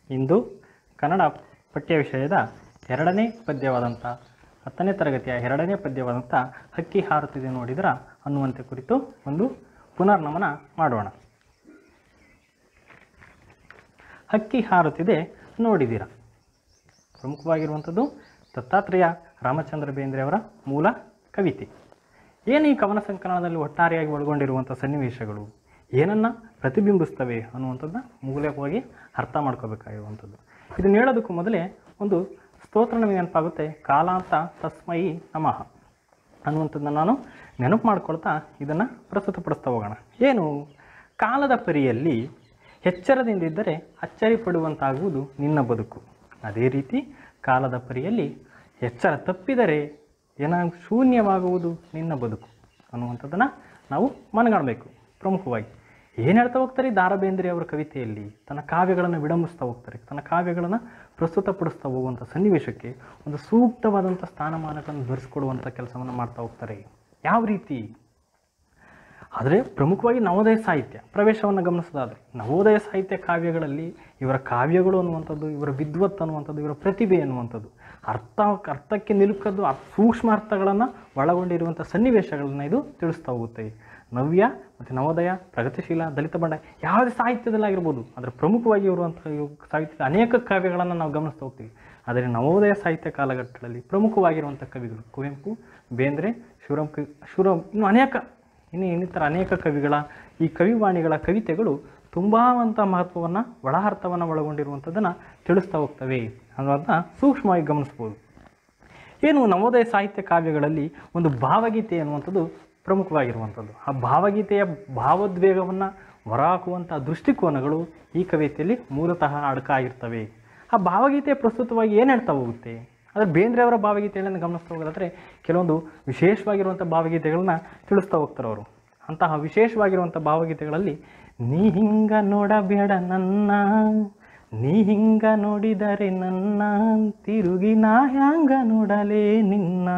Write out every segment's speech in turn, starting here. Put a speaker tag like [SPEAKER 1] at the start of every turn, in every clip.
[SPEAKER 1] ಇಂದು ಕನ್ನಡ ಪಠ್ಯ ವಿಷಯದ ಎರಡನೇ ಪದ್ಯವಾದಂಥ ಹತ್ತನೇ ತರಗತಿಯ ಎರಡನೇ ಪದ್ಯವಾದಂಥ ಹಕ್ಕಿ ಹಾರುತ್ತಿದೆ ನೋಡಿದರ ಅನ್ನುವಂತೆ ಕುರಿತು ಒಂದು ಪುನರ್ನಮನ ಮಾಡೋಣ ಹಕ್ಕಿ ಹಾರುತ್ತಿದೆ ನೋಡಿದಿರ ಪ್ರಮುಖವಾಗಿರುವಂಥದ್ದು ದತ್ತಾತ್ರೇಯ ರಾಮಚಂದ್ರ ಬೇಂದ್ರೆ ಅವರ ಮೂಲ ಕವಿತೆ ಏನು ಈ ಕವನ ಸಂಕಲನದಲ್ಲಿ ಒಟ್ಟಾರೆಯಾಗಿ ಒಳಗೊಂಡಿರುವಂಥ ಸನ್ನಿವೇಶಗಳು ಏನನ್ನು ಪ್ರತಿಬಿಂಬಿಸ್ತವೆ ಅನ್ನುವಂಥದ್ದನ್ನ ಮೂಲಕವಾಗಿ ಅರ್ಥ ಮಾಡ್ಕೋಬೇಕಾಗಿರುವಂಥದ್ದು ಇದನ್ನು ಹೇಳೋದಕ್ಕೂ ಮೊದಲೇ ಒಂದು ಸ್ತೋತ್ರ ನಮಗೆ ನೆನಪಾಗುತ್ತೆ ಕಾಲಾಂತ ತಸ್ಮೈ ನಮಃ ಅನ್ನುವಂಥದ್ದನ್ನ ನಾನು ನೆನಪು ಮಾಡ್ಕೊಳ್ತಾ ಇದನ್ನು ಪ್ರಸ್ತುತಪಡಿಸ್ತಾ ಹೋಗೋಣ ಏನು ಕಾಲದ ಪರಿಯಲ್ಲಿ ಎಚ್ಚರದಿಂದಿದ್ದರೆ ಅಚ್ಚರಿ ಪಡುವಂತಾಗುವುದು ನಿನ್ನ ಬದುಕು ಅದೇ ರೀತಿ ಕಾಲದ ಪರಿಯಲ್ಲಿ ಎಚ್ಚರ ತಪ್ಪಿದರೆ ಏನ ಶೂನ್ಯವಾಗುವುದು ನಿನ್ನ ಬದುಕು ಅನ್ನುವಂಥದ್ದನ್ನು ನಾವು ಮನಗಾಣಬೇಕು ಪ್ರಮುಖವಾಗಿ ಏನು ಹೇಳ್ತಾ ಹೋಗ್ತಾರೆ ಈ ದಾರಾ ಬೇಂದ್ರೆ ಅವರ ಕವಿತೆಯಲ್ಲಿ ತನ್ನ ಕಾವ್ಯಗಳನ್ನು ವಿಡಂಬಿಸ್ತಾ ಹೋಗ್ತಾರೆ ತನ್ನ ಕಾವ್ಯಗಳನ್ನು ಪ್ರಸ್ತುತಪಡಿಸ್ತಾ ಹೋಗುವಂಥ ಸನ್ನಿವೇಶಕ್ಕೆ ಒಂದು ಸೂಕ್ತವಾದಂಥ ಸ್ಥಾನಮಾನಗಳನ್ನು ಧರಿಸ್ಕೊಡುವಂಥ ಕೆಲಸವನ್ನು ಮಾಡ್ತಾ ಹೋಗ್ತಾರೆ ಯಾವ ರೀತಿ ಆದರೆ ಪ್ರಮುಖವಾಗಿ ನವೋದಯ ಸಾಹಿತ್ಯ ಪ್ರವೇಶವನ್ನು ಗಮನಿಸೋದಾದರೆ ನವೋದಯ ಸಾಹಿತ್ಯ ಕಾವ್ಯಗಳಲ್ಲಿ ಇವರ ಕಾವ್ಯಗಳು ಅನ್ನುವಂಥದ್ದು ಇವರ ವಿದ್ವತ್ ಅನ್ನುವಂಥದ್ದು ಇವರ ಪ್ರತಿಭೆ ಅನ್ನುವಂಥದ್ದು ಅರ್ಥ ಅರ್ಥಕ್ಕೆ ನಿಲುಕದ್ದು ಅರ್- ಸೂಕ್ಷ್ಮ ಅರ್ಥಗಳನ್ನು ಒಳಗೊಂಡಿರುವಂಥ ಸನ್ನಿವೇಶಗಳನ್ನು ಇದು ತಿಳಿಸ್ತಾ ಹೋಗುತ್ತೆ ನವ್ಯ ಮತ್ತು ನವೋದಯ ಪ್ರಗತಿಶೀಲ ದಲಿತ ಬಂಡ ಯಾವುದೇ ಸಾಹಿತ್ಯದಲ್ಲಾಗಿರ್ಬೋದು ಆದರೆ ಪ್ರಮುಖವಾಗಿ ಇರುವಂಥ ಇವು ಸಾಹಿತ್ಯದ ಅನೇಕ ಕಾವ್ಯಗಳನ್ನು ನಾವು ಗಮನಿಸ್ತಾ ಹೋಗ್ತೀವಿ ಆದರೆ ನವೋದಯ ಸಾಹಿತ್ಯ ಕಾಲಘಟ್ಟಗಳಲ್ಲಿ ಪ್ರಮುಖವಾಗಿರುವಂಥ ಕವಿಗಳು ಕುವೆಂಪು ಬೇಂದ್ರೆ ಶಿವರಾಮ್ ಕ ಶಿವರಾಮ್ ಇನ್ನು ಅನೇಕ ಇನ್ನು ಇನ್ನಿತರ ಅನೇಕ ಕವಿಗಳ ಈ ಕವಿವಾಣಿಗಳ ಕವಿತೆಗಳು ತುಂಬಾವಂಥ ಮಹತ್ವವನ್ನು ಒಳ ಅರ್ಥವನ್ನು ಒಳಗೊಂಡಿರುವಂಥದ್ದನ್ನು ತಿಳಿಸ್ತಾ ಹೋಗ್ತವೆ ಅನ್ನೋದನ್ನ ಸೂಕ್ಷ್ಮವಾಗಿ ಗಮನಿಸ್ಬೋದು ಏನು ನವೋದಯ ಸಾಹಿತ್ಯ ಕಾವ್ಯಗಳಲ್ಲಿ ಒಂದು ಭಾವಗೀತೆ ಅನ್ನುವಂಥದ್ದು ಪ್ರಮುಖವಾಗಿರುವಂಥದ್ದು ಆ ಭಾವಗೀತೆಯ ಭಾವೋದ್ವೇಗವನ್ನು ಹೊರಹಾಕುವಂಥ ದೃಷ್ಟಿಕೋನಗಳು ಈ ಕವಿತೆಯಲ್ಲಿ ಮೂಲತಃ ಅಡಕಾಗಿರ್ತವೆ ಆ ಭಾವಗೀತೆ ಪ್ರಸ್ತುತವಾಗಿ ಏನು ಹೇಳ್ತಾ ಹೋಗುತ್ತೆ ಆದರೆ ಬೇಂದ್ರೆ ಅವರ ಭಾವಗೀತೆಗಳನ್ನು ಗಮನಿಸ್ತಾ ಹೋಗೋದಾದರೆ ಕೆಲವೊಂದು ವಿಶೇಷವಾಗಿರುವಂಥ ಭಾವಗೀತೆಗಳನ್ನ ತಿಳಿಸ್ತಾ ಹೋಗ್ತಾರೆ ಅವರು ಅಂತಹ ವಿಶೇಷವಾಗಿರುವಂಥ ಭಾವಗೀತೆಗಳಲ್ಲಿ ನೀ ಹಿಂಗ ನೋಡಬೇಡ ನನ್ನ ನೀ ಹಿಂಗ ನೋಡಿದರೆ ನನ್ನ ತಿರುಗಿ ನಾ ಹ್ಯಾಂಗ ನೋಡಲೇ ನಿನ್ನ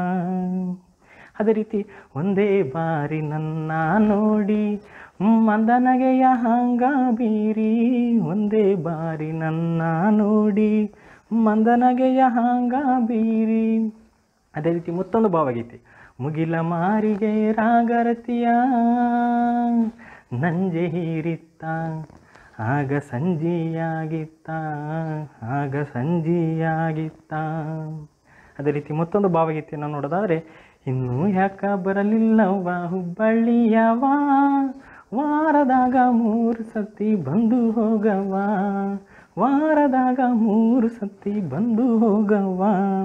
[SPEAKER 1] ಅದೇ ರೀತಿ ಒಂದೇ ಬಾರಿ ನನ್ನ ನೋಡಿ ಮಂದನಗೆಯ ಹಂಗ ಬೀರಿ ಒಂದೇ ಬಾರಿ ನನ್ನ ನೋಡಿ ಮಂದನಗೆಯ ಹಂಗ ಬೀರಿ ಅದೇ ರೀತಿ ಮತ್ತೊಂದು ಭಾವಗೀತೆ ಮುಗಿಲ ಮಾರಿಗೆ ರಾಗರತಿಯ ನಂಜೆ ಹೀರಿತ್ತ ಆಗ ಸಂಜೆಯಾಗಿತ್ತ ಆಗ ಸಂಜೆಯಾಗಿತ್ತ ಅದೇ ರೀತಿ ಮತ್ತೊಂದು ಭಾವಗೀತೆಯನ್ನು ನೋಡೋದಾದರೆ ಇನ್ನೂ ಯಾಕ ಬರಲಿಲ್ಲವ್ವ ಹುಬ್ಬಳ್ಳಿಯವ ವಾರದಾಗ ಮೂರು ಸತಿ ಬಂದು ಹೋಗವ ವಾರದಾಗ ಮೂರು ಸತಿ ಬಂದು ಹೋಗವ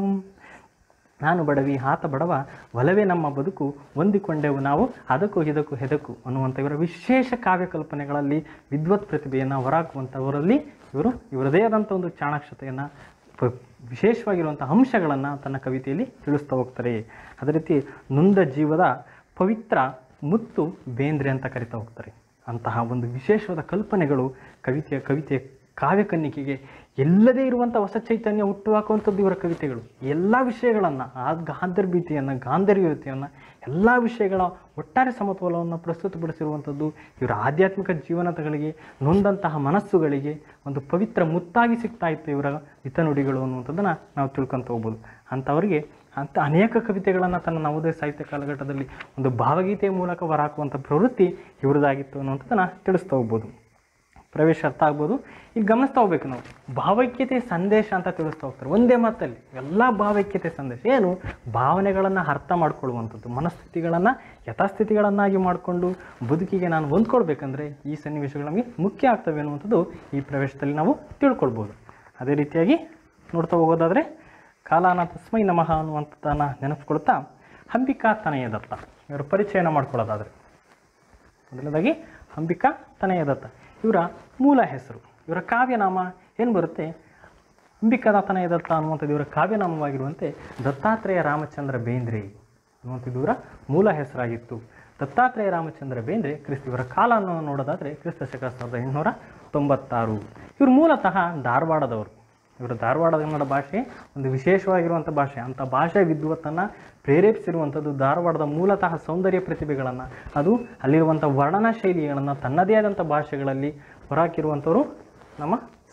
[SPEAKER 1] ನಾನು ಬಡವಿ ಆತ ಬಡವ ಒಲವೇ ನಮ್ಮ ಬದುಕು ಹೊಂದಿಕೊಂಡೆವು ನಾವು ಅದಕ್ಕೂ ಇದಕ್ಕೂ ಹೆದಕು ಅನ್ನುವಂಥ ಇವರ ವಿಶೇಷ ಕಾವ್ಯ ಕಲ್ಪನೆಗಳಲ್ಲಿ ವಿದ್ವತ್ ಪ್ರತಿಭೆಯನ್ನು ಹೊರಹಾಕುವಂಥವರಲ್ಲಿ ಇವರು ಇವರದೇ ಆದಂಥ ಒಂದು ಚಾಣಾಕ್ಷತೆಯನ್ನು ಪ ವಿಶೇಷವಾಗಿರುವಂಥ ಅಂಶಗಳನ್ನು ತನ್ನ ಕವಿತೆಯಲ್ಲಿ ತಿಳಿಸ್ತಾ ಹೋಗ್ತಾರೆ ಅದೇ ರೀತಿ ನೊಂದ ಜೀವದ ಪವಿತ್ರ ಮುತ್ತು ಬೇಂದ್ರೆ ಅಂತ ಕರಿತಾ ಹೋಗ್ತಾರೆ ಅಂತಹ ಒಂದು ವಿಶೇಷವಾದ ಕಲ್ಪನೆಗಳು ಕವಿತೆಯ ಕವಿತೆಯ ಕಾವ್ಯಕನ್ನಿಕೆಗೆ ಎಲ್ಲದೇ ಇರುವಂಥ ಹೊಸ ಚೈತನ್ಯ ಹುಟ್ಟುಹಾಕುವಂಥದ್ದು ಇವರ ಕವಿತೆಗಳು ಎಲ್ಲ ವಿಷಯಗಳನ್ನು ಆ ಗಾಂಧರ್ಭೀತಿಯನ್ನು ಗಾಂಧರ್ಯತೆಯನ್ನು ಎಲ್ಲ ವಿಷಯಗಳ ಒಟ್ಟಾರೆ ಸಮತೋಲವನ್ನು ಪ್ರಸ್ತುತಪಡಿಸಿರುವಂಥದ್ದು ಇವರ ಆಧ್ಯಾತ್ಮಿಕ ಜೀವನಗಳಿಗೆ ನೊಂದಂತಹ ಮನಸ್ಸುಗಳಿಗೆ ಒಂದು ಪವಿತ್ರ ಮುತ್ತಾಗಿ ಸಿಗ್ತಾ ಇತ್ತು ಇವರ ಹಿತನುಡಿಗಳು ಅನ್ನುವಂಥದ್ದನ್ನು ನಾವು ತಿಳ್ಕೊಂತ ಹೋಗ್ಬೋದು ಅಂಥವರಿಗೆ ಅಂಥ ಅನೇಕ ಕವಿತೆಗಳನ್ನು ತನ್ನ ನವೋದಯ ಸಾಹಿತ್ಯ ಕಾಲಘಟ್ಟದಲ್ಲಿ ಒಂದು ಭಾವಗೀತೆಯ ಮೂಲಕ ಹೊರಹಾಕುವಂಥ ಪ್ರವೃತ್ತಿ ಇವರದಾಗಿತ್ತು ಅನ್ನುವಂಥದ್ದನ್ನು ತಿಳಿಸ್ತಾ ಹೋಗ್ಬೋದು ಪ್ರವೇಶ ಅರ್ಥ ಆಗ್ಬೋದು ಈಗ ಗಮನಿಸ್ತಾ ಹೋಗ್ಬೇಕು ನಾವು ಭಾವೈಕ್ಯತೆ ಸಂದೇಶ ಅಂತ ತಿಳಿಸ್ತಾ ಹೋಗ್ತಾರೆ ಒಂದೇ ಮಾತಲ್ಲಿ ಎಲ್ಲ ಭಾವೈಕ್ಯತೆ ಸಂದೇಶ ಏನು ಭಾವನೆಗಳನ್ನು ಅರ್ಥ ಮಾಡ್ಕೊಳ್ಳುವಂಥದ್ದು ಮನಸ್ಥಿತಿಗಳನ್ನು ಯಥಾಸ್ಥಿತಿಗಳನ್ನಾಗಿ ಮಾಡಿಕೊಂಡು ಬದುಕಿಗೆ ನಾನು ಹೊಂದ್ಕೊಳ್ಬೇಕಂದ್ರೆ ಈ ಸನ್ನಿವೇಶಗಳು ನಮಗೆ ಮುಖ್ಯ ಆಗ್ತವೆ ಅನ್ನುವಂಥದ್ದು ಈ ಪ್ರವೇಶದಲ್ಲಿ ನಾವು ತಿಳ್ಕೊಳ್ಬೋದು ಅದೇ ರೀತಿಯಾಗಿ ನೋಡ್ತಾ ಹೋಗೋದಾದರೆ ಕಾಲಾನ ತಸ್ಮೈ ನಮಃ ಅನ್ನುವಂಥದ್ದನ್ನು ನೆನಪಿಸ್ಕೊಳ್ತಾ ಅಂಬಿಕಾ ತನಯ ದತ್ತ ಇವರ ಪರಿಚಯನ ಮಾಡ್ಕೊಳ್ಳೋದಾದರೆ ಮೊದಲನೇದಾಗಿ ಅಂಬಿಕಾ ತನಯ ದತ್ತ ಇವರ ಮೂಲ ಹೆಸರು ಇವರ ಕಾವ್ಯನಾಮ ಏನು ಬರುತ್ತೆ ಅಂಬಿಕಾ ತನಯ ದತ್ತ ಅನ್ನುವಂಥದ್ದು ಇವರ ಕಾವ್ಯನಾಮವಾಗಿರುವಂತೆ ದತ್ತಾತ್ರೇಯ ರಾಮಚಂದ್ರ ಬೇಂದ್ರೆ ಅನ್ನುವಂಥದ್ದು ಇವರ ಮೂಲ ಹೆಸರಾಗಿತ್ತು ದತ್ತಾತ್ರೇಯ ರಾಮಚಂದ್ರ ಬೇಂದ್ರೆ ಕ್ರಿಸ್ತ ಇವರ ಕಾಲವನ್ನು ನೋಡೋದಾದರೆ ಕ್ರಿಸ್ತ ಶಕ ಸಾವಿರದ ಎಂಟುನೂರ ತೊಂಬತ್ತಾರು ಇವರು ಮೂಲತಃ ಧಾರವಾಡದವರು ಇವರು ಧಾರವಾಡ ಕನ್ನಡ ಭಾಷೆ ಒಂದು ವಿಶೇಷವಾಗಿರುವಂಥ ಭಾಷೆ ಅಂಥ ಭಾಷೆ ವಿದ್ವತ್ತನ್ನು ಪ್ರೇರೇಪಿಸಿರುವಂಥದ್ದು ಧಾರವಾಡದ ಮೂಲತಃ ಸೌಂದರ್ಯ ಪ್ರತಿಭೆಗಳನ್ನು ಅದು ಅಲ್ಲಿರುವಂಥ ವರ್ಣನಾ ಶೈಲಿಗಳನ್ನು ತನ್ನದೇ ಆದಂಥ ಭಾಷೆಗಳಲ್ಲಿ ಹೊರಹಾಕಿರುವಂಥವರು ನಮ್ಮ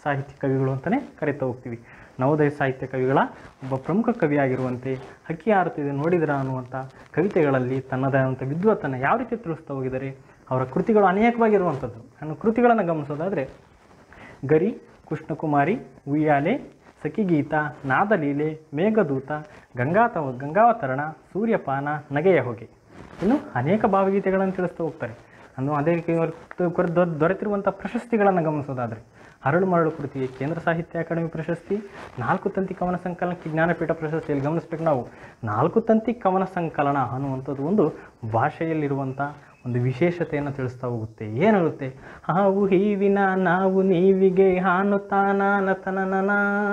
[SPEAKER 1] ಸಾಹಿತ್ಯ ಕವಿಗಳು ಅಂತಲೇ ಕರಿತಾ ಹೋಗ್ತೀವಿ ನವೋದಯ ಸಾಹಿತ್ಯ ಕವಿಗಳ ಒಬ್ಬ ಪ್ರಮುಖ ಕವಿಯಾಗಿರುವಂತೆ ಹಕ್ಕಿ ಹಾರುತ್ತಿದೆ ನೋಡಿದ್ರ ಅನ್ನುವಂಥ ಕವಿತೆಗಳಲ್ಲಿ ತನ್ನದಾದಂಥ ವಿದ್ವತ್ತನ್ನು ಯಾವ ರೀತಿ ತಿಳಿಸ್ತಾ ಹೋಗಿದ್ದಾರೆ ಅವರ ಕೃತಿಗಳು ಅನೇಕವಾಗಿರುವಂಥದ್ದು ನಾನು ಕೃತಿಗಳನ್ನು ಗಮನಿಸೋದಾದರೆ ಗರಿ ಕೃಷ್ಣಕುಮಾರಿ ಉಯ್ಯಾಲೆ ಸಖಿಗೀತ ನಾದಲೀಲೆ ಮೇಘದೂತ ಗಂಗಾತವ ಗಂಗಾವತರಣ ಸೂರ್ಯಪಾನ ನಗೆಯ ಹೊಗೆ ಇನ್ನು ಅನೇಕ ಭಾವಗೀತೆಗಳನ್ನು ತಿಳಿಸ್ತಾ ಹೋಗ್ತಾರೆ ಅನ್ನು ಅದೇ ರೀತಿ ಇವರು ದೊ- ದೊ- ದೊರೆತಿರುವಂಥ ಪ್ರಶಸ್ತಿಗಳನ್ನು ಗಮನಿಸೋದಾದರೆ ಅರಳು ಮರಳು ಕೃತಿಗೆ ಕೇಂದ್ರ ಸಾಹಿತ್ಯ ಅಕಾಡೆಮಿ ಪ್ರಶಸ್ತಿ ನಾಲ್ಕು ತಂತಿ ಕವನ ಸಂಕಲನಕ್ಕೆ ಜ್ಞಾನಪೀಠ ಪ್ರಶಸ್ತಿಯಲ್ಲಿ ಗಮನಿಸ್ಬೇಕು ನಾವು ನಾಲ್ಕು ತಂತಿ ಕವನ ಸಂಕಲನ ಅನ್ನುವಂಥದ್ದು ಒಂದು ಭಾಷೆಯಲ್ಲಿರುವಂಥ ಒಂದು ವಿಶೇಷತೆಯನ್ನು ತಿಳಿಸ್ತಾ ಹೋಗುತ್ತೆ ಏನಾಗುತ್ತೆ ಹಾವು ಹೀವಿನ ನಾವು ನೀವಿಗೆ ಹಾನು ತಾನಾನತನನ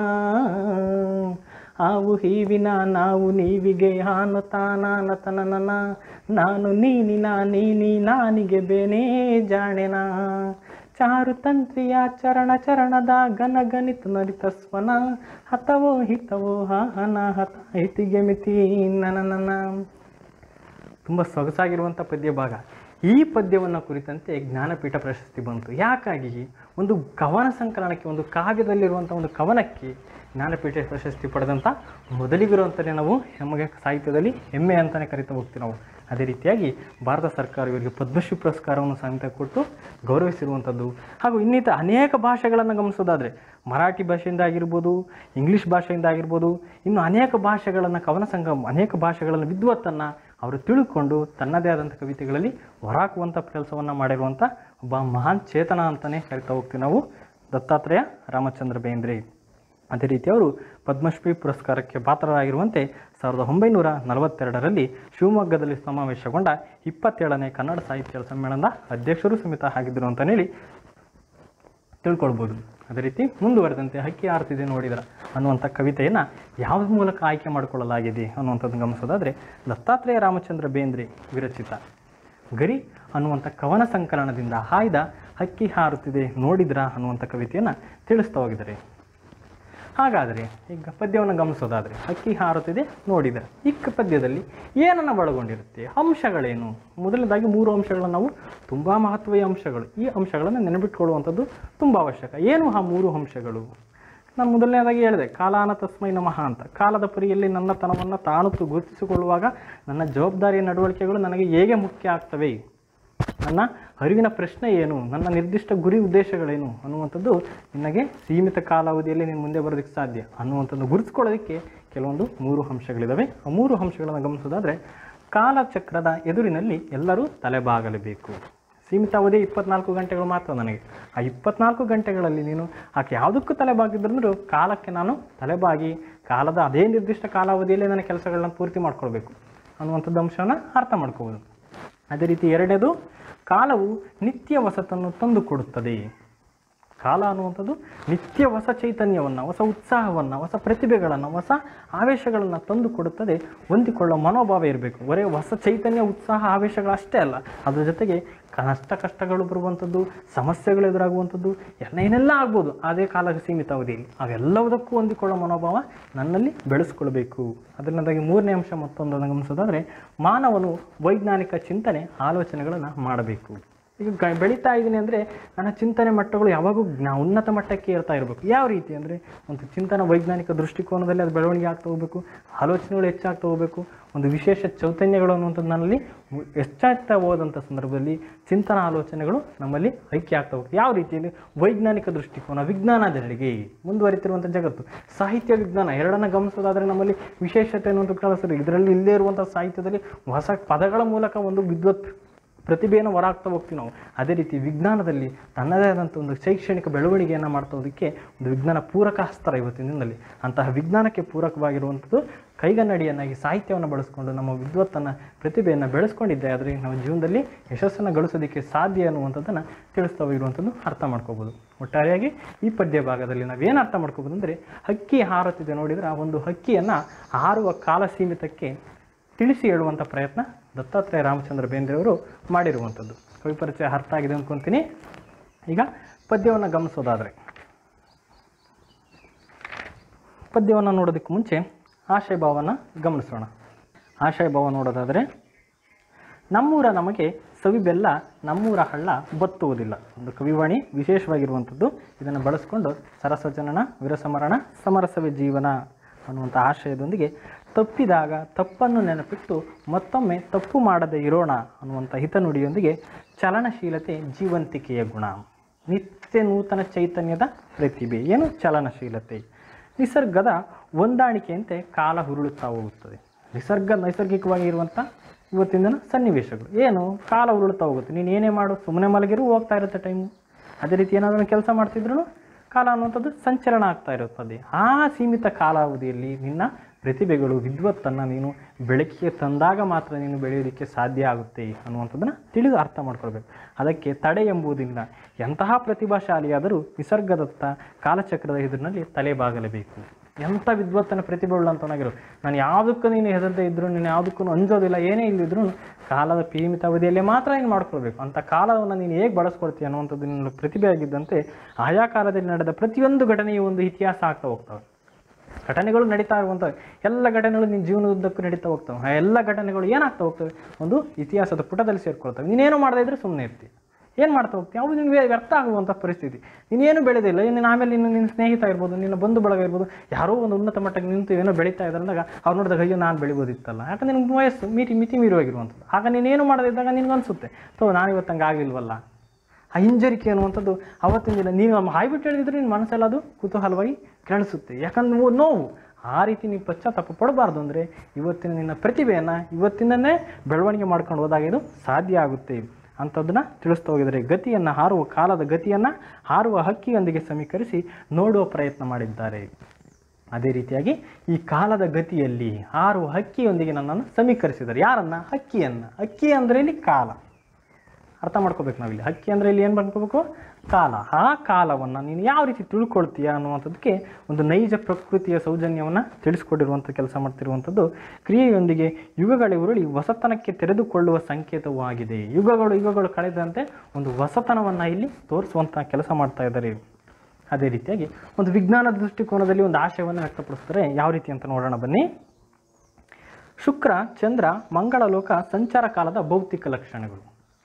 [SPEAKER 1] ಹಾವು ಹೀವಿನ ನಾವು ನೀವಿಗೆ ಹಾನು ತಾನಾನತನನ ನಾನು ನೀನಿನ ನೀನಿ ನಾನಿಗೆ ಬೇನೇ ಜಾಣೆನ ಚಾರು ತಂತ್ರಿಯ ಚರಣ ಚರಣದ ಗನ ಗಣಿತ ನರಿತ ಸ್ವನ ಹತವೋ ಹಿತವೋ ಹನ ಹತ ಹಿತಿಗೆ ಮಿತಿ ನನ ತುಂಬ ಸೊಗಸಾಗಿರುವಂಥ ಪದ್ಯ ಭಾಗ ಈ ಪದ್ಯವನ್ನು ಕುರಿತಂತೆ ಜ್ಞಾನಪೀಠ ಪ್ರಶಸ್ತಿ ಬಂತು ಯಾಕಾಗಿ ಒಂದು ಕವನ ಸಂಕಲನಕ್ಕೆ ಒಂದು ಕಾವ್ಯದಲ್ಲಿರುವಂಥ ಒಂದು ಕವನಕ್ಕೆ ಜ್ಞಾನಪೀಠ ಪ್ರಶಸ್ತಿ ಪಡೆದಂಥ ಮೊದಲಿಗರು ಅಂತಲೇ ನಾವು ನಮಗೆ ಸಾಹಿತ್ಯದಲ್ಲಿ ಹೆಮ್ಮೆ ಅಂತಲೇ ಕರಿತಾ ಹೋಗ್ತೀವಿ ನಾವು ಅದೇ ರೀತಿಯಾಗಿ ಭಾರತ ಸರ್ಕಾರ ಇವರಿಗೆ ಪದ್ಮಶ್ರೀ ಪುರಸ್ಕಾರವನ್ನು ಸಮೇತ ಕೊಟ್ಟು ಗೌರವಿಸಿರುವಂಥದ್ದು ಹಾಗೂ ಇನ್ನಿತ ಅನೇಕ ಭಾಷೆಗಳನ್ನು ಗಮನಿಸೋದಾದರೆ ಮರಾಠಿ ಭಾಷೆಯಿಂದ ಆಗಿರ್ಬೋದು ಇಂಗ್ಲೀಷ್ ಭಾಷೆಯಿಂದ ಆಗಿರ್ಬೋದು ಇನ್ನು ಅನೇಕ ಭಾಷೆಗಳನ್ನು ಕವನ ಸಂಘ ಅನೇಕ ಭಾಷೆಗಳನ್ನು ವಿದ್ವತ್ತನ್ನು ಅವರು ತಿಳ್ಕೊಂಡು ತನ್ನದೇ ಆದಂಥ ಕವಿತೆಗಳಲ್ಲಿ ಹೊರಹಾಕುವಂಥ ಕೆಲಸವನ್ನು ಮಾಡಿರುವಂಥ ಒಬ್ಬ ಮಹಾನ್ ಚೇತನ ಅಂತಲೇ ಕರಿತಾ ಹೋಗ್ತೀವಿ ನಾವು ದತ್ತಾತ್ರೇಯ ರಾಮಚಂದ್ರ ಬೇಂದ್ರೆ ಅದೇ ರೀತಿ ಅವರು ಪದ್ಮಶ್ರೀ ಪುರಸ್ಕಾರಕ್ಕೆ ಪಾತ್ರರಾಗಿರುವಂತೆ ಸಾವಿರದ ಒಂಬೈನೂರ ನಲವತ್ತೆರಡರಲ್ಲಿ ಶಿವಮೊಗ್ಗದಲ್ಲಿ ಸಮಾವೇಶಗೊಂಡ ಇಪ್ಪತ್ತೇಳನೇ ಕನ್ನಡ ಸಾಹಿತ್ಯ ಸಮ್ಮೇಳನದ ಅಧ್ಯಕ್ಷರು ಸಮೇತ ಆಗಿದ್ದರು ಅಂತ ಹೇಳಿ ತಿಳ್ಕೊಳ್ಬೋದು ಅದೇ ರೀತಿ ಮುಂದುವರೆದಂತೆ ಹಕ್ಕಿ ಹಾರುತ್ತಿದೆ ನೋಡಿದ್ರ ಅನ್ನುವಂಥ ಕವಿತೆಯನ್ನು ಯಾವ ಮೂಲಕ ಆಯ್ಕೆ ಮಾಡಿಕೊಳ್ಳಲಾಗಿದೆ ಅನ್ನುವಂಥದ್ದು ಗಮನಿಸೋದಾದರೆ ದತ್ತಾತ್ರೇಯ ರಾಮಚಂದ್ರ ಬೇಂದ್ರೆ ವಿರಚಿತ ಗರಿ ಅನ್ನುವಂಥ ಕವನ ಸಂಕಲನದಿಂದ ಆಯ್ದ ಹಕ್ಕಿ ಹಾರುತ್ತಿದೆ ನೋಡಿದ್ರ ಅನ್ನುವಂಥ ಕವಿತೆಯನ್ನು ತಿಳಿಸ್ತಾ ಹೋಗಿದ್ದಾರೆ ಹಾಗಾದರೆ ಈಗ ಪದ್ಯವನ್ನು ಗಮನಿಸೋದಾದರೆ ಹಕ್ಕಿ ಹಾರುತ್ತಿದೆ ನೋಡಿದರೆ ಈ ಕ- ಪದ್ಯದಲ್ಲಿ ಏನನ್ನು ಒಳಗೊಂಡಿರುತ್ತೆ ಅಂಶಗಳೇನು ಮೊದಲನೇದಾಗಿ ಮೂರು ಅಂಶಗಳನ್ನು ನಾವು ತುಂಬ ಮಹತ್ವೀಯ ಅಂಶಗಳು ಈ ಅಂಶಗಳನ್ನು ನೆನಪಿಟ್ಕೊಳ್ಳುವಂಥದ್ದು ತುಂಬ ಅವಶ್ಯಕ ಏನು ಆ ಮೂರು ಅಂಶಗಳು ನಾನು ಮೊದಲನೇದಾಗಿ ಹೇಳಿದೆ ಕಾಲಾನ ತಸ್ಮೈ ನಮಃ ಅಂತ ಕಾಲದ ಪರಿಯಲ್ಲಿ ನನ್ನ ತನವನ್ನು ತಾನು ತು- ಗುರುತಿಸಿಕೊಳ್ಳುವಾಗ ನನ್ನ ಜವಾಬ್ದಾರಿಯ ನಡವಳಿಕೆಗಳು ನನಗೆ ಹೇಗೆ ಮುಖ್ಯ ಆಗ್ತವೆ ನನ್ನ ಅರಿವಿನ ಪ್ರಶ್ನೆ ಏನು ನನ್ನ ನಿರ್ದಿಷ್ಟ ಗುರಿ ಉದ್ದೇಶಗಳೇನು ಅನ್ನುವಂಥದ್ದು ನಿನಗೆ ಸೀಮಿತ ಕಾಲಾವಧಿಯಲ್ಲಿ ನೀನು ಮುಂದೆ ಬರೋದಕ್ಕೆ ಸಾಧ್ಯ ಅನ್ನುವಂಥದ್ದು ಗುರುತಿಸ್ಕೊಳ್ಳೋದಕ್ಕೆ ಕೆಲವೊಂದು ಮೂರು ಅಂಶಗಳಿದ್ದಾವೆ ಆ ಮೂರು ಅಂಶಗಳನ್ನು ಗಮನಿಸೋದಾದರೆ ಕಾಲಚಕ್ರದ ಎದುರಿನಲ್ಲಿ ಎಲ್ಲರೂ ತಲೆಬಾಗಲೇಬೇಕು ಸೀಮಿತ ಅವಧಿ ಇಪ್ಪತ್ನಾಲ್ಕು ಗಂಟೆಗಳು ಮಾತ್ರ ನನಗೆ ಆ ಇಪ್ಪತ್ನಾಲ್ಕು ಗಂಟೆಗಳಲ್ಲಿ ನೀನು ಆಕೆ ಯಾವುದಕ್ಕೂ ತಲೆಬಾಗಿದ್ರೂ ಕಾಲಕ್ಕೆ ನಾನು ತಲೆಬಾಗಿ ಕಾಲದ ಅದೇ ನಿರ್ದಿಷ್ಟ ಕಾಲಾವಧಿಯಲ್ಲೇ ನನ್ನ ಕೆಲಸಗಳನ್ನ ಪೂರ್ತಿ ಮಾಡ್ಕೊಳ್ಬೇಕು ಅನ್ನುವಂಥದ್ದು ಅಂಶವನ್ನು ಅರ್ಥ ಮಾಡ್ಕೋಬೋದು ಅದೇ ರೀತಿ ಎರಡನೇದು ಕಾಲವು ನಿತ್ಯ ಹೊಸತನ್ನು ತಂದು ಕೊಡುತ್ತದೆ ಕಾಲ ಅನ್ನುವಂಥದ್ದು ನಿತ್ಯ ಹೊಸ ಚೈತನ್ಯವನ್ನು ಹೊಸ ಉತ್ಸಾಹವನ್ನು ಹೊಸ ಪ್ರತಿಭೆಗಳನ್ನು ಹೊಸ ಆವೇಶಗಳನ್ನು ತಂದು ಕೊಡುತ್ತದೆ ಹೊಂದಿಕೊಳ್ಳೋ ಮನೋಭಾವ ಇರಬೇಕು ಬರೀ ಹೊಸ ಚೈತನ್ಯ ಉತ್ಸಾಹ ಆವೇಶಗಳು ಅಷ್ಟೇ ಅಲ್ಲ ಅದ್ರ ಜೊತೆಗೆ ಕಷ್ಟ ಕಷ್ಟಗಳು ಬರುವಂಥದ್ದು ಸಮಸ್ಯೆಗಳು ಎದುರಾಗುವಂಥದ್ದು ಎಲ್ಲ ಏನೆಲ್ಲ ಆಗ್ಬೋದು ಅದೇ ಕಾಲಕ್ಕೆ ಸೀಮಿತ ಅವಧಿಯಲ್ಲಿ ಅವೆಲ್ಲದಕ್ಕೂ ಹೊಂದಿಕೊಳ್ಳೋ ಮನೋಭಾವ ನನ್ನಲ್ಲಿ ಬೆಳೆಸ್ಕೊಳ್ಬೇಕು ಅದರಿಂದಾಗಿ ಮೂರನೇ ಅಂಶ ಮತ್ತೊಂದನ್ನು ಗಮನಿಸೋದಾದರೆ ಮಾನವನು ವೈಜ್ಞಾನಿಕ ಚಿಂತನೆ ಆಲೋಚನೆಗಳನ್ನು ಮಾಡಬೇಕು ಈಗ ಗ ಬೆಳೀತಾ ಇದ್ದೀನಿ ಅಂದರೆ ನನ್ನ ಚಿಂತನೆ ಮಟ್ಟಗಳು ಯಾವಾಗೂ ಜ್ಞಾ ಉನ್ನತ ಮಟ್ಟಕ್ಕೆ ಏರ್ತಾ ಇರಬೇಕು ಯಾವ ರೀತಿ ಅಂದರೆ ಒಂದು ಚಿಂತನ ವೈಜ್ಞಾನಿಕ ದೃಷ್ಟಿಕೋನದಲ್ಲಿ ಅದು ಬೆಳವಣಿಗೆ ಆಗ್ತಾ ಹೋಗಬೇಕು ಆಲೋಚನೆಗಳು ಹೆಚ್ಚಾಗ್ತಾ ಹೋಗಬೇಕು ಒಂದು ವಿಶೇಷ ಚೈತನ್ಯಗಳು ಅನ್ನುವಂಥದ್ದು ನನ್ನಲ್ಲಿ ಮು- ಹೆಚ್ಚಾಗ್ತಾ ಹೋದಂಥ ಸಂದರ್ಭದಲ್ಲಿ ಚಿಂತನ ಆಲೋಚನೆಗಳು ನಮ್ಮಲ್ಲಿ ಐಕ್ಯ ಆಗ್ತಾ ಹೋಗುತ್ತೆ ಯಾವ ರೀತಿಯಲ್ಲಿ ವೈಜ್ಞಾನಿಕ ದೃಷ್ಟಿಕೋನ ವಿಜ್ಞಾನದೆಡೆಗೆ ಮುಂದುವರಿತಿರುವಂಥ ಜಗತ್ತು ಸಾಹಿತ್ಯ ವಿಜ್ಞಾನ ಎರಡನ್ನ ಗಮನಿಸೋದಾದರೆ ನಮ್ಮಲ್ಲಿ ವಿಶೇಷತೆ ಅನ್ನುವಂಥ ಕಳಿಸ್ತಾರೆ ಇದರಲ್ಲಿ ಇಲ್ಲೇ ಇರುವಂಥ ಸಾಹಿತ್ಯದಲ್ಲಿ ಹೊಸ ಪದಗಳ ಮೂಲಕ ಒಂದು ವಿದ್ವತ್ ಪ್ರತಿಭೆಯನ್ನು ಹೊರಹಾಕ್ತಾ ಹೋಗ್ತೀವಿ ನಾವು ಅದೇ ರೀತಿ ವಿಜ್ಞಾನದಲ್ಲಿ ತನ್ನದೇ ಆದಂಥ ಒಂದು ಶೈಕ್ಷಣಿಕ ಬೆಳವಣಿಗೆಯನ್ನು ಮಾಡ್ತೋದಕ್ಕೆ ಒಂದು ವಿಜ್ಞಾನ ಪೂರಕ ಅಸ್ತ್ರ ಇವತ್ತಿನ ದಿನದಲ್ಲಿ ಅಂತಹ ವಿಜ್ಞಾನಕ್ಕೆ ಪೂರಕವಾಗಿರುವಂಥದ್ದು ಕೈಗನ್ನಡಿಯನ್ನಾಗಿ ಸಾಹಿತ್ಯವನ್ನು ಬಳಸ್ಕೊಂಡು ನಮ್ಮ ವಿದ್ವತ್ತನ್ನು ಪ್ರತಿಭೆಯನ್ನು ಬೆಳೆಸ್ಕೊಂಡಿದ್ದೆ ಆದರೆ ನಾವು ಜೀವನದಲ್ಲಿ ಯಶಸ್ಸನ್ನು ಗಳಿಸೋದಕ್ಕೆ ಸಾಧ್ಯ ಅನ್ನುವಂಥದ್ದನ್ನು ತಿಳಿಸ್ತಾ ಹೋಗಿರುವಂಥದ್ದು ಅರ್ಥ ಮಾಡ್ಕೋಬೋದು ಒಟ್ಟಾರೆಯಾಗಿ ಈ ಪದ್ಯ ಭಾಗದಲ್ಲಿ ನಾವೇನು ಅರ್ಥ ಮಾಡ್ಕೋಬೋದು ಅಂದರೆ ಹಕ್ಕಿ ಹಾರುತ್ತಿದೆ ನೋಡಿದರೆ ಆ ಒಂದು ಹಕ್ಕಿಯನ್ನು ಹಾರುವ ಕಾಲ ಸೀಮಿತಕ್ಕೆ ತಿಳಿಸಿ ಹೇಳುವಂಥ ಪ್ರಯತ್ನ ದತ್ತಾತ್ರೇಯ ರಾಮಚಂದ್ರ ಬೇಂದ್ರೆಯವರು ಮಾಡಿರುವಂಥದ್ದು ಕವಿ ಪರಿಚಯ ಅರ್ಥ ಆಗಿದೆ ಅಂದ್ಕೊತೀನಿ ಈಗ ಪದ್ಯವನ್ನು ಗಮನಿಸೋದಾದರೆ ಪದ್ಯವನ್ನು ನೋಡೋದಕ್ಕೆ ಮುಂಚೆ ಆಶಯ ಭಾವನ ಗಮನಿಸೋಣ ಆಶಯ ಭಾವ ನೋಡೋದಾದರೆ ನಮ್ಮೂರ ನಮಗೆ ಸವಿ ಬೆಲ್ಲ ನಮ್ಮೂರ ಹಳ್ಳ ಬತ್ತುವುದಿಲ್ಲ ಒಂದು ಕವಿವಾಣಿ ವಿಶೇಷವಾಗಿರುವಂಥದ್ದು ಇದನ್ನು ಬಳಸ್ಕೊಂಡು ಸರಸಜನನ ವಿರಸಮರಣ ಸಮರಸವೇ ಜೀವನ ಅನ್ನುವಂಥ ಆಶಯದೊಂದಿಗೆ ತಪ್ಪಿದಾಗ ತಪ್ಪನ್ನು ನೆನಪಿಟ್ಟು ಮತ್ತೊಮ್ಮೆ ತಪ್ಪು ಮಾಡದೆ ಇರೋಣ ಅನ್ನುವಂಥ ಹಿತನುಡಿಯೊಂದಿಗೆ ಚಲನಶೀಲತೆ ಜೀವಂತಿಕೆಯ ಗುಣ ನಿತ್ಯ ನೂತನ ಚೈತನ್ಯದ ಪ್ರತಿಭೆ ಏನು ಚಲನಶೀಲತೆ ನಿಸರ್ಗದ ಹೊಂದಾಣಿಕೆಯಂತೆ ಕಾಲ ಹುರುಳುತ್ತಾ ಹೋಗುತ್ತದೆ ನಿಸರ್ಗ ನೈಸರ್ಗಿಕವಾಗಿ ಇರುವಂಥ ಇವತ್ತಿನ ದಿನ ಸನ್ನಿವೇಶಗಳು ಏನು ಕಾಲ ಉರುಳುತ್ತಾ ಹೋಗುತ್ತೆ ನೀನು ಏನೇ ಮಾಡು ಸುಮ್ಮನೆ ಮಲಗಿರು ಹೋಗ್ತಾ ಇರುತ್ತೆ ಟೈಮು ಅದೇ ರೀತಿ ಏನಾದರೂ ಕೆಲಸ ಮಾಡ್ತಿದ್ರು ಕಾಲ ಅನ್ನುವಂಥದ್ದು ಸಂಚಲನ ಆಗ್ತಾ ಇರುತ್ತದೆ ಆ ಸೀಮಿತ ಕಾಲಾವಧಿಯಲ್ಲಿ ನಿನ್ನ ಪ್ರತಿಭೆಗಳು ವಿದ್ವತ್ತನ್ನು ನೀನು ಬೆಳಕಿಗೆ ತಂದಾಗ ಮಾತ್ರ ನೀನು ಬೆಳೆಯೋದಕ್ಕೆ ಸಾಧ್ಯ ಆಗುತ್ತೆ ಅನ್ನುವಂಥದ್ದನ್ನು ತಿಳಿದು ಅರ್ಥ ಮಾಡ್ಕೊಳ್ಬೇಕು ಅದಕ್ಕೆ ತಡೆ ಎಂಬುದಿಲ್ಲ ಎಂತಹ ಪ್ರತಿಭಾಶಾಲಿಯಾದರೂ ನಿಸರ್ಗದತ್ತ ಕಾಲಚಕ್ರದ ಎದುರಿನಲ್ಲಿ ತಲೆಬಾಗಲೇಬೇಕು ಎಂಥ ವಿದ್ವತ್ತನ ಪ್ರತಿಭೆಯುಳ್ಳಂತವನಾಗಿರು ನಾನು ಯಾವುದಕ್ಕೂ ನೀನು ಹೆದರದೇ ಇದ್ದರೂ ನೀನು ಯಾವುದಕ್ಕೂ ಅಂಜೋದಿಲ್ಲ ಏನೇ ಇಲ್ಲಿದ್ರು ಕಾಲದ ಸೀಮಿತ ಅವಧಿಯಲ್ಲೇ ಮಾತ್ರ ನೀನು ಮಾಡ್ಕೊಳ್ಬೇಕು ಅಂಥ ಕಾಲವನ್ನು ನೀನು ಹೇಗೆ ಬಳಸ್ಕೊಳ್ತೀಯ ಅನ್ನುವಂಥದ್ದು ನಿನ್ನ ಪ್ರತಿಭೆ ಆಗಿದ್ದಂತೆ ಆಯಾ ಕಾಲದಲ್ಲಿ ನಡೆದ ಪ್ರತಿಯೊಂದು ಘಟನೆಯು ಒಂದು ಇತಿಹಾಸ ಆಗ್ತಾ ಹೋಗ್ತವೆ ಘಟನೆಗಳು ನಡೀತಾ ಇರುವಂಥವು ಎಲ್ಲ ಘಟನೆಗಳು ನಿನ್ನ ಜೀವನದುದ್ದಕ್ಕೂ ನಡೀತಾ ಹೋಗ್ತವೆ ಆ ಎಲ್ಲ ಘಟನೆಗಳು ಏನಾಗ್ತಾ ಹೋಗ್ತವೆ ಒಂದು ಇತಿಹಾಸದ ಪುಟದಲ್ಲಿ ಸೇರ್ಕೊಳ್ತವೆ ನೀನೇನು ಮಾಡದೇ ಇದ್ರೆ ಸುಮ್ಮನೆ ಇರ್ತೀಯ ಏನು ಮಾಡ್ತಾ ಹೋಗ್ತೀಯ ಅವು ನಿನಗೆ ವ್ಯರ್ಥ ಆಗುವಂಥ ಪರಿಸ್ಥಿತಿ ನೀನೇನು ಬೆಳೆದಿಲ್ಲ ನೀನು ಆಮೇಲೆ ನಿನ್ನ ನಿನ್ನ ಸ್ನೇಹಿತ ಇರ್ಬೋದು ನಿನ್ನ ಬಂಧು ಬಳಗ ಇರ್ಬೋದು ಯಾರೋ ಒಂದು ಉನ್ನತ ಮಟ್ಟಕ್ಕೆ ನಿಂತು ಏನೋ ಬೆಳೀತಾ ಇದ್ದಾರೆ ಅಂದಾಗ ಅವ್ರು ನೋಡಿದಾಗ ಅಯ್ಯೋ ನಾನು ಬೆಳಿಬೋದಿತ್ತಲ್ಲ ಯಾಕಂದ್ರೆ ನಿನ್ಗೆ ವಯಸ್ಸು ಮಿತಿ ಮಿತಿ ಮೀರುವಾಗಿರುವಂಥದ್ದು ಆಗ ನೀನೇನು ಮಾಡದಿದ್ದಾಗ ನಿನ್ಗೆ ಅನಿಸುತ್ತೆ ಸೊ ನಾನು ಇವತ್ತು ಹಂಗೆ ಆಗಿಲ್ವಲ್ಲ ಆ ಹಿಂಜರಿಕೆ ಅನ್ನುವಂಥದ್ದು ಅವತ್ತಿನ ದಿನ ನೀನು ನಮ್ಮ ಹಾಯ್ಬಿಟ್ಟು ಹೇಳಿದ್ರೆ ನಿನ್ನ ಮನಸ್ಸೆಲ್ಲ ಅದು ಕುತೂಹಲವಾಗಿ ಕೇಳಿಸುತ್ತೆ ಯಾಕಂದ್ರೆ ನೀವು ನೋವು ಆ ರೀತಿ ನೀವು ಪಶ್ಚಾತ್ತಾಪ ಪಡಬಾರ್ದು ಅಂದರೆ ಇವತ್ತಿನ ನಿನ್ನ ಪ್ರತಿಭೆಯನ್ನು ಇವತ್ತಿನನ್ನೇ ಬೆಳವಣಿಗೆ ಮಾಡ್ಕೊಂಡು ಹೋದಾಗ ಇದು ಸಾಧ್ಯ ಆಗುತ್ತೆ ಅಂಥದ್ದನ್ನ ತಿಳಿಸ್ತಾ ಹೋಗಿದರೆ ಗತಿಯನ್ನು ಹಾರುವ ಕಾಲದ ಗತಿಯನ್ನು ಹಾರುವ ಹಕ್ಕಿಯೊಂದಿಗೆ ಸಮೀಕರಿಸಿ ನೋಡುವ ಪ್ರಯತ್ನ ಮಾಡಿದ್ದಾರೆ ಅದೇ ರೀತಿಯಾಗಿ ಈ ಕಾಲದ ಗತಿಯಲ್ಲಿ ಹಾರುವ ಹಕ್ಕಿಯೊಂದಿಗೆ ನನ್ನನ್ನು ಸಮೀಕರಿಸಿದ್ದಾರೆ ಯಾರನ್ನ ಹಕ್ಕಿಯನ್ನು ಹಕ್ಕಿ ಅಂದರೆ ಇಲ್ಲಿ ಕಾಲ ಅರ್ಥ ಮಾಡ್ಕೋಬೇಕು ನಾವಿಲ್ಲಿ ಹಕ್ಕಿ ಅಂದರೆ ಇಲ್ಲಿ ಏನು ಮಾಡ್ಕೋಬೇಕು ಕಾಲ ಆ ಕಾಲವನ್ನು ನೀನು ಯಾವ ರೀತಿ ತಿಳ್ಕೊಳ್ತೀಯ ಅನ್ನುವಂಥದ್ದಕ್ಕೆ ಒಂದು ನೈಜ ಪ್ರಕೃತಿಯ ಸೌಜನ್ಯವನ್ನು ತಿಳಿಸ್ಕೊಟ್ಟಿರುವಂಥ ಕೆಲಸ ಮಾಡ್ತಿರುವಂಥದ್ದು ಕ್ರಿಯೆಯೊಂದಿಗೆ ಯುಗಗಳೇ ಉರುಳಿ ಹೊಸತನಕ್ಕೆ ತೆರೆದುಕೊಳ್ಳುವ ಸಂಕೇತವೂ ಆಗಿದೆ ಯುಗಗಳು ಯುಗಗಳು ಕಳೆದಂತೆ ಒಂದು ಹೊಸತನವನ್ನು ಇಲ್ಲಿ ತೋರಿಸುವಂಥ ಕೆಲಸ ಮಾಡ್ತಾ ಇದ್ದಾರೆ ಅದೇ ರೀತಿಯಾಗಿ ಒಂದು ವಿಜ್ಞಾನದ ದೃಷ್ಟಿಕೋನದಲ್ಲಿ ಒಂದು ಆಶಯವನ್ನು ವ್ಯಕ್ತಪಡಿಸ್ತಾರೆ ಯಾವ ರೀತಿ ಅಂತ ನೋಡೋಣ ಬನ್ನಿ ಶುಕ್ರ ಚಂದ್ರ ಮಂಗಳ ಲೋಕ ಸಂಚಾರ ಕಾಲದ ಭೌತಿಕ ಲಕ್ಷಣಗಳು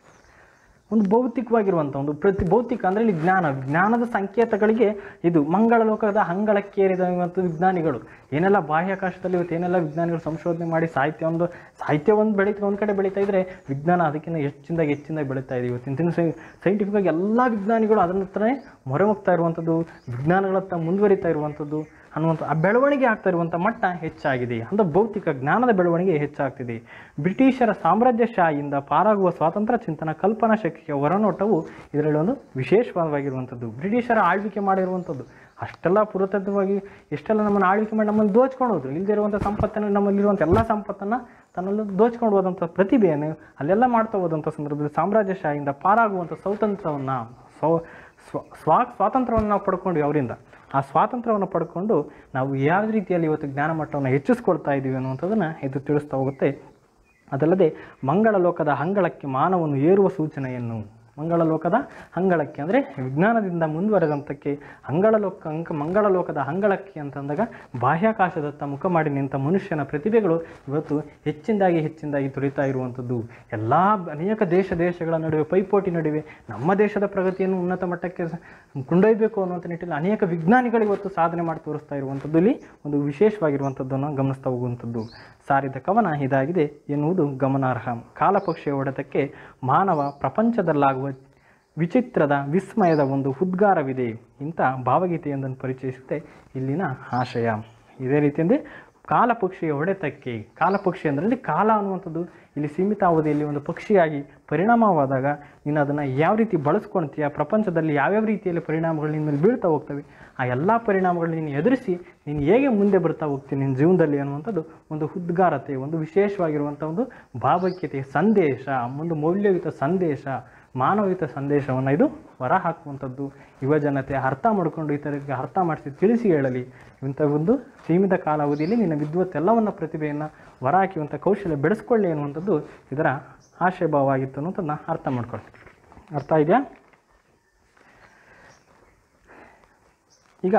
[SPEAKER 1] ಒಂದು ಭೌತಿಕವಾಗಿರುವಂಥ ಒಂದು ಪ್ರತಿ ಭೌತಿಕ ಅಂದರೆ ಇಲ್ಲಿ ಜ್ಞಾನ ಜ್ಞಾನದ ಸಂಕೇತಗಳಿಗೆ ಇದು ಮಂಗಳ ಲೋಕದ ಅಂಗಳಕ್ಕೇರಿದ ಮತ್ತು ವಿಜ್ಞಾನಿಗಳು ಏನೆಲ್ಲ ಬಾಹ್ಯಾಕಾಶದಲ್ಲಿ ಇವತ್ತು ಏನೆಲ್ಲ ವಿಜ್ಞಾನಿಗಳು ಸಂಶೋಧನೆ ಮಾಡಿ ಸಾಹಿತ್ಯ ಒಂದು ಸಾಹಿತ್ಯ ಒಂದು ಬೆಳೀತಾ ಒಂದು ಕಡೆ ಬೆಳೀತಾ ಇದ್ರೆ ವಿಜ್ಞಾನ ಅದಕ್ಕಿಂತ ಹೆಚ್ಚಿಂದಾಗಿ ಹೆಚ್ಚಿಂದಾಗಿ ಬೆಳೀತಾ ಇದೆ ಇವತ್ತಿನ ದಿನ ಸೈಂಟಿಫಿಕ್ ಆಗಿ ಎಲ್ಲ ವಿಜ್ಞಾನಿಗಳು ಅದನ್ನ ಹತ್ರನೇ ಮೊರೆ ಹೋಗ್ತಾ ಇರುವಂಥದ್ದು ವಿಜ್ಞಾನಗಳತ್ತ ಮುಂದುವರಿತಾ ಇರುವಂಥದ್ದು ಅನ್ನುವಂಥ ಆ ಬೆಳವಣಿಗೆ ಆಗ್ತಾ ಇರುವಂಥ ಮಟ್ಟ ಹೆಚ್ಚಾಗಿದೆ ಅಂದರೆ ಭೌತಿಕ ಜ್ಞಾನದ ಬೆಳವಣಿಗೆ ಹೆಚ್ಚಾಗ್ತಿದೆ ಬ್ರಿಟಿಷರ ಸಾಮ್ರಾಜ್ಯಶಾಹಿಯಿಂದ ಪಾರಾಗುವ ಸ್ವಾತಂತ್ರ್ಯ ಚಿಂತನ ಕಲ್ಪನಾ ಶಕ್ತಿಯ ಹೊರನೋಟವು ಇದರಲ್ಲಿ ಒಂದು ವಿಶೇಷವಾಗಿರುವಂಥದ್ದು ಬ್ರಿಟಿಷರ ಆಳ್ವಿಕೆ ಮಾಡಿರುವಂಥದ್ದು ಅಷ್ಟೆಲ್ಲ ಪುರಾತನವಾಗಿ ಎಷ್ಟೆಲ್ಲ ನಮ್ಮನ್ನು ಆಳ್ವಿಕೆ ಮಾಡಿ ನಮ್ಮನ್ನು ದೋಚ್ಕೊಂಡು ಹೋದ್ರು ಇಲ್ಲದೆ ಇರುವಂಥ ಸಂಪತ್ತನ್ನು ನಮ್ಮಲ್ಲಿರುವಂಥ ಎಲ್ಲ ಸಂಪತ್ತನ್ನು ತನ್ನಲ್ಲಿ ದೋಚ್ಕೊಂಡು ಹೋದಂಥ ಪ್ರತಿಭೆಯನ್ನು ಅಲ್ಲೆಲ್ಲ ಮಾಡ್ತಾ ಹೋದಂಥ ಸಂದರ್ಭದಲ್ಲಿ ಸಾಮ್ರಾಜ್ಯಶಾಹಿಯಿಂದ ಪಾರಾಗುವಂಥ ಸ್ವಾತಂತ್ರ್ಯವನ್ನು ಸ್ವ ಸ್ವ ಸ್ವಾ ಸ್ವಾತಂತ್ರ್ಯವನ್ನು ನಾವು ಪಡ್ಕೊಂಡ್ವಿ ಅವರಿಂದ ಆ ಸ್ವಾತಂತ್ರ್ಯವನ್ನು ಪಡ್ಕೊಂಡು ನಾವು ಯಾವ ರೀತಿಯಲ್ಲಿ ಇವತ್ತು ಜ್ಞಾನ ಮಟ್ಟವನ್ನು ಹೆಚ್ಚಿಸ್ಕೊಳ್ತಾ ಇದ್ದೀವಿ ಅನ್ನುವಂಥದ್ದನ್ನು ಇದು ತಿಳಿಸ್ತಾ ಹೋಗುತ್ತೆ ಅದಲ್ಲದೆ ಮಂಗಳ ಲೋಕದ ಅಂಗಳಕ್ಕೆ ಮಾನವನು ಏರುವ ಸೂಚನೆಯನ್ನು ಮಂಗಳ ಲೋಕದ ಅಂಗಳಕ್ಕೆ ಅಂದರೆ ವಿಜ್ಞಾನದಿಂದ ಮುಂದುವರೆದಂಥಕ್ಕೆ ಅಂಗಳ ಲೋಕ ಅಂಕ ಮಂಗಳ ಲೋಕದ ಅಂಗಳಕ್ಕೆ ಅಂತಂದಾಗ ಬಾಹ್ಯಾಕಾಶದತ್ತ ಮುಖ ಮಾಡಿ ನಿಂತ ಮನುಷ್ಯನ ಪ್ರತಿಭೆಗಳು ಇವತ್ತು ಹೆಚ್ಚಿನದಾಗಿ ಹೆಚ್ಚಿನದಾಗಿ ತುರಿತಾ ಇರುವಂಥದ್ದು ಎಲ್ಲ ಅನೇಕ ದೇಶ ದೇಶಗಳ ನಡುವೆ ಪೈಪೋಟಿ ನಡುವೆ ನಮ್ಮ ದೇಶದ ಪ್ರಗತಿಯನ್ನು ಉನ್ನತ ಮಟ್ಟಕ್ಕೆ ಸ- ಕೊಂಡೊಯ್ಯಬೇಕು ಅನ್ನುವಂಥ ನಿಟ್ಟಿನಲ್ಲಿ ಅನೇಕ ವಿಜ್ಞಾನಿಗಳು ಇವತ್ತು ಸಾಧನೆ ಮಾಡಿ ತೋರಿಸ್ತಾ ಇರುವಂಥದ್ದು ಇಲ್ಲಿ ಒಂದು ವಿಶೇಷವಾಗಿರುವಂಥದ್ದನ್ನು ಗಮನಿಸ್ತಾ ಹೋಗುವಂಥದ್ದು ಸಾರಿದ ಕವನ ಇದಾಗಿದೆ ಎನ್ನುವುದು ಗಮನಾರ್ಹ ಕಾಲಪಕ್ಷಿಯ ಹೊಡೆತಕ್ಕೆ ಮಾನವ ಪ್ರಪಂಚದಲ್ಲಾಗುವ ವಿಚಿತ್ರದ ವಿಸ್ಮಯದ ಒಂದು ಉದ್ಗಾರವಿದೆ ಇಂಥ ಭಾವಗೀತೆಯೊಂದನ್ನು ಪರಿಚಯಿಸುತ್ತೆ ಇಲ್ಲಿನ ಆಶಯ ಇದೇ ರೀತಿಯಂದರೆ ಕಾಲಪಕ್ಷಿಯ ಹೊಡೆತಕ್ಕೆ ಕಾಲಪಕ್ಷಿ ಅಂದರೆ ಇಲ್ಲಿ ಕಾಲ ಅನ್ನುವಂಥದ್ದು ಇಲ್ಲಿ ಸೀಮಿತ ಅವಧಿಯಲ್ಲಿ ಒಂದು ಪಕ್ಷಿಯಾಗಿ ಪರಿಣಾಮವಾದಾಗ ನೀನು ಅದನ್ನು ಯಾವ ರೀತಿ ಬಳಸ್ಕೊಳ್ತೀಯ ಪ್ರಪಂಚದಲ್ಲಿ ಯಾವ್ಯಾವ ರೀತಿಯಲ್ಲಿ ಪರಿಣಾಮಗಳು ನಿನ್ನ ಮೇಲೆ ಬೀಳ್ತಾ ಹೋಗ್ತವೆ ಆ ಎಲ್ಲ ಪರಿಣಾಮಗಳನ್ನ ನೀನು ಎದುರಿಸಿ ನೀನು ಹೇಗೆ ಮುಂದೆ ಬರ್ತಾ ಹೋಗ್ತೀನಿ ನಿನ್ನ ಜೀವನದಲ್ಲಿ ಅನ್ನುವಂಥದ್ದು ಒಂದು ಉದ್ಗಾರತೆ ಒಂದು ವಿಶೇಷವಾಗಿರುವಂಥ ಒಂದು ಭಾವೈಕ್ಯತೆ ಸಂದೇಶ ಒಂದು ಮೌಲ್ಯಯುತ ಸಂದೇಶ ಮಾನವಯುತ ಸಂದೇಶವನ್ನು ಇದು ಹೊರ ಹಾಕುವಂಥದ್ದು ಯುವ ಜನತೆ ಅರ್ಥ ಮಾಡಿಕೊಂಡು ಇತರರಿಗೆ ಅರ್ಥ ಮಾಡಿಸಿ ತಿಳಿಸಿ ಹೇಳಲಿ ಇಂಥ ಒಂದು ಸೀಮಿತ ಕಾಲಾವಧಿಯಲ್ಲಿ ನಿನ್ನ ವಿದ್ವತ್ತೆಲ್ಲವನ್ನ ಪ್ರತಿಭೆಯನ್ನು ಹೊರ ಹಾಕುವಂಥ ಕೌಶಲ್ಯ ಬೆಳೆಸ್ಕೊಳ್ಳಿ ಅನ್ನುವಂಥದ್ದು ಇದರ ಆಶಯಭಾವ ಆಗಿತ್ತು ಅನ್ನೋದನ್ನು ಅರ್ಥ ಮಾಡ್ಕೊಳ್ತೀವಿ ಅರ್ಥ ಇದೆಯಾ ಈಗ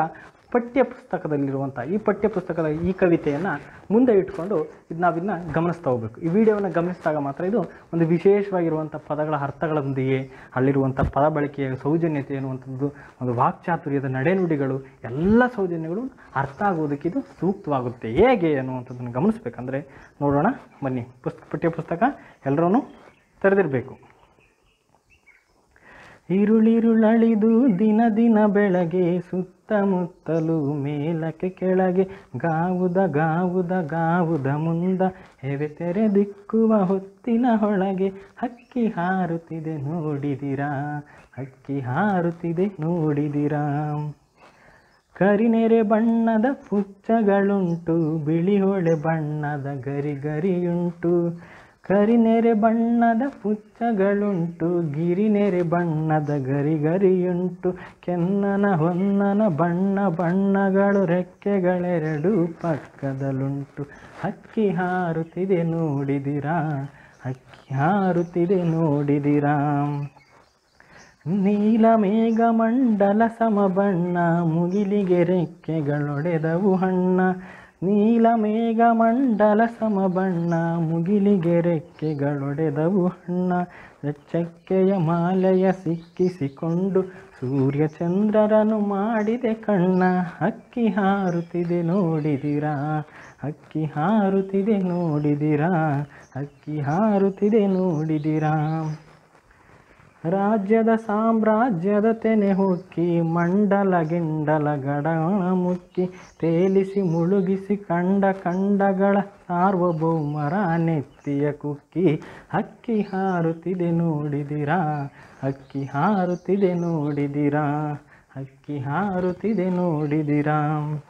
[SPEAKER 1] ಪಠ್ಯ ಪುಸ್ತಕದಲ್ಲಿರುವಂಥ ಈ ಪಠ್ಯ ಪುಸ್ತಕದ ಈ ಕವಿತೆಯನ್ನು ಮುಂದೆ ಇಟ್ಕೊಂಡು ಇದು ನಾವಿನ್ನ ಗಮನಿಸ್ತಾ ಹೋಗ್ಬೇಕು ಈ ವಿಡಿಯೋವನ್ನು ಗಮನಿಸಿದಾಗ ಮಾತ್ರ ಇದು ಒಂದು ವಿಶೇಷವಾಗಿರುವಂಥ ಪದಗಳ ಅರ್ಥಗಳೊಂದಿಗೆ ಅಲ್ಲಿರುವಂಥ ಪದ ಬಳಕೆಯ ಸೌಜನ್ಯತೆ ಅನ್ನುವಂಥದ್ದು ಒಂದು ವಾಕ್ಚಾತುರ್ಯದ ನಡೆನುಡಿಗಳು ಎಲ್ಲ ಸೌಜನ್ಯಗಳು ಅರ್ಥ ಆಗೋದಕ್ಕೆ ಇದು ಸೂಕ್ತವಾಗುತ್ತೆ ಹೇಗೆ ಅನ್ನುವಂಥದ್ದನ್ನು ಗಮನಿಸ್ಬೇಕಂದ್ರೆ ನೋಡೋಣ ಬನ್ನಿ ಪುಸ್ತಕ ಪಠ್ಯ ಪುಸ್ತಕ ಎಲ್ಲರೂ ತೆರೆದಿರಬೇಕು ಇರುಳಿರುಳಳಿದು ದಿನ ದಿನ ಬೆಳಗ್ಗೆ ಸುತ್ತಮುತ್ತಲು ಮೇಲಕ್ಕೆ ಕೆಳಗೆ ಗಾವುದ ಗಾವುದ ಗಾವುದ ಮುಂದ ಹೆವೆ ತೆರೆ ದಿಕ್ಕುವ ಹೊತ್ತಿನ ಹೊಳಗೆ ಹಕ್ಕಿ ಹಾರುತ್ತಿದೆ ನೋಡಿದಿರಾ ಹಕ್ಕಿ ಹಾರುತ್ತಿದೆ ನೋಡಿದಿರಾ ಕರಿನೆರೆ ಬಣ್ಣದ ಪುಚ್ಚಗಳುಂಟು ಬಿಳಿ ಹೊಳೆ ಬಣ್ಣದ ಗರಿ ಗರಿಯುಂಟು ಕರಿನೆರೆ ಬಣ್ಣದ ಪುಚ್ಚಗಳುಂಟು ಗಿರಿನೆರೆ ಬಣ್ಣದ ಗರಿ ಗರಿಯುಂಟು ಕೆನ್ನನ ಹೊನ್ನನ ಬಣ್ಣ ಬಣ್ಣಗಳು ರೆಕ್ಕೆಗಳೆರಡು ಪಕ್ಕದಲ್ಲುಂಟು ಹಕ್ಕಿ ಹಾರುತ್ತಿದೆ ನೋಡಿದಿರಾ ಹಕ್ಕಿ ಹಾರುತ್ತಿದೆ ನೋಡಿದಿರಾ ನೀಲ ಮೇಘ ಮಂಡಲ ಸಮಬಣ್ಣ ಮುಗಿಲಿಗೆ ರೆಕ್ಕೆಗಳೊಡೆದವು ಹಣ್ಣ ನೀಲ ಮೇಘ ಮಂಡಲ ಸಮಬಣ್ಣ ಮುಗಿಲಿಗೆ ರೆಕ್ಕೆಗಳೊಡೆದವು ಹಣ್ಣ ಚಕ್ಕೆಯ ಮಾಲೆಯ ಸಿಕ್ಕಿಸಿಕೊಂಡು ಸೂರ್ಯ ಚಂದ್ರರನು ಮಾಡಿದೆ ಕಣ್ಣ ಹಕ್ಕಿ ಹಾರುತ್ತಿದೆ ನೋಡಿದಿರಾ ಹಕ್ಕಿ ಹಾರುತ್ತಿದೆ ನೋಡಿದಿರಾ ಹಕ್ಕಿ ಹಾರುತ್ತಿದೆ ನೋಡಿದಿರಾ ರಾಜ್ಯದ ಸಾಮ್ರಾಜ್ಯದ ತೆನೆ ಹೊಕ್ಕಿ ಮಂಡಲ ಗಿಂಡಲ ಗಡಣ ಮುಕ್ಕಿ ತೇಲಿಸಿ ಮುಳುಗಿಸಿ ಕಂಡ ಕಂಡಗಳ ಸಾರ್ವಭೌಮರ ನೆತ್ತಿಯ ಕುಕ್ಕಿ ಹಕ್ಕಿ ಹಾರುತ್ತಿದೆ ನೋಡಿದಿರಾ ಹಕ್ಕಿ ಹಾರುತ್ತಿದೆ ನೋಡಿದಿರಾ ಹಕ್ಕಿ ಹಾರುತ್ತಿದೆ ನೋಡಿದಿರಾ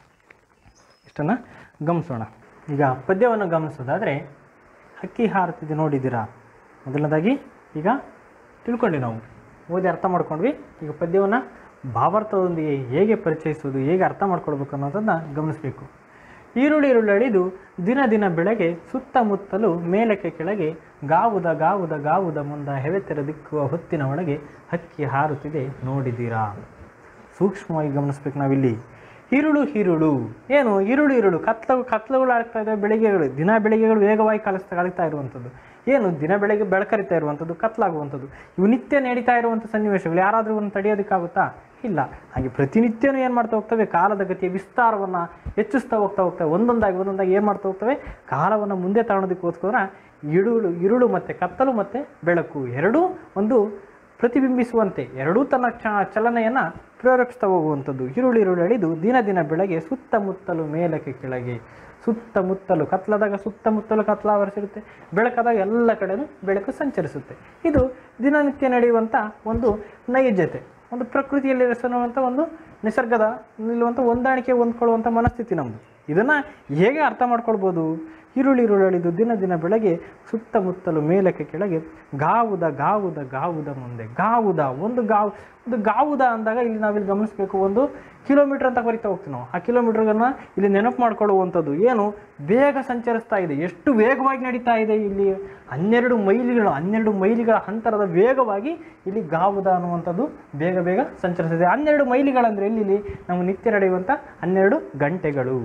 [SPEAKER 1] ಇಷ್ಟನ್ನ ಗಮನಿಸೋಣ ಈಗ ಪದ್ಯವನ್ನು ಗಮನಿಸೋದಾದರೆ ಹಕ್ಕಿ ಹಾರುತ್ತಿದೆ ನೋಡಿದ್ದೀರಾ ಮೊದಲನೇದಾಗಿ ಈಗ ತಿಳ್ಕೊಂಡ್ವಿ ನಾವು ಓದಿ ಅರ್ಥ ಮಾಡ್ಕೊಂಡ್ವಿ ಈಗ ಪದ್ಯವನ್ನು ಭಾವಾರ್ಥದೊಂದಿಗೆ ಹೇಗೆ ಪರಿಚಯಿಸೋದು ಹೇಗೆ ಅರ್ಥ ಮಾಡ್ಕೊಳ್ಬೇಕು ಅನ್ನೋದನ್ನು ಗಮನಿಸಬೇಕು ಈರುಳ್ಳಿ ಈರುಳ್ಳಿ ಅಳಿದು ದಿನ ದಿನ ಬೆಳಗ್ಗೆ ಸುತ್ತಮುತ್ತಲು ಮೇಲಕ್ಕೆ ಕೆಳಗೆ ಗಾವುದ ಗಾವುದ ಗಾವುದ ಮುಂದ ಹೆವೆತೆರ ದಿಕ್ಕುವ ಹೊತ್ತಿನ ಒಳಗೆ ಹಕ್ಕಿ ಹಾರುತ್ತಿದೆ ನೋಡಿದ್ದೀರಾ ಸೂಕ್ಷ್ಮವಾಗಿ ಗಮನಿಸ್ಬೇಕು ನಾವಿಲ್ಲಿ ಈರುಳು ಈರುಳು ಏನು ಈರುಳು ಈರುಳು ಕತ್ಲ ಕತ್ಲುಗಳು ಆಗ್ತಾ ಇದ್ದಾವೆ ಬೆಳಿಗ್ಗೆಗಳು ದಿನ ಬೆಳಿಗ್ಗೆಗಳು ವೇಗವಾಗಿ ಕಲಿಸ್ತಾ ಕಲಿತಾ ಇರುವಂಥದ್ದು ಏನು ದಿನ ಬೆಳಗ್ಗೆ ಬೆಳಕರಿತಾ ಇರುವಂಥದ್ದು ಕತ್ಲಾಗುವಂಥದ್ದು ಇವು ನಿತ್ಯ ನಡೀತಾ ಇರುವಂಥ ಸನ್ನಿವೇಶಗಳು ಯಾರಾದರೂ ಒಂದು ತಡೆಯೋದಕ್ಕಾಗುತ್ತಾ ಇಲ್ಲ ಹಾಗೆ ಪ್ರತಿನಿತ್ಯನೂ ಏನು ಮಾಡ್ತಾ ಹೋಗ್ತವೆ ಕಾಲದ ಗತಿಯ ವಿಸ್ತಾರವನ್ನು ಹೆಚ್ಚಿಸ್ತಾ ಹೋಗ್ತಾ ಹೋಗ್ತವೆ ಒಂದೊಂದಾಗಿ ಒಂದೊಂದಾಗಿ ಏನು ಮಾಡ್ತಾ ಹೋಗ್ತವೆ ಕಾಲವನ್ನು ಮುಂದೆ ತಗೊಳೋದಕ್ಕೋಸ್ಕರ ಇರುಳು ಇರುಳು ಮತ್ತು ಕತ್ತಲು ಮತ್ತು ಬೆಳಕು ಎರಡೂ ಒಂದು ಪ್ರತಿಬಿಂಬಿಸುವಂತೆ ಎರಡೂ ತನ್ನ ಚ ಚಲನೆಯನ್ನು ಪ್ರೇರೇಪಿಸ್ತಾ ಹೋಗುವಂಥದ್ದು ಈರುಳ್ಳಿ ಈರುಳ್ಳಿ ಅಳಿದು ದಿನ ದಿನ ಬೆಳಗ್ಗೆ ಸುತ್ತಮುತ್ತಲು ಮೇಲಕ್ಕೆ ಕೆಳಗೆ ಸುತ್ತಮುತ್ತಲು ಕತ್ಲದಾಗ ಸುತ್ತಮುತ್ತಲು ಕತ್ಲಾವರಿಸಿರುತ್ತೆ ಬೆಳಕಾದಾಗ ಎಲ್ಲ ಕಡೆನೂ ಬೆಳಕು ಸಂಚರಿಸುತ್ತೆ ಇದು ದಿನನಿತ್ಯ ನಡೆಯುವಂಥ ಒಂದು ನೈಜತೆ ಒಂದು ಪ್ರಕೃತಿಯಲ್ಲಿ ರಸನುವಂಥ ಒಂದು ನಿಸರ್ಗದ ನಿಲ್ಲುವಂಥ ಹೊಂದಾಣಿಕೆ ಹೊಂದ್ಕೊಳ್ಳುವಂಥ ಮನಸ್ಥಿತಿ ನಮ್ಮದು ಇದನ್ನು ಹೇಗೆ ಅರ್ಥ ಮಾಡ್ಕೊಳ್ಬೋದು ಈರುಳ್ಳಿ ಈರುಳ್ಳಿದು ದಿನ ದಿನ ಬೆಳಗ್ಗೆ ಸುತ್ತಮುತ್ತಲು ಮೇಲಕ್ಕೆ ಕೆಳಗೆ ಗಾವುದ ಗಾವುದ ಗಾವುದ ಮುಂದೆ ಗಾವುದ ಒಂದು ಗಾವು ಒಂದು ಗಾವುದ ಅಂದಾಗ ಇಲ್ಲಿ ನಾವಿಲ್ಲಿ ಗಮನಿಸಬೇಕು ಒಂದು ಕಿಲೋಮೀಟರ್ ಅಂತ ಬರಿತಾ ಹೋಗ್ತೀವಿ ನಾವು ಆ ಕಿಲೋಮೀಟರ್ಗಳನ್ನ ಇಲ್ಲಿ ನೆನಪು ಮಾಡ್ಕೊಳ್ಳುವಂಥದ್ದು ಏನು ಬೇಗ ಸಂಚರಿಸ್ತಾ ಇದೆ ಎಷ್ಟು ವೇಗವಾಗಿ ನಡೀತಾ ಇದೆ ಇಲ್ಲಿ ಹನ್ನೆರಡು ಮೈಲಿಗಳು ಹನ್ನೆರಡು ಮೈಲಿಗಳ ಅಂತರದ ವೇಗವಾಗಿ ಇಲ್ಲಿ ಗಾವುದ ಅನ್ನುವಂಥದ್ದು ಬೇಗ ಬೇಗ ಸಂಚರಿಸಿದೆ ಹನ್ನೆರಡು ಮೈಲಿಗಳಂದ್ರೆ ಇಲ್ಲಿ ಇಲ್ಲಿ ನಾವು ನಿತ್ಯ ನಡೆಯುವಂಥ ಹನ್ನೆರಡು ಗಂಟೆಗಳು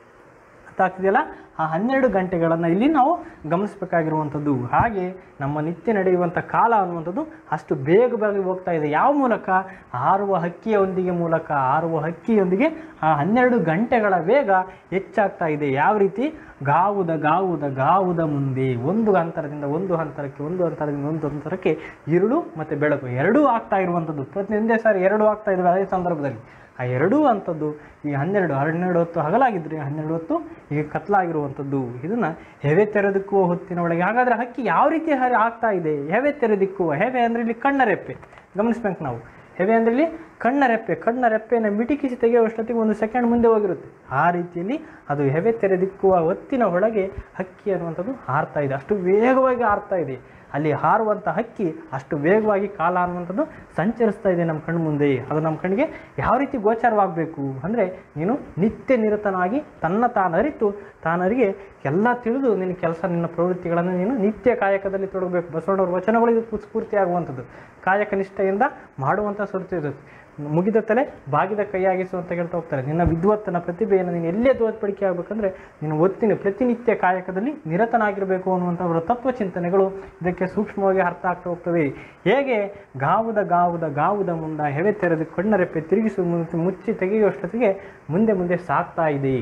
[SPEAKER 1] ಅರ್ಥ ಆಗ್ತಿದೆಯಲ್ಲ ಆ ಹನ್ನೆರಡು ಗಂಟೆಗಳನ್ನು ಇಲ್ಲಿ ನಾವು ಗಮನಿಸಬೇಕಾಗಿರುವಂಥದ್ದು ಹಾಗೆ ನಮ್ಮ ನಿತ್ಯ ನಡೆಯುವಂಥ ಕಾಲ ಅನ್ನುವಂಥದ್ದು ಅಷ್ಟು ಬೇಗವಾಗಿ ಹೋಗ್ತಾ ಇದೆ ಯಾವ ಮೂಲಕ ಹಾರುವ ಹಕ್ಕಿಯೊಂದಿಗೆ ಮೂಲಕ ಹಾರುವ ಹಕ್ಕಿಯೊಂದಿಗೆ ಆ ಹನ್ನೆರಡು ಗಂಟೆಗಳ ವೇಗ ಹೆಚ್ಚಾಗ್ತಾ ಇದೆ ಯಾವ ರೀತಿ ಗಾವುದ ಗಾವುದ ಗಾವುದ ಮುಂದೆ ಒಂದು ಅಂತರದಿಂದ ಒಂದು ಅಂತರಕ್ಕೆ ಒಂದು ಅಂತರದಿಂದ ಒಂದು ಅಂತರಕ್ಕೆ ഇരുಳು ಮತ್ತು ಬೆಳಕು ಎರಡೂ ಆಗ್ತಾ ಇರುವಂಥದ್ದು ಪ್ರತಿ ಒಂದೇ ಸಾರಿ ಎರಡು ಆಗ್ತಾ ಇದ್ದಾವೆ ಅದೇ ಸಂದರ್ಭದಲ್ಲಿ ಆ ಎರಡೂ ಅಂಥದ್ದು ಈ ಹನ್ನೆರಡು ಹನ್ನೆರಡು ಹೊತ್ತು ಹಗಲಾಗಿದ್ದರೆ ಹನ್ನೆರಡು ಹೊತ್ತು ಈಗ ಕತ್ಲಾಗಿರುವಂಥದ್ದು ಇದನ್ನು ಹೆವೆ ತೆರೆದಿಕ್ಕುವ ಹೊತ್ತಿನ ಒಳಗೆ ಹಾಗಾದರೆ ಹಕ್ಕಿ ಯಾವ ರೀತಿ ಹರಿ ಆಗ್ತಾ ಇದೆ ಹೆವೆ ತೆರೆದಿಕ್ಕುವ ಹೆವೆ ಅಂದರೆ ಇಲ್ಲಿ ಕಣ್ಣರೆಪ್ಪೆ ಗಮನಿಸ್ಬೇಕು ನಾವು ಹೆವೆ ಅಂದರೆ ಇಲ್ಲಿ ಕಣ್ಣರೆಪ್ಪೆ ಕಣ್ಣರೆಪ್ಪೆಯನ್ನು ಮಿಟಿಕಿಸಿ ತೆಗೆಯುವಷ್ಟೊತ್ತಿಗೆ ಒಂದು ಸೆಕೆಂಡ್ ಮುಂದೆ ಹೋಗಿರುತ್ತೆ ಆ ರೀತಿಯಲ್ಲಿ ಅದು ಹೆವೆ ತೆರೆದಿಕ್ಕುವ ಹೊತ್ತಿನ ಒಳಗೆ ಹಕ್ಕಿ ಅನ್ನುವಂಥದ್ದು ಹಾರ್ತಾ ಇದೆ ಅಷ್ಟು ವೇಗವಾಗಿ ಹಾರ್ತಾ ಇದೆ ಅಲ್ಲಿ ಹಾರುವಂಥ ಹಕ್ಕಿ ಅಷ್ಟು ವೇಗವಾಗಿ ಕಾಲ ಅನ್ನುವಂಥದ್ದು ಸಂಚರಿಸ್ತಾ ಇದೆ ನಮ್ಮ ಕಣ್ಣು ಮುಂದೆ ಅದು ನಮ್ಮ ಕಣ್ಣಿಗೆ ಯಾವ ರೀತಿ ಗೋಚರವಾಗಬೇಕು ಅಂದರೆ ನೀನು ನಿತ್ಯ ನಿರತನಾಗಿ ತನ್ನ ತಾನು ಅರಿತು ತಾನರಿಗೆ ಎಲ್ಲ ತಿಳಿದು ನಿನ್ನ ಕೆಲಸ ನಿನ್ನ ಪ್ರವೃತ್ತಿಗಳನ್ನು ನೀನು ನಿತ್ಯ ಕಾಯಕದಲ್ಲಿ ತೊಡಗಬೇಕು ಬಸವಣ್ಣವ್ರ ವಚನಗಳು ಇದಕ್ಕೆ ಸ್ಫೂರ್ತಿಯಾಗುವಂಥದ್ದು ಕಾಯಕ ನಿಷ್ಠೆಯಿಂದ ಮಾಡುವಂಥ ಸುರ್ತಿ ಇರುತ್ತೆ ಮುಗಿದ ತಲೆ ಬಾಗಿದ ಕೈಯಾಗಿಸು ಅಂತ ಹೇಳ್ತಾ ಹೋಗ್ತಾರೆ ನಿನ್ನ ವಿದ್ವತ್ತನ ಪ್ರತಿಭೆಯನ್ನು ನೀನು ಎಲ್ಲೇ ತೋರ್ಪಡಿಕೆ ಆಗಬೇಕಂದ್ರೆ ನೀನು ಒತ್ತಿನ ಪ್ರತಿನಿತ್ಯ ಕಾಯಕದಲ್ಲಿ ನಿರತನಾಗಿರಬೇಕು ಅನ್ನುವಂಥ ಅವರ ತತ್ವ ಚಿಂತನೆಗಳು ಇದಕ್ಕೆ ಸೂಕ್ಷ್ಮವಾಗಿ ಅರ್ಥ ಆಗ್ತಾ ಹೋಗ್ತವೆ ಹೇಗೆ ಗಾವುದ ಗಾವುದ ಗಾವುದ ಮುಂದ ಹೆವೆ ತೆರೆದು ಕಣ್ಣರೆಪ್ಪೆ ತಿರುಗಿಸುವ ಮುಂಚೆ ಮುಚ್ಚಿ ತೆಗೆಯುವಷ್ಟೊತ್ತಿಗೆ ಮುಂದೆ ಮುಂದೆ ಸಾಗ್ತಾ ಇದೆ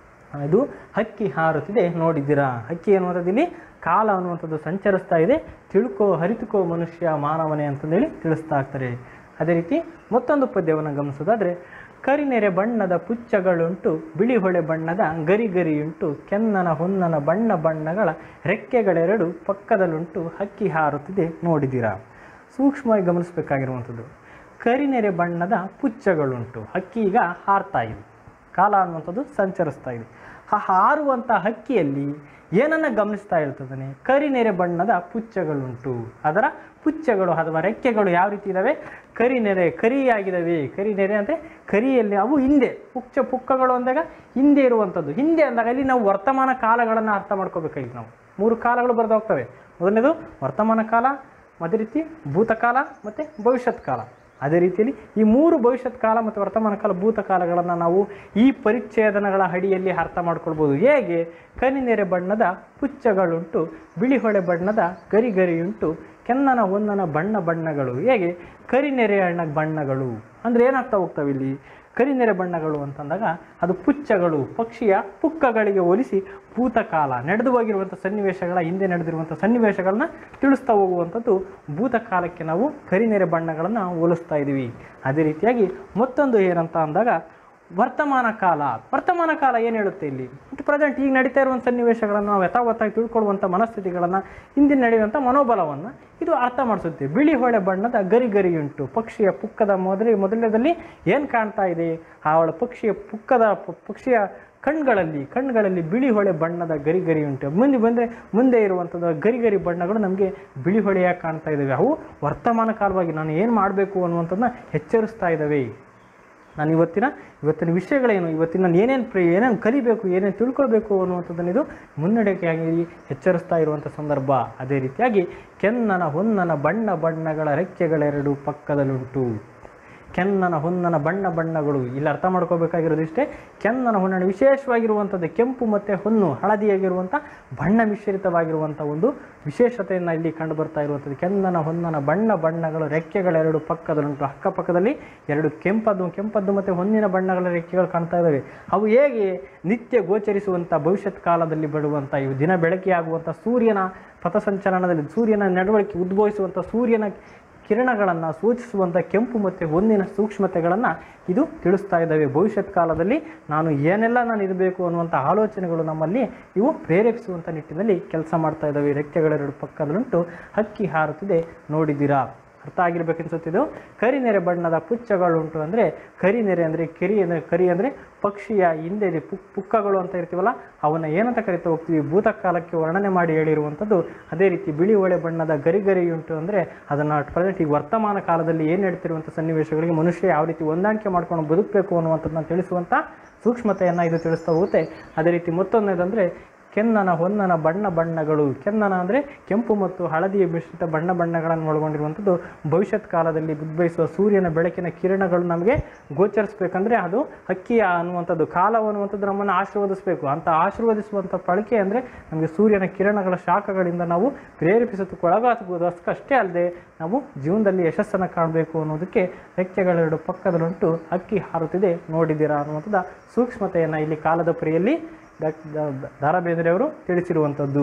[SPEAKER 1] ಅದು ಹಕ್ಕಿ ಹಾರುತ್ತಿದೆ ನೋಡಿದ್ದೀರಾ ಹಕ್ಕಿ ಅನ್ನುವಂಥದ್ದು ಇಲ್ಲಿ ಕಾಲ ಅನ್ನುವಂಥದ್ದು ಸಂಚರಿಸ್ತಾ ಇದೆ ತಿಳ್ಕೋ ಹರಿತುಕೋ ಮನುಷ್ಯ ಮಾನವನೇ ಅಂತಂದೇಳಿ ತಿಳಿಸ್ತಾ ಆಗ್ತಾರೆ ಅದೇ ರೀತಿ ಮತ್ತೊಂದು ಪದ್ಯವನ್ನು ಗಮನಿಸೋದಾದರೆ ಕರಿನೆರೆ ಬಣ್ಣದ ಪುಚ್ಚಗಳುಂಟು ಬಿಳಿ ಹೊಳೆ ಬಣ್ಣದ ಗರಿ ಗರಿಯುಂಟು ಕೆನ್ನನ ಹೊನ್ನನ ಬಣ್ಣ ಬಣ್ಣಗಳ ರೆಕ್ಕೆಗಳೆರಡು ಪಕ್ಕದಲ್ಲುಂಟು ಹಕ್ಕಿ ಹಾರುತ್ತಿದೆ ನೋಡಿದ್ದೀರಾ ಸೂಕ್ಷ್ಮವಾಗಿ ಗಮನಿಸಬೇಕಾಗಿರುವಂಥದ್ದು ಕರಿನೆರೆ ಬಣ್ಣದ ಪುಚ್ಚಗಳುಂಟು ಹಕ್ಕಿ ಈಗ ಹಾರ್ತಾ ಇದೆ ಕಾಲ ಅನ್ನುವಂಥದ್ದು ಸಂಚರಿಸ್ತಾ ಇದೆ ಆ ಹಾರುವಂಥ ಹಕ್ಕಿಯಲ್ಲಿ ಏನನ್ನು ಗಮನಿಸ್ತಾ ಇರ್ತದನೆ ಕರಿನೆರೆ ಬಣ್ಣದ ಪುಚ್ಚಗಳುಂಟು ಅದರ ಪುಚ್ಚಗಳು ಅಥವಾ ರೆಕ್ಕೆಗಳು ಯಾವ ರೀತಿ ಇದ್ದಾವೆ ಕರಿನೆರೆ ಕರಿಯಾಗಿದ್ದಾವೆ ಕರಿನೆರೆ ಅಂದರೆ ಕರಿಯಲ್ಲಿ ಅವು ಹಿಂದೆ ಪುಚ್ಚ ಪುಕ್ಕಗಳು ಅಂದಾಗ ಹಿಂದೆ ಇರುವಂಥದ್ದು ಹಿಂದೆ ಅಂದಾಗ ಇಲ್ಲಿ ನಾವು ವರ್ತಮಾನ ಕಾಲಗಳನ್ನು ಅರ್ಥ ಮಾಡ್ಕೋಬೇಕಾಗಿತ್ತು ನಾವು ಮೂರು ಕಾಲಗಳು ಬರೆದು ಹೋಗ್ತವೆ ಮೊದಲನೇದು ವರ್ತಮಾನ ಕಾಲ ಅದೇ ರೀತಿ ಭೂತಕಾಲ ಮತ್ತು ಭವಿಷ್ಯತ್ ಕಾಲ ಅದೇ ರೀತಿಯಲ್ಲಿ ಈ ಮೂರು ಭವಿಷ್ಯತ್ ಕಾಲ ಮತ್ತು ವರ್ತಮಾನ ಕಾಲ ಭೂತಕಾಲಗಳನ್ನು ನಾವು ಈ ಪರಿಚ್ಛೇದನಗಳ ಅಡಿಯಲ್ಲಿ ಅರ್ಥ ಮಾಡ್ಕೊಳ್ಬೋದು ಹೇಗೆ ಕನಿನೆರೆ ಬಣ್ಣದ ಪುಚ್ಚಗಳುಂಟು ಬಿಳಿ ಹೊಳೆ ಬಣ್ಣದ ಗರಿ ಗರಿಯುಂಟು ಕೆನ್ನನ ಹೊನ್ನನ ಬಣ್ಣ ಬಣ್ಣಗಳು ಹೇಗೆ ಕರಿನೆರೆ ಹಣ್ಣ ಬಣ್ಣಗಳು ಅಂದರೆ ಏನಾಗ್ತಾ ಹೋಗ್ತವೆ ಇಲ್ಲಿ ಕರಿನೆರೆ ಬಣ್ಣಗಳು ಅಂತಂದಾಗ ಅದು ಪುಚ್ಚಗಳು ಪಕ್ಷಿಯ ಪುಕ್ಕಗಳಿಗೆ ಹೋಲಿಸಿ ಭೂತಕಾಲ ನಡೆದು ಹೋಗಿರುವಂಥ ಸನ್ನಿವೇಶಗಳ ಹಿಂದೆ ನಡೆದಿರುವಂಥ ಸನ್ನಿವೇಶಗಳನ್ನ ತಿಳಿಸ್ತಾ ಹೋಗುವಂಥದ್ದು ಭೂತಕಾಲಕ್ಕೆ ನಾವು ಕರಿನೆರೆ ಬಣ್ಣಗಳನ್ನು ಹೋಲಿಸ್ತಾ ಇದ್ದೀವಿ ಅದೇ ರೀತಿಯಾಗಿ ಮತ್ತೊಂದು ಏನಂತ ಅಂದಾಗ ವರ್ತಮಾನ ಕಾಲ ವರ್ತಮಾನ ಕಾಲ ಏನು ಹೇಳುತ್ತೆ ಇಲ್ಲಿ ಪ್ರೆಸೆಂಟ್ ಈಗ ನಡೀತಾ ಇರುವಂಥ ಸನ್ನಿವೇಶಗಳನ್ನು ನಾವು ಯಥಾವತ್ತಾಗಿ ತಿಳ್ಕೊಳ್ಳುವಂಥ ಮನಸ್ಥಿತಿಗಳನ್ನು ಹಿಂದಿನ ನಡೆಯುವಂಥ ಮನೋಬಲವನ್ನು ಇದು ಅರ್ಥ ಮಾಡಿಸುತ್ತೆ ಬಿಳಿ ಹೊಳೆ ಬಣ್ಣದ ಗರಿ ಗರಿಯುಂಟು ಪಕ್ಷಿಯ ಪುಕ್ಕದ ಮೊದಲ ಮೊದಲದಲ್ಲಿ ಏನು ಕಾಣ್ತಾ ಇದೆ ಅವಳ ಪಕ್ಷಿಯ ಪುಕ್ಕದ ಪ- ಪಕ್ಷಿಯ ಕಣ್ಗಳಲ್ಲಿ ಕಣ್ಗಳಲ್ಲಿ ಬಿಳಿ ಹೊಳೆ ಬಣ್ಣದ ಗರಿ ಗರಿ ಉಂಟು ಮುಂದೆ ಬಂದರೆ ಮುಂದೆ ಇರುವಂಥದ್ದು ಗರಿ ಗರಿ ಬಣ್ಣಗಳು ನಮಗೆ ಬಿಳಿ ಹೊಳೆಯಾಗಿ ಕಾಣ್ತಾ ಇದ್ದಾವೆ ಅವು ವರ್ತಮಾನ ಕಾಲವಾಗಿ ನಾನು ಏನು ಮಾಡಬೇಕು ಅನ್ನುವಂಥದ್ದನ್ನ ಎಚ್ಚರಿಸ್ತಾ ಇದ್ದಾವೆ ನಾನು ಇವತ್ತಿನ ಇವತ್ತಿನ ವಿಷಯಗಳೇನು ಇವತ್ತಿನ ನಾನು ಏನೇನು ಪ್ರ ಏನೇನು ಕಲಿಬೇಕು ಏನೇನು ತಿಳ್ಕೊಳ್ಬೇಕು ಅನ್ನುವಂಥದ್ದನ್ನು ಇದು ಮುನ್ನಡೆಕೆಯಾಗಿ ಎಚ್ಚರಿಸ್ತಾ ಇರುವಂಥ ಸಂದರ್ಭ ಅದೇ ರೀತಿಯಾಗಿ ಕೆನ್ನನ ಹೊನ್ನನ ಬಣ್ಣ ಬಣ್ಣಗಳ ರೆಕ್ಕೆಗಳೆರಡು ಪಕ್ಕದಲ್ಲುಂಟು ಕೆನ್ನನ ಹೊನ್ನನ ಬಣ್ಣ ಬಣ್ಣಗಳು ಇಲ್ಲಿ ಅರ್ಥ ಮಾಡ್ಕೋಬೇಕಾಗಿರೋದು ಇಷ್ಟೇ ಕೆನ್ನನ ಹೊನ್ನನ ವಿಶೇಷವಾಗಿರುವಂಥದ್ದು ಕೆಂಪು ಮತ್ತು ಹೊನ್ನು ಹಳದಿಯಾಗಿರುವಂಥ ಬಣ್ಣ ಮಿಶ್ರಿತವಾಗಿರುವಂಥ ಒಂದು ವಿಶೇಷತೆಯನ್ನು ಇಲ್ಲಿ ಕಂಡು ಬರ್ತಾ ಇರುವಂಥದ್ದು ಕೆನ್ನನ ಹೊನ್ನನ ಬಣ್ಣ ಬಣ್ಣಗಳು ರೆಕ್ಕೆಗಳೆರಡು ಪಕ್ಕದಲ್ಲುಂಟು ಅಕ್ಕಪಕ್ಕದಲ್ಲಿ ಎರಡು ಕೆಂಪದ್ದು ಕೆಂಪದ್ದು ಮತ್ತು ಹೊನ್ನಿನ ಬಣ್ಣಗಳ ರೆಕ್ಕೆಗಳು ಕಾಣ್ತಾ ಇದ್ದಾವೆ ಅವು ಹೇಗೆ ನಿತ್ಯ ಗೋಚರಿಸುವಂಥ ಭವಿಷ್ಯತ್ ಕಾಲದಲ್ಲಿ ಬರುವಂಥ ಇವು ದಿನ ಬೆಳಕಿಗೆ ಆಗುವಂಥ ಸೂರ್ಯನ ಪಥಸಂಚಲನದಲ್ಲಿ ಸೂರ್ಯನ ನಡವಳಿಕೆ ಉದ್ಭವಿಸುವಂಥ ಸೂರ್ಯನ ಕಿರಣಗಳನ್ನು ಸೂಚಿಸುವಂಥ ಕೆಂಪು ಮತ್ತು ಹೊನ್ನಿನ ಸೂಕ್ಷ್ಮತೆಗಳನ್ನು ಇದು ತಿಳಿಸ್ತಾ ಇದ್ದಾವೆ ಭವಿಷ್ಯತ್ ಕಾಲದಲ್ಲಿ ನಾನು ಏನೆಲ್ಲ ನಾನು ಇರಬೇಕು ಅನ್ನುವಂಥ ಆಲೋಚನೆಗಳು ನಮ್ಮಲ್ಲಿ ಇವು ಪ್ರೇರೇಪಿಸುವಂಥ ನಿಟ್ಟಿನಲ್ಲಿ ಕೆಲಸ ಮಾಡ್ತಾ ಇದ್ದಾವೆ ರೆಕ್ಕೆಗಳೆರಡು ಪಕ್ಕದಲ್ಲುಂಟು ಹಕ್ಕಿ ಹಾರುತ್ತಿದೆ ನೋಡಿದ್ದೀರಾ ಅರ್ಥ ಆಗಿರ್ಬೇಕನ್ಸುತ್ತಿದ್ದು ಕರಿನೆರೆ ಬಣ್ಣದ ಪುಚ್ಚಗಳುಂಟು ಅಂದರೆ ಕರಿನೆರೆ ಅಂದರೆ ಕೆರಿ ಅಂದರೆ ಕರಿ ಅಂದರೆ ಪಕ್ಷಿಯ ಹಿಂದೆ ಇದೆ ಪುಕ್ ಪುಕ್ಕಗಳು ಅಂತ ಇರ್ತೀವಲ್ಲ ಅವನ್ನ ಏನಂತ ಕರಿತಾ ಹೋಗ್ತೀವಿ ಭೂತಕಾಲಕ್ಕೆ ವರ್ಣನೆ ಮಾಡಿ ಹೇಳಿರುವಂಥದ್ದು ಅದೇ ರೀತಿ ಬಿಳಿ ಹೊಳೆ ಬಣ್ಣದ ಗರಿ ಗರಿಯುಂಟು ಅಂದರೆ ಅದನ್ನು ಪ್ರೆಸೆಂಟ್ ಈಗ ವರ್ತಮಾನ ಕಾಲದಲ್ಲಿ ಏನು ನಡೀತಿರುವಂಥ ಸನ್ನಿವೇಶಗಳಿಗೆ ಮನುಷ್ಯ ಯಾವ ರೀತಿ ಹೊಂದಾಣಿಕೆ ಮಾಡ್ಕೊಂಡು ಬದುಕಬೇಕು ಅನ್ನುವಂಥದ್ದನ್ನ ತಿಳಿಸುವಂಥ ಸೂಕ್ಷ್ಮತೆಯನ್ನು ಇದು ತಿಳಿಸ್ತಾ ಹೋಗುತ್ತೆ ಅದೇ ರೀತಿ ಮತ್ತೊಂದೇದಂದರೆ ಕೆನ್ನನ ಹೊನ್ನನ ಬಣ್ಣ ಬಣ್ಣಗಳು ಕೆನ್ನನ ಅಂದರೆ ಕೆಂಪು ಮತ್ತು ಹಳದಿಯ ಮಿಶ್ರಿತ ಬಣ್ಣ ಬಣ್ಣಗಳನ್ನು ಒಳಗೊಂಡಿರುವಂಥದ್ದು ಭವಿಷ್ಯತ್ ಕಾಲದಲ್ಲಿ ಉದ್ಭವಿಸುವ ಸೂರ್ಯನ ಬೆಳಕಿನ ಕಿರಣಗಳು ನಮಗೆ ಗೋಚರಿಸಬೇಕಂದ್ರೆ ಅದು ಹಕ್ಕಿಯ ಅನ್ನುವಂಥದ್ದು ಕಾಲ ಅನ್ನುವಂಥದ್ದು ನಮ್ಮನ್ನು ಆಶೀರ್ವದಿಸಬೇಕು ಅಂತ ಆಶೀರ್ವದಿಸುವಂಥ ಪಳಕೆ ಅಂದರೆ ನಮಗೆ ಸೂರ್ಯನ ಕಿರಣಗಳ ಶಾಖಗಳಿಂದ ನಾವು ಪ್ರೇರೇಪಿಸೋದಕ್ಕೊಳಗಾಗಬಹುದಷ್ಟೇ ಅಲ್ಲದೆ ನಾವು ಜೀವನದಲ್ಲಿ ಯಶಸ್ಸನ್ನು ಕಾಣಬೇಕು ಅನ್ನೋದಕ್ಕೆ ರೆಕ್ಕೆಗಳೆರಡು ಪಕ್ಕದಲ್ಲುಂಟು ಹಕ್ಕಿ ಹಾರುತ್ತಿದೆ ನೋಡಿದ್ದೀರಾ ಅನ್ನುವಂಥದ್ದು ಸೂಕ್ಷ್ಮತೆಯನ್ನು ಇಲ್ಲಿ ಕಾಲದ ಪ್ರಿಯಲ್ಲಿ ಡಾಕ್ ದಾರಾ ಬೇಂದ್ರೆಯವರು ತಿಳಿಸಿರುವಂಥದ್ದು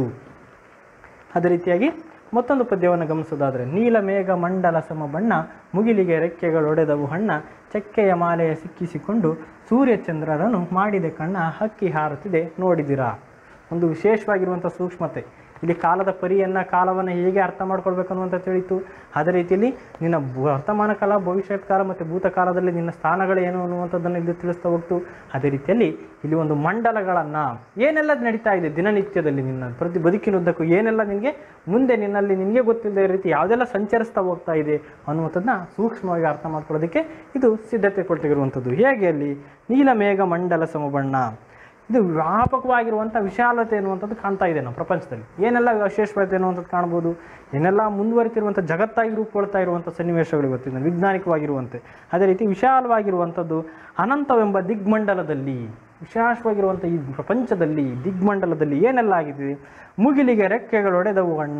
[SPEAKER 1] ಅದೇ ರೀತಿಯಾಗಿ ಮತ್ತೊಂದು ಪದ್ಯವನ್ನು ಗಮನಿಸೋದಾದರೆ ನೀಲ ಮೇಘ ಮಂಡಲ ಸಮ ಬಣ್ಣ ಮುಗಿಲಿಗೆ ರೆಕ್ಕೆಗಳೊಡೆದವು ಹಣ್ಣ ಚಕ್ಕೆಯ ಮಾಲೆಯ ಸಿಕ್ಕಿಸಿಕೊಂಡು ಸೂರ್ಯಚಂದ್ರರನ್ನು ಮಾಡಿದೆ ಕಣ್ಣ ಹಕ್ಕಿ ಹಾರುತ್ತಿದೆ ನೋಡಿದಿರಾ ಒಂದು ವಿಶೇಷವಾಗಿರುವಂಥ ಸೂಕ್ಷ್ಮತೆ ಇಲ್ಲಿ ಕಾಲದ ಪರಿಯನ್ನು ಕಾಲವನ್ನು ಹೇಗೆ ಅರ್ಥ ಮಾಡ್ಕೊಳ್ಬೇಕು ಅನ್ನುವಂಥ ತಿಳಿತು ಅದೇ ರೀತಿಯಲ್ಲಿ ನಿನ್ನ ಭ- ವರ್ತಮಾನ ಕಾಲ ಭವಿಷ್ಯತ್ ಕಾಲ ಮತ್ತು ಭೂತಕಾಲದಲ್ಲಿ ನಿನ್ನ ಸ್ಥಾನಗಳೇನು ಅನ್ನುವಂಥದ್ದನ್ನು ಇಲ್ಲಿ ತಿಳಿಸ್ತಾ ಹೋಗ್ತು ಅದೇ ರೀತಿಯಲ್ಲಿ ಇಲ್ಲಿ ಒಂದು ಮಂಡಲಗಳನ್ನು ಏನೆಲ್ಲ ನಡೀತಾ ಇದೆ ದಿನನಿತ್ಯದಲ್ಲಿ ನಿನ್ನ ಪ್ರತಿ ಬದುಕಿನುದ್ದಕ್ಕೂ ಏನೆಲ್ಲ ನಿನಗೆ ಮುಂದೆ ನಿನ್ನಲ್ಲಿ ನಿನಗೆ ಗೊತ್ತಿಲ್ಲದ ರೀತಿ ಯಾವುದೆಲ್ಲ ಸಂಚರಿಸ್ತಾ ಹೋಗ್ತಾ ಇದೆ ಅನ್ನುವಂಥದ್ದನ್ನ ಸೂಕ್ಷ್ಮವಾಗಿ ಅರ್ಥ ಮಾಡ್ಕೊಳ್ಳೋದಕ್ಕೆ ಇದು ಸಿದ್ಧತೆ ಕೊಟ್ಟಿರುವಂಥದ್ದು ಹೇಗೆ ಅಲ್ಲಿ ನೀಲ ಮೇಘ ಮಂಡಲ ಸಮಬಣ್ಣ ಇದು ವ್ಯಾಪಕವಾಗಿರುವಂಥ ವಿಶಾಲತೆ ಅನ್ನುವಂಥದ್ದು ಕಾಣ್ತಾ ಇದೆ ನಾವು ಪ್ರಪಂಚದಲ್ಲಿ ಏನೆಲ್ಲ ವಿಶೇಷತೆ ಅನ್ನುವಂಥದ್ದು ಕಾಣ್ಬೋದು ಏನೆಲ್ಲ ಮುಂದುವರಿತಿರುವಂಥ ಜಗತ್ತಾಗಿ ರೂಪುಗೊಳ್ತಾ ಇರುವಂಥ ಸನ್ನಿವೇಶಗಳು ಇವತ್ತಿನ ವೈಜ್ಞಾನಿಕವಾಗಿರುವಂತೆ ಅದೇ ರೀತಿ ವಿಶಾಲವಾಗಿರುವಂಥದ್ದು ಅನಂತವೆಂಬ ದಿಗ್ಮಂಡಲದಲ್ಲಿ ವಿಶೇಷವಾಗಿರುವಂಥ ಈ ಪ್ರಪಂಚದಲ್ಲಿ ದಿಗ್ಮಂಡಲದಲ್ಲಿ ಏನೆಲ್ಲ ಆಗಿದೆ ಮುಗಿಲಿಗೆ ರೆಕ್ಕೆಗಳೊಡೆದವು ಅಣ್ಣ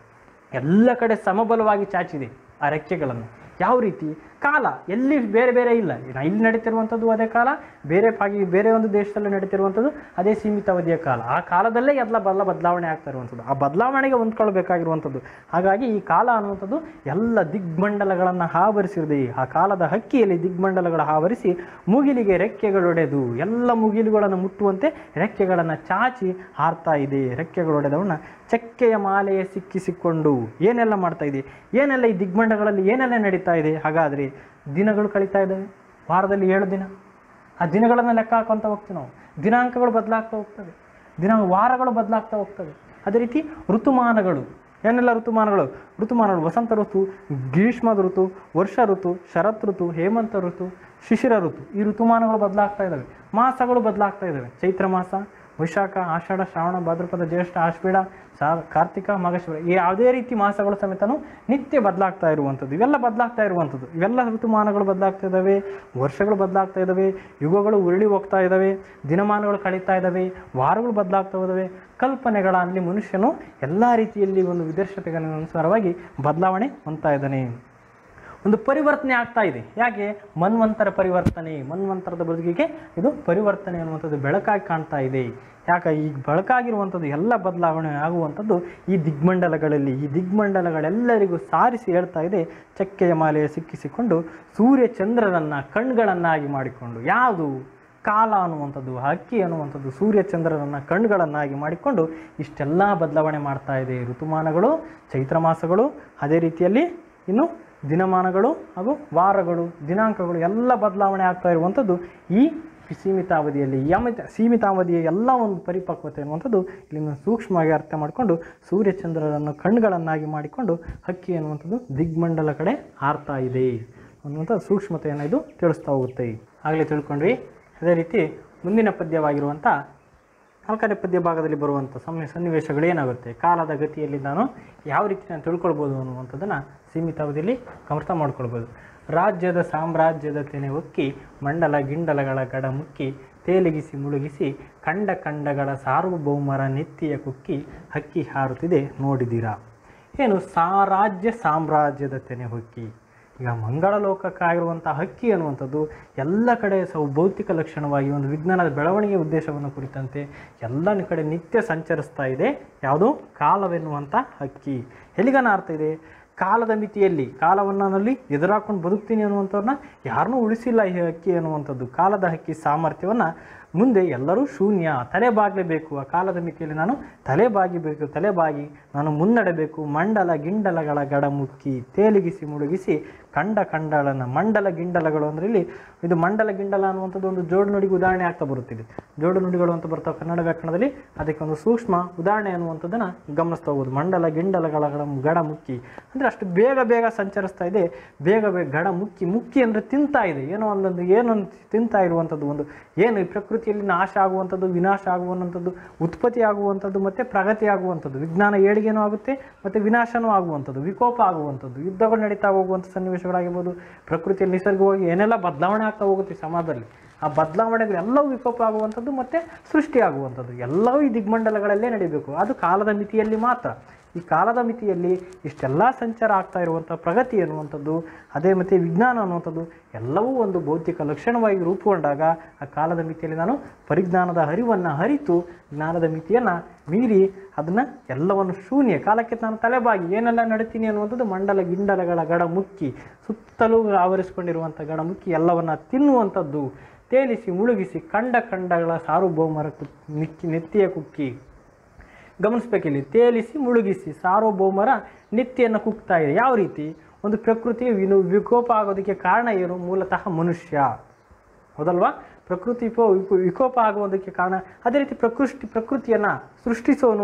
[SPEAKER 1] ಎಲ್ಲ ಕಡೆ ಸಮಬಲವಾಗಿ ಚಾಚಿದೆ ಆ ರೆಕ್ಕೆಗಳನ್ನು ಯಾವ ರೀತಿ ಕಾಲ ಎಲ್ಲಿ ಬೇರೆ ಬೇರೆ ಇಲ್ಲ ನಾ- ಇಲ್ಲಿ ನಡೀತಿರುವಂಥದ್ದು ಅದೇ ಕಾಲ ಬೇರೆ ಪಾಗಿ ಬೇರೆ ಒಂದು ದೇಶದಲ್ಲಿ ನಡೀತಿರುವಂಥದ್ದು ಅದೇ ಸೀಮಿತ ಅವಧಿಯ ಕಾಲ ಆ ಕಾಲದಲ್ಲೇ ಎಲ್ಲ ಬಲ್ಲ ಬದಲಾವಣೆ ಆಗ್ತಾ ಇರುವಂಥದ್ದು ಆ ಬದಲಾವಣೆಗೆ ಹೊಂದ್ಕೊಳ್ಬೇಕಾಗಿರುವಂಥದ್ದು ಹಾಗಾಗಿ ಈ ಕಾಲ ಅನ್ನುವಂಥದ್ದು ಎಲ್ಲ ದಿಗ್ಮಂಡಲಗಳನ್ನು ಆವರಿಸಿದೆ ಆ ಕಾಲದ ಹಕ್ಕಿಯಲ್ಲಿ ದಿಗ್ಮಂಡಲಗಳ ಆವರಿಸಿ ಮುಗಿಲಿಗೆ ರೆಕ್ಕೆಗಳೊಡೆದು ಎಲ್ಲ ಮುಗಿಲುಗಳನ್ನು ಮುಟ್ಟುವಂತೆ ರೆಕ್ಕೆಗಳನ್ನು ಚಾಚಿ ಹಾರ್ತಾ ಇದೆ ರೆಕ್ಕೆಗಳೊಡೆದವನ್ನ ಚಕ್ಕೆಯ ಮಾಲೆಯ ಸಿಕ್ಕಿಸಿಕೊಂಡು ಏನೆಲ್ಲ ಮಾಡ್ತಾ ಇದೆ ಏನೆಲ್ಲ ಈ ದಿಗ್ಮಂಡಗಳಲ್ಲಿ ಏನೆಲ್ಲ ನಡೀತಾ ಇದೆ ಹಾಗಾದರೆ ದಿನಗಳು ಕಳೀತಾ ಇದ್ದಾವೆ ವಾರದಲ್ಲಿ ಏಳು ದಿನ ಆ ದಿನಗಳನ್ನು ಲೆಕ್ಕ ಹಾಕೊಂತ ಹೋಗ್ತೀವಿ ನಾವು ದಿನಾಂಕಗಳು ಬದಲಾಗ್ತಾ ಹೋಗ್ತವೆ ದಿನ ವಾರಗಳು ಬದಲಾಗ್ತಾ ಹೋಗ್ತವೆ ಅದೇ ರೀತಿ ಋತುಮಾನಗಳು ಏನೆಲ್ಲ ಋತುಮಾನಗಳು ಋತುಮಾನಗಳು ವಸಂತ ಋತು ಗ್ರೀಷ್ಮದ ಋತು ವರ್ಷ ಋತು ಶರತ್ ಋತು ಹೇಮಂತ ಋತು ಶಿಶಿರ ಋತು ಈ ಋತುಮಾನಗಳು ಬದಲಾಗ್ತಾ ಇದ್ದಾವೆ ಮಾಸಗಳು ಬದಲಾಗ್ತಾ ಇದ್ದಾವೆ ಚೈತ್ರ ಮಾಸ ವೈಶಾಖ ಆಷಾಢ ಶ್ರಾವಣ ಭಾದ್ರಪದ ಜ್ಯೇಷ್ಠ ಆಶ್ವೀಢ ಸಾ ಕಾರ್ತಿಕ ಮಾಘಶಿರ ಈ ಯಾವುದೇ ರೀತಿ ಮಾಸಗಳು ಸಮೇತನೂ ನಿತ್ಯ ಬದಲಾಗ್ತಾ ಇರುವಂಥದ್ದು ಇವೆಲ್ಲ ಬದಲಾಗ್ತಾ ಇರುವಂಥದ್ದು ಇವೆಲ್ಲ ಋತುಮಾನಗಳು ಬದಲಾಗ್ತಾ ಇದ್ದಾವೆ ವರ್ಷಗಳು ಬದಲಾಗ್ತಾ ಇದ್ದಾವೆ ಯುಗಗಳು ಉರುಳಿ ಹೋಗ್ತಾ ಇದ್ದಾವೆ ದಿನಮಾನಗಳು ಕಳೀತಾ ಇದ್ದಾವೆ ವಾರಗಳು ಬದಲಾಗ್ತಾ ಇದ್ದಾವೆ ಕಲ್ಪನೆಗಳಲ್ಲಿ ಮನುಷ್ಯನು ಎಲ್ಲ ರೀತಿಯಲ್ಲಿ ಒಂದು ವಿದರ್ಶತೆಗೆ ಅನುಸಾರವಾಗಿ ಬದಲಾವಣೆ ಹೊಂದ್ತಾ ಇದ್ದಾನೆ ಒಂದು ಪರಿವರ್ತನೆ ಆಗ್ತಾ ಇದೆ ಯಾಕೆ ಮನ್ವಂತರ ಪರಿವರ್ತನೆ ಮನ್ವಂತರದ ಬದುಕಿಗೆ ಇದು ಪರಿವರ್ತನೆ ಅನ್ನುವಂಥದ್ದು ಬೆಳಕಾಗಿ ಕಾಣ್ತಾ ಇದೆ ಯಾಕೆ ಈ ಬೆಳಕಾಗಿರುವಂಥದ್ದು ಎಲ್ಲ ಬದಲಾವಣೆ ಆಗುವಂಥದ್ದು ಈ ದಿಗ್ಮಂಡಲಗಳಲ್ಲಿ ಈ ದಿಗ್ಮಂಡಲಗಳೆಲ್ಲರಿಗೂ ಸಾರಿಸಿ ಹೇಳ್ತಾ ಇದೆ ಚಕ್ಕೆಯ ಮಾಲೆಯ ಸಿಕ್ಕಿಸಿಕೊಂಡು ಸೂರ್ಯ ಚಂದ್ರರನ್ನು ಕಣ್ಗಳನ್ನಾಗಿ ಮಾಡಿಕೊಂಡು ಯಾವುದು ಕಾಲ ಅನ್ನುವಂಥದ್ದು ಹಕ್ಕಿ ಅನ್ನುವಂಥದ್ದು ಸೂರ್ಯ ಚಂದ್ರರನ್ನು ಕಣ್ಗಳನ್ನಾಗಿ ಮಾಡಿಕೊಂಡು ಇಷ್ಟೆಲ್ಲ ಬದಲಾವಣೆ ಮಾಡ್ತಾ ಇದೆ ಋತುಮಾನಗಳು ಚೈತ್ರ ಮಾಸಗಳು ಅದೇ ರೀತಿಯಲ್ಲಿ ಇನ್ನು ದಿನಮಾನಗಳು ಹಾಗೂ ವಾರಗಳು ದಿನಾಂಕಗಳು ಎಲ್ಲ ಬದಲಾವಣೆ ಆಗ್ತಾ ಇರುವಂಥದ್ದು ಈ ಸೀಮಿತಾವಧಿಯಲ್ಲಿ ಯಮಿತ ಸೀಮಿತಾವಧಿಯ ಎಲ್ಲ ಒಂದು ಪರಿಪಕ್ವತೆ ಅನ್ನುವಂಥದ್ದು ಇಲ್ಲಿಂದ ಸೂಕ್ಷ್ಮವಾಗಿ ಅರ್ಥ ಮಾಡಿಕೊಂಡು ಸೂರ್ಯಚಂದ್ರರನ್ನು ಕಣ್ಗಳನ್ನಾಗಿ ಮಾಡಿಕೊಂಡು ಹಕ್ಕಿ ಅನ್ನುವಂಥದ್ದು ದಿಗ್ಮಂಡಲ ಕಡೆ ಹಾರ್ತಾ ಇದೆ ಅನ್ನುವಂಥ ಸೂಕ್ಷ್ಮತೆಯನ್ನು ಇದು ತಿಳಿಸ್ತಾ ಹೋಗುತ್ತೆ ಆಗಲೇ ತಿಳ್ಕೊಂಡ್ವಿ ಅದೇ ರೀತಿ ಮುಂದಿನ ಪದ್ಯವಾಗಿರುವಂಥ ನಾಲ್ಕನೇ ಪದ್ಯ ಭಾಗದಲ್ಲಿ ಬರುವಂಥ ಸಮಯ ಸನ್ನಿವೇಶಗಳು ಏನಾಗುತ್ತೆ ಕಾಲದ ಗತಿಯಲ್ಲಿ ನಾನು ಯಾವ ರೀತಿ ನಾನು ತಿಳ್ಕೊಳ್ಬೋದು ಅನ್ನುವಂಥದ್ದನ್ನು ಸೀಮಿತ ಅವಧಿಯಲ್ಲಿ ಅರ್ಥ ಮಾಡ್ಕೊಳ್ಬೋದು ರಾಜ್ಯದ ಸಾಮ್ರಾಜ್ಯದ ತೆನೆ ಒಕ್ಕಿ ಮಂಡಲ ಗಿಂಡಲಗಳ ಗಡ ಮುಕ್ಕಿ ತೇಲಿಗಿಸಿ ಮುಳುಗಿಸಿ ಕಂಡ ಕಂಡಗಳ ಸಾರ್ವಭೌಮರ ನೆತ್ತಿಯ ಕುಕ್ಕಿ ಹಕ್ಕಿ ಹಾರುತ್ತಿದೆ ನೋಡಿದ್ದೀರಾ ಏನು ಸಾರಾಜ್ಯ ಸಾಮ್ರಾಜ್ಯದ ತೆನೆ ಹೊಕ್ಕಿ ಈಗ ಮಂಗಳ ಲೋಕಕ್ಕಾಗಿರುವಂಥ ಹಕ್ಕಿ ಅನ್ನುವಂಥದ್ದು ಎಲ್ಲ ಕಡೆ ಸಹ ಭೌತಿಕ ಲಕ್ಷಣವಾಗಿ ಒಂದು ವಿಜ್ಞಾನದ ಬೆಳವಣಿಗೆ ಉದ್ದೇಶವನ್ನು ಕುರಿತಂತೆ ಎಲ್ಲ ಕಡೆ ನಿತ್ಯ ಸಂಚರಿಸ್ತಾ ಇದೆ ಯಾವುದು ಕಾಲವೆನ್ನುವಂಥ ಹಕ್ಕಿ ಎಲ್ಲಿಗನ ಅರ್ಥ ಇದೆ ಕಾಲದ ಮಿತಿಯಲ್ಲಿ ಕಾಲವನ್ನು ನಲ್ಲಿ ಎದುರಾಕೊಂಡು ಬದುಕ್ತೀನಿ ಅನ್ನುವಂಥವ್ರನ್ನ ಯಾರನ್ನೂ ಉಳಿಸಿಲ್ಲ ಈ ಹಕ್ಕಿ ಅನ್ನುವಂಥದ್ದು ಕಾಲದ ಹಕ್ಕಿ ಸಾಮರ್ಥ್ಯವನ್ನು ಮುಂದೆ ಎಲ್ಲರೂ ಶೂನ್ಯ ತಲೆ ಬಾಗಲೇಬೇಕು ಆ ಕಾಲದ ಮಿತಿಯಲ್ಲಿ ನಾನು ತಲೆ ಬಾಗಿಬೇಕು ತಲೆ ಬಾಗಿ ನಾನು ಮುನ್ನಡೆಬೇಕು ಮಂಡಲ ಗಿಂಡಲಗಳ ಗಡ ಮುಕ್ಕಿ ತೇಲಿಗಿಸಿ ಮುಳುಗಿಸಿ ಕಂಡ ಕಂಡಳನ ಮಂಡಲ ಗಿಂಡಲಗಳು ಅಂದ್ರೆ ಇಲ್ಲಿ ಇದು ಮಂಡಲ ಗಿಂಡಲ ಅನ್ನುವಂಥದ್ದು ಒಂದು ಜೋಡು ನುಡಿಗೆ ಉದಾಹರಣೆ ಆಗ್ತಾ ಬರುತ್ತಿದೆ ಜೋಡು ನುಡಿಗಳು ಅಂತ ಬರ್ತಾವೆ ಕನ್ನಡ ವ್ಯಾಕರಣದಲ್ಲಿ ಅದಕ್ಕೆ ಒಂದು ಸೂಕ್ಷ್ಮ ಉದಾಹರಣೆ ಅನ್ನುವಂಥದ್ದನ್ನು ಗಮನಿಸ್ತಾ ಹೋಗ್ಬೋದು ಮಂಡಲ ಗಿಂಡಲಗಳ ಗಡ ಗಡ ಮುಕ್ಕಿ ಅಂದರೆ ಅಷ್ಟು ಬೇಗ ಬೇಗ ಸಂಚರಿಸ್ತಾ ಇದೆ ಬೇಗ ಬೇಗ ಗಡ ಮುಕ್ಕಿ ಮುಕ್ಕಿ ಅಂದರೆ ತಿಂತಾ ಇದೆ ಏನೋ ಒಂದೊಂದು ಏನೊಂದು ತಿಂತಾ ಇರುವಂಥದ್ದು ಒಂದು ಏನು ಈ ಪ್ರಕೃತಿಯಲ್ಲಿ ನಾಶ ಆಗುವಂಥದ್ದು ವಿನಾಶ ಆಗುವಂಥದ್ದು ಉತ್ಪತ್ತಿ ಆಗುವಂಥದ್ದು ಮತ್ತು ಪ್ರಗತಿ ಆಗುವಂಥದ್ದು ವಿಜ್ಞಾನ ಏಳಿಗೆನೂ ಆಗುತ್ತೆ ಮತ್ತು ವಿನಾಶನೂ ಆಗುವಂಥದ್ದು ವಿಕೋಪ ಆಗುವಂಥದ್ದು ಯುದ್ಧಗಳು ನಡೀತಾ ಹೋಗುವಂಥ ಸನ್ನಿವೇಶಗಳಾಗಿರ್ಬೋದು ಪ್ರಕೃತಿಯಲ್ಲಿ ನಿಸರ್ಗವಾಗಿ ಏನೆಲ್ಲ ಬದಲಾವಣೆ ಆಗ್ತಾ ಹೋಗುತ್ತೆ ಈ ಸಮಾಜದಲ್ಲಿ ಆ ಬದಲಾವಣೆಗಳು ಎಲ್ಲವೂ ವಿಕೋಪ ಆಗುವಂಥದ್ದು ಮತ್ತು ಸೃಷ್ಟಿ ಆಗುವಂಥದ್ದು ಎಲ್ಲವೂ ಈ ದಿಗ್ಮಂಡಲಗಳಲ್ಲೇ ನಡೀಬೇಕು ಅದು ಕಾಲದ ಮಿತಿಯಲ್ಲಿ ಮಾತ್ರ ಈ ಕಾಲದ ಮಿತಿಯಲ್ಲಿ ಇಷ್ಟೆಲ್ಲ ಸಂಚಾರ ಆಗ್ತಾ ಇರುವಂಥ ಪ್ರಗತಿ ಅನ್ನುವಂಥದ್ದು ಅದೇ ಮತ್ತು ವಿಜ್ಞಾನ ಅನ್ನುವಂಥದ್ದು ಎಲ್ಲವೂ ಒಂದು ಭೌತಿಕ ಲಕ್ಷಣವಾಗಿ ರೂಪುಗೊಂಡಾಗ ಆ ಕಾಲದ ಮಿತಿಯಲ್ಲಿ ನಾನು ಪರಿಜ್ಞಾನದ ಹರಿವನ್ನು ಹರಿತು ಜ್ಞಾನದ ಮಿತಿಯನ್ನು ಮೀರಿ ಅದನ್ನು ಎಲ್ಲವನ್ನು ಶೂನ್ಯ ಕಾಲಕ್ಕೆ ನಾನು ತಲೆಬಾಗಿ ಏನೆಲ್ಲ ನಡೀತೀನಿ ಅನ್ನುವಂಥದ್ದು ಮಂಡಲ ಗಿಂಡಲಗಳ ಗಡ ಮುಕ್ಕಿ ಸುತ್ತಲೂ ಆವರಿಸಿಕೊಂಡಿರುವಂಥ ಗಡ ಮುಕ್ಕಿ ಎಲ್ಲವನ್ನು ತಿನ್ನುವಂಥದ್ದು ತೇಲಿಸಿ ಮುಳುಗಿಸಿ ಕಂಡ ಕಂಡಗಳ ಸಾರ್ವಭೌಮರ ಕು ನಿಕ್ಕಿ ನೆತ್ತಿಯ ಕುಕ್ಕಿ ಗಮನಿಸ್ಬೇಕಿಲ್ಲಿ ತೇಲಿಸಿ ಮುಳುಗಿಸಿ ಸಾರ್ವಭೌಮರ ನಿತ್ಯವನ್ನು ಕುಗ್ತಾ ಇದೆ ಯಾವ ರೀತಿ ಒಂದು ಪ್ರಕೃತಿ ವಿನು ವಿಕೋಪ ಆಗೋದಕ್ಕೆ ಕಾರಣ ಏನು ಮೂಲತಃ ಮನುಷ್ಯ ಹೌದಲ್ವಾ ಪ್ರಕೃತಿ ವಿಕೋ ವಿಕೋ- ವಿಕೋಪ ಆಗುವುದಕ್ಕೆ ಕಾರಣ ಅದೇ ರೀತಿ ಪ್ರಕೃತಿ ಪ್ರಕೃತಿಯನ್ನು ಸೃಷ್ಟಿಸೋನು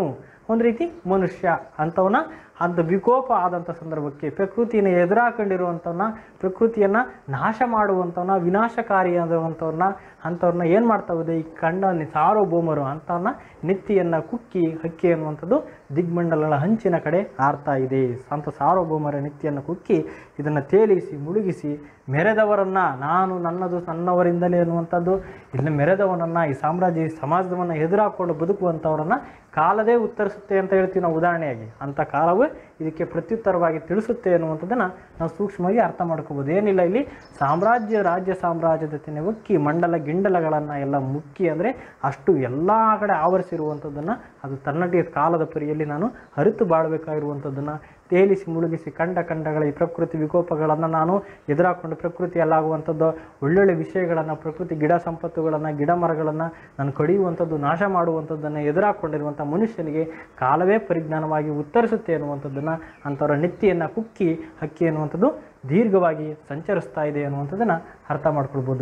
[SPEAKER 1] ಒಂದು ರೀತಿ ಮನುಷ್ಯ ಅಂಥವನ್ನ ಅಂತ ವಿಕೋಪ ಆದಂಥ ಸಂದರ್ಭಕ್ಕೆ ಪ್ರಕೃತಿಯನ್ನು ಎದುರಾಕೊಂಡಿರುವಂಥವನ್ನ ಪ್ರಕೃತಿಯನ್ನು ನಾಶ ಮಾಡುವಂಥವನ್ನ ವಿನಾಶಕಾರಿಯಾದಂಥವ್ರನ್ನ ಅಂಥವ್ರನ್ನ ಏನು ಮಾಡ್ತಾವೆ ಈ ಕಂಡ ಸಾರ್ವಭೌಮರು ಅಂಥವನ್ನ ನೆತ್ತಿಯನ್ನು ಕುಕ್ಕಿ ಹಕ್ಕಿ ಅನ್ನುವಂಥದ್ದು ದಿಗ್ಮಂಡಲಗಳ ಹಂಚಿನ ಕಡೆ ಹಾರ್ತಾ ಇದೆ ಅಂಥ ಸಾರ್ವಭೌಮರ ನೆತ್ತಿಯನ್ನು ಕುಕ್ಕಿ ಇದನ್ನು ತೇಲಿಸಿ ಮುಳುಗಿಸಿ ಮೆರೆದವರನ್ನ ನಾನು ನನ್ನದು ನನ್ನವರಿಂದಲೇ ಅನ್ನುವಂಥದ್ದು ಇಲ್ಲಿ ಮೆರೆದವನನ್ನು ಈ ಸಾಮ್ರಾಜ್ಯ ಈ ಸಮಾಜವನ್ನು ಎದುರಾಕೊಂಡು ಬದುಕುವಂಥವ್ರನ್ನ ಕಾಲದೇ ಉತ್ತರಿಸುತ್ತೆ ಅಂತ ಹೇಳ್ತೀವಿ ನಾವು ಉದಾಹರಣೆಯಾಗಿ ಅಂಥ ಕಾಲವೇ ಇದಕ್ಕೆ ಪ್ರತ್ಯುತ್ತರವಾಗಿ ತಿಳಿಸುತ್ತೆ ಅನ್ನುವಂಥದ್ದನ್ನು ನಾವು ಸೂಕ್ಷ್ಮವಾಗಿ ಅರ್ಥ ಮಾಡ್ಕೋಬೋದು ಏನಿಲ್ಲ ಇಲ್ಲಿ ಸಾಮ್ರಾಜ್ಯ ರಾಜ್ಯ ಸಾಮ್ರಾಜ್ಯದ ತೆನೆ ಉಕ್ಕಿ ಮಂಡಲ ಗಿಂಡಲಗಳನ್ನು ಎಲ್ಲ ಮುಕ್ಕಿ ಅಂದರೆ ಅಷ್ಟು ಎಲ್ಲ ಕಡೆ ಆವರಿಸಿರುವಂಥದ್ದನ್ನು ಅದು ತನ್ನಟಿಯ ಕಾಲದ ಪರಿಯಲ್ಲಿ ನಾನು ಅರಿತು ಬಾಳಬೇಕಾಗಿರುವಂಥದ್ದನ್ನು ತೇಲಿಸಿ ಮುಳುಗಿಸಿ ಕಂಡ ಕಂಡಗಳ ಈ ಪ್ರಕೃತಿ ವಿಕೋಪಗಳನ್ನು ನಾನು ಎದುರಾಕೊಂಡು ಪ್ರಕೃತಿಯಲ್ಲಾಗುವಂಥದ್ದು ಒಳ್ಳೊಳ್ಳೆ ವಿಷಯಗಳನ್ನು ಪ್ರಕೃತಿ ಗಿಡ ಸಂಪತ್ತುಗಳನ್ನು ಗಿಡ ಮರಗಳನ್ನು ನಾನು ಕಡಿಯುವಂಥದ್ದು ನಾಶ ಮಾಡುವಂಥದ್ದನ್ನು ಎದುರಾಕೊಂಡಿರುವಂಥ ಮನುಷ್ಯನಿಗೆ ಕಾಲವೇ ಪರಿಜ್ಞಾನವಾಗಿ ಉತ್ತರಿಸುತ್ತೆ ಅನ್ನುವಂಥದ್ದನ್ನು ಅಂಥವರ ನೆತ್ತಿಯನ್ನು ಕುಕ್ಕಿ ಹಕ್ಕಿ ಅನ್ನುವಂಥದ್ದು ದೀರ್ಘವಾಗಿ ಸಂಚರಿಸ್ತಾ ಇದೆ ಅನ್ನುವಂಥದ್ದನ್ನು ಅರ್ಥ ಮಾಡ್ಕೊಳ್ಬೋದು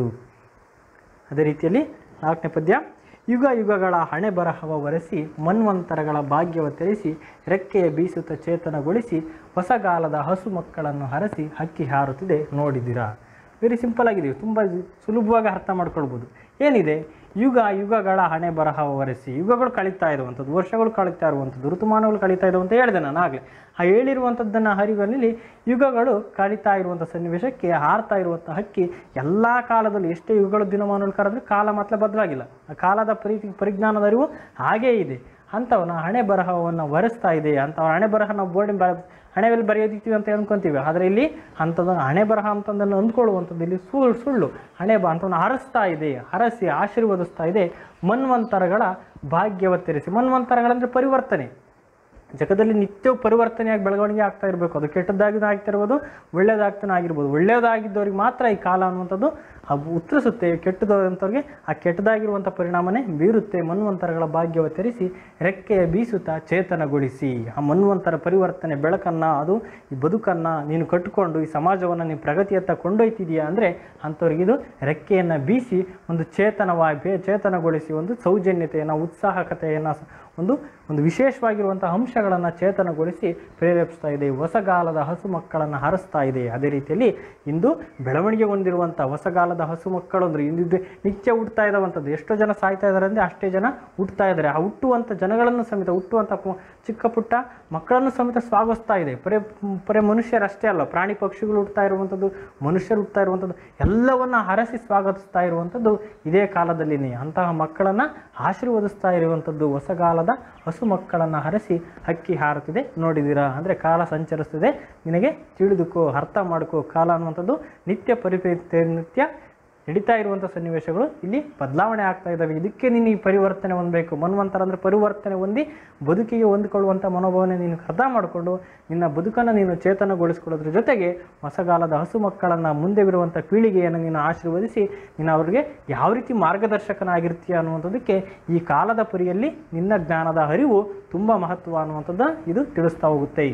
[SPEAKER 1] ಅದೇ ರೀತಿಯಲ್ಲಿ ನಾಲ್ಕನೇ ಪದ್ಯ ಯುಗ ಯುಗಗಳ ಹಣೆ ಬರಹವ ಒರೆಸಿ ಮನ್ವಂತರಗಳ ಭಾಗ್ಯವ ತೆರೆಸಿ ರೆಕ್ಕೆಯ ಬೀಸುತ್ತ ಚೇತನಗೊಳಿಸಿ ಹೊಸಗಾಲದ ಹಸು ಮಕ್ಕಳನ್ನು ಹರಸಿ ಹಕ್ಕಿ ಹಾರುತ್ತಿದೆ ನೋಡಿದ್ದೀರಾ ವೆರಿ ಸಿಂಪಲ್ ಆಗಿದೆ ತುಂಬ ಸುಲಭವಾಗಿ ಅರ್ಥ ಮಾಡ್ಕೊಳ್ಬೋದು ಏನಿದೆ ಯುಗ ಯುಗಗಳ ಹಣೆ ಬರಹ ಒರೆಸಿ ಯುಗಗಳು ಕಳೀತಾ ಇರುವಂಥದ್ದು ವರ್ಷಗಳು ಕಳೀತಾ ಇರುವಂಥದ್ದು ಋತುಮಾನಗಳು ಕಳೀತಾ ಇದ್ದಾವೆ ಅಂತ ಹೇಳಿದೆ ನಾನು ಆಗಲೇ ಆ ಹೇಳಿರುವಂಥದ್ದನ್ನು ಹರಿವಿನಲ್ಲಿ ಯುಗಗಳು ಕಳೀತಾ ಇರುವಂಥ ಸನ್ನಿವೇಶಕ್ಕೆ ಹಾರ್ತಾ ಇರುವಂಥ ಹಕ್ಕಿ ಎಲ್ಲ ಕಾಲದಲ್ಲಿ ಎಷ್ಟೇ ಯುಗಗಳು ದಿನಮಾನಗಳು ಕರೆದ್ರೆ ಕಾಲ ಮಾತ್ರ ಬದಲಾಗಿಲ್ಲ ಆ ಕಾಲದ ಪರಿ ಪರಿಜ್ಞಾನದ ಅರಿವು ಹಾಗೇ ಇದೆ ಅಂಥವನ್ನ ಹಣೆ ಬರಹವನ್ನು ಒರೆಸ್ತಾ ಇದೆ ಅಂಥವ್ರ ಹಣೆ ಬರಹ ನಾವು ಬೋರ್ಡಿನ ಬ ಹಣೆಯಲ್ಲಿ ಬರೆಯೋದಿಕ್ತೀವಿ ಅಂತ ಅನ್ಕೊಂತೀವಿ ಆದರೆ ಇಲ್ಲಿ ಅಂಥದ್ದನ್ನು ಹಣೆ ಬರಹ ಅಂತಂದನ್ನು ಅಂದ್ಕೊಳ್ಳುವಂಥದ್ದು ಇಲ್ಲಿ ಸುಳ್ಳು ಸುಳ್ಳು ಹಣೆ ಬ ಅಂಥವನ್ನು ಹರಸ್ತಾ ಇದೆ ಹರಸಿ ಆಶೀರ್ವದಿಸ್ತಾ ಇದೆ ಮನ್ವಂತರಗಳ ಭಾಗ್ಯವತ್ತರಿಸಿ ಮನ್ವಂತರಗಳಂದರೆ ಪರಿವರ್ತನೆ ಜಗದಲ್ಲಿ ನಿತ್ಯವೂ ಪರಿವರ್ತನೆಯಾಗಿ ಬೆಳವಣಿಗೆ ಆಗ್ತಾ ಇರಬೇಕು ಅದು ಕೆಟ್ಟದ್ದಾಗಿ ಆಗ್ತಾ ಇರ್ಬೋದು ಒಳ್ಳೆಯದಾಗ್ತಾನೆ ಆಗಿರ್ಬೋದು ಒಳ್ಳೆಯದಾಗಿದ್ದವ್ರಿಗೆ ಮಾತ್ರ ಈ ಕಾಲ ಅನ್ನುವಂಥದ್ದು ಅದು ಉತ್ತರಿಸುತ್ತೆ ಕೆಟ್ಟದಂಥವ್ರಿಗೆ ಆ ಕೆಟ್ಟದಾಗಿರುವಂಥ ಪರಿಣಾಮನೇ ಬೀರುತ್ತೆ ಮನ್ವಂತರಗಳ ಭಾಗ್ಯವ ತೆರೆಸಿ ರೆಕ್ಕೆಯ ಬೀಸುತ್ತಾ ಚೇತನಗೊಳಿಸಿ ಆ ಮನ್ವಂತರ ಪರಿವರ್ತನೆ ಬೆಳಕನ್ನು ಅದು ಈ ಬದುಕನ್ನು ನೀನು ಕಟ್ಟಿಕೊಂಡು ಈ ಸಮಾಜವನ್ನು ನೀನು ಪ್ರಗತಿಯತ್ತ ಕೊಂಡೊಯ್ತಿದೀಯಾ ಅಂದರೆ ಅಂಥವ್ರಿಗೆ ಇದು ರೆಕ್ಕೆಯನ್ನು ಬೀಸಿ ಒಂದು ಚೇತನವಾಗಿ ಬೇ- ಚೇತನಗೊಳಿಸಿ ಒಂದು ಸೌಜನ್ಯತೆಯನ್ನು ಉತ್ಸಾಹಕತೆಯನ್ನು ಒಂದು ಒಂದು ವಿಶೇಷವಾಗಿರುವಂಥ ಅಂಶಗಳನ್ನು ಚೇತನಗೊಳಿಸಿ ಪ್ರೇರೇಪಿಸ್ತಾ ಇದೆ ಹೊಸಗಾಲದ ಹಸು ಮಕ್ಕಳನ್ನು ಹರಿಸ್ತಾ ಇದೆ ಅದೇ ರೀತಿಯಲ್ಲಿ ಇಂದು ಬೆಳವಣಿಗೆ ಹೊಂದಿರುವಂಥ ಹೊಸಗಾಲದ ಹಸು ಮಕ್ಕಳು ಅಂದರೆ ಇಂದಿದ್ದು ನಿತ್ಯ ಹುಟ್ಟುತ್ತಾ ಇದ್ದಾವಂಥದ್ದು ಎಷ್ಟೋ ಜನ ಸಾಯ್ತಾ ಇದ್ದಾರೆ ಅಂದರೆ ಅಷ್ಟೇ ಜನ ಹುಟ್ಟುತ್ತಾ ಇದ್ದಾರೆ ಆ ಹುಟ್ಟುವಂಥ ಜನಗಳನ್ನು ಸಮೇತ ಹುಟ್ಟುವಂಥ ಪು- ಚಿಕ್ಕ ಪುಟ್ಟ ಮಕ್ಕಳನ್ನು ಸಮೇತ ಸ್ವಾಗತಿಸ್ತಾ ಇದೆ ಬರೇ ಬರೇ ಮನುಷ್ಯರಷ್ಟೇ ಅಲ್ಲ ಪ್ರಾಣಿ ಪಕ್ಷಿಗಳು ಹುಟ್ಟುತ್ತಾ ಇರುವಂಥದ್ದು ಮನುಷ್ಯರು ಹುಟ್ಟುತ್ತಾ ಇರುವಂಥದ್ದು ಎಲ್ಲವನ್ನ ಹರಸಿ ಸ್ವಾಗತಿಸ್ತಾ ಇರುವಂಥದ್ದು ಇದೇ ಕಾಲದಲ್ಲಿನೇ ಅಂತಹ ಮಕ್ಕಳನ್ನು ಆಶೀರ್ವದಿಸ್ತಾ ಇರುವಂಥದ್ದು ಹೊಸಗಾಲದ ಹಸು ಮಕ್ಕಳನ್ನು ಹರಸಿ ಹಕ್ಕಿ ಹಾರುತ್ತಿದೆ ನೋಡಿದ್ದೀರಾ ಅಂದರೆ ಕಾಲ ಸಂಚರಿಸ್ತಿದೆ ನಿನಗೆ ತಿಳಿದುಕೋ ಅರ್ಥ ಮಾಡ್ಕೋ ಕಾಲ ಅನ್ನುವಂಥದ್ದು ನಿತ್ಯ ಪರಿಪರಿ ನಿತ್ಯ ನಡೀತಾ ಇರುವಂಥ ಸನ್ನಿವೇಶಗಳು ಇಲ್ಲಿ ಬದಲಾವಣೆ ಆಗ್ತಾ ಇದ್ದಾವೆ ಇದಕ್ಕೆ ನೀನು ಈ ಪರಿವರ್ತನೆ ಹೊಂದಬೇಕು ಮನ್ವಂತರ ಅಂದರೆ ಪರಿವರ್ತನೆ ಹೊಂದಿ ಬದುಕಿಗೆ ಹೊಂದಿಕೊಳ್ಳುವಂಥ ಮನೋಭಾವನೆ ನೀನು ಅರ್ಥ ಮಾಡಿಕೊಂಡು ನಿನ್ನ ಬದುಕನ್ನು ನೀನು ಚೇತನಗೊಳಿಸ್ಕೊಳ್ಳೋದ್ರ ಜೊತೆಗೆ ಹೊಸಗಾಲದ ಹಸು ಮಕ್ಕಳನ್ನು ಮುಂದೆ ಇರುವಂಥ ಪೀಳಿಗೆಯನ್ನು ನೀನು ಆಶೀರ್ವದಿಸಿ ನೀನು ಅವರಿಗೆ ಯಾವ ರೀತಿ ಮಾರ್ಗದರ್ಶಕನಾಗಿರ್ತೀಯ ಅನ್ನುವಂಥದ್ದಕ್ಕೆ ಈ ಕಾಲದ ಪರಿಯಲ್ಲಿ ನಿನ್ನ ಜ್ಞಾನದ ಅರಿವು ತುಂಬ ಮಹತ್ವ ಅನ್ನುವಂಥದ್ದು ಇದು ತಿಳಿಸ್ತಾ ಹೋಗುತ್ತೆ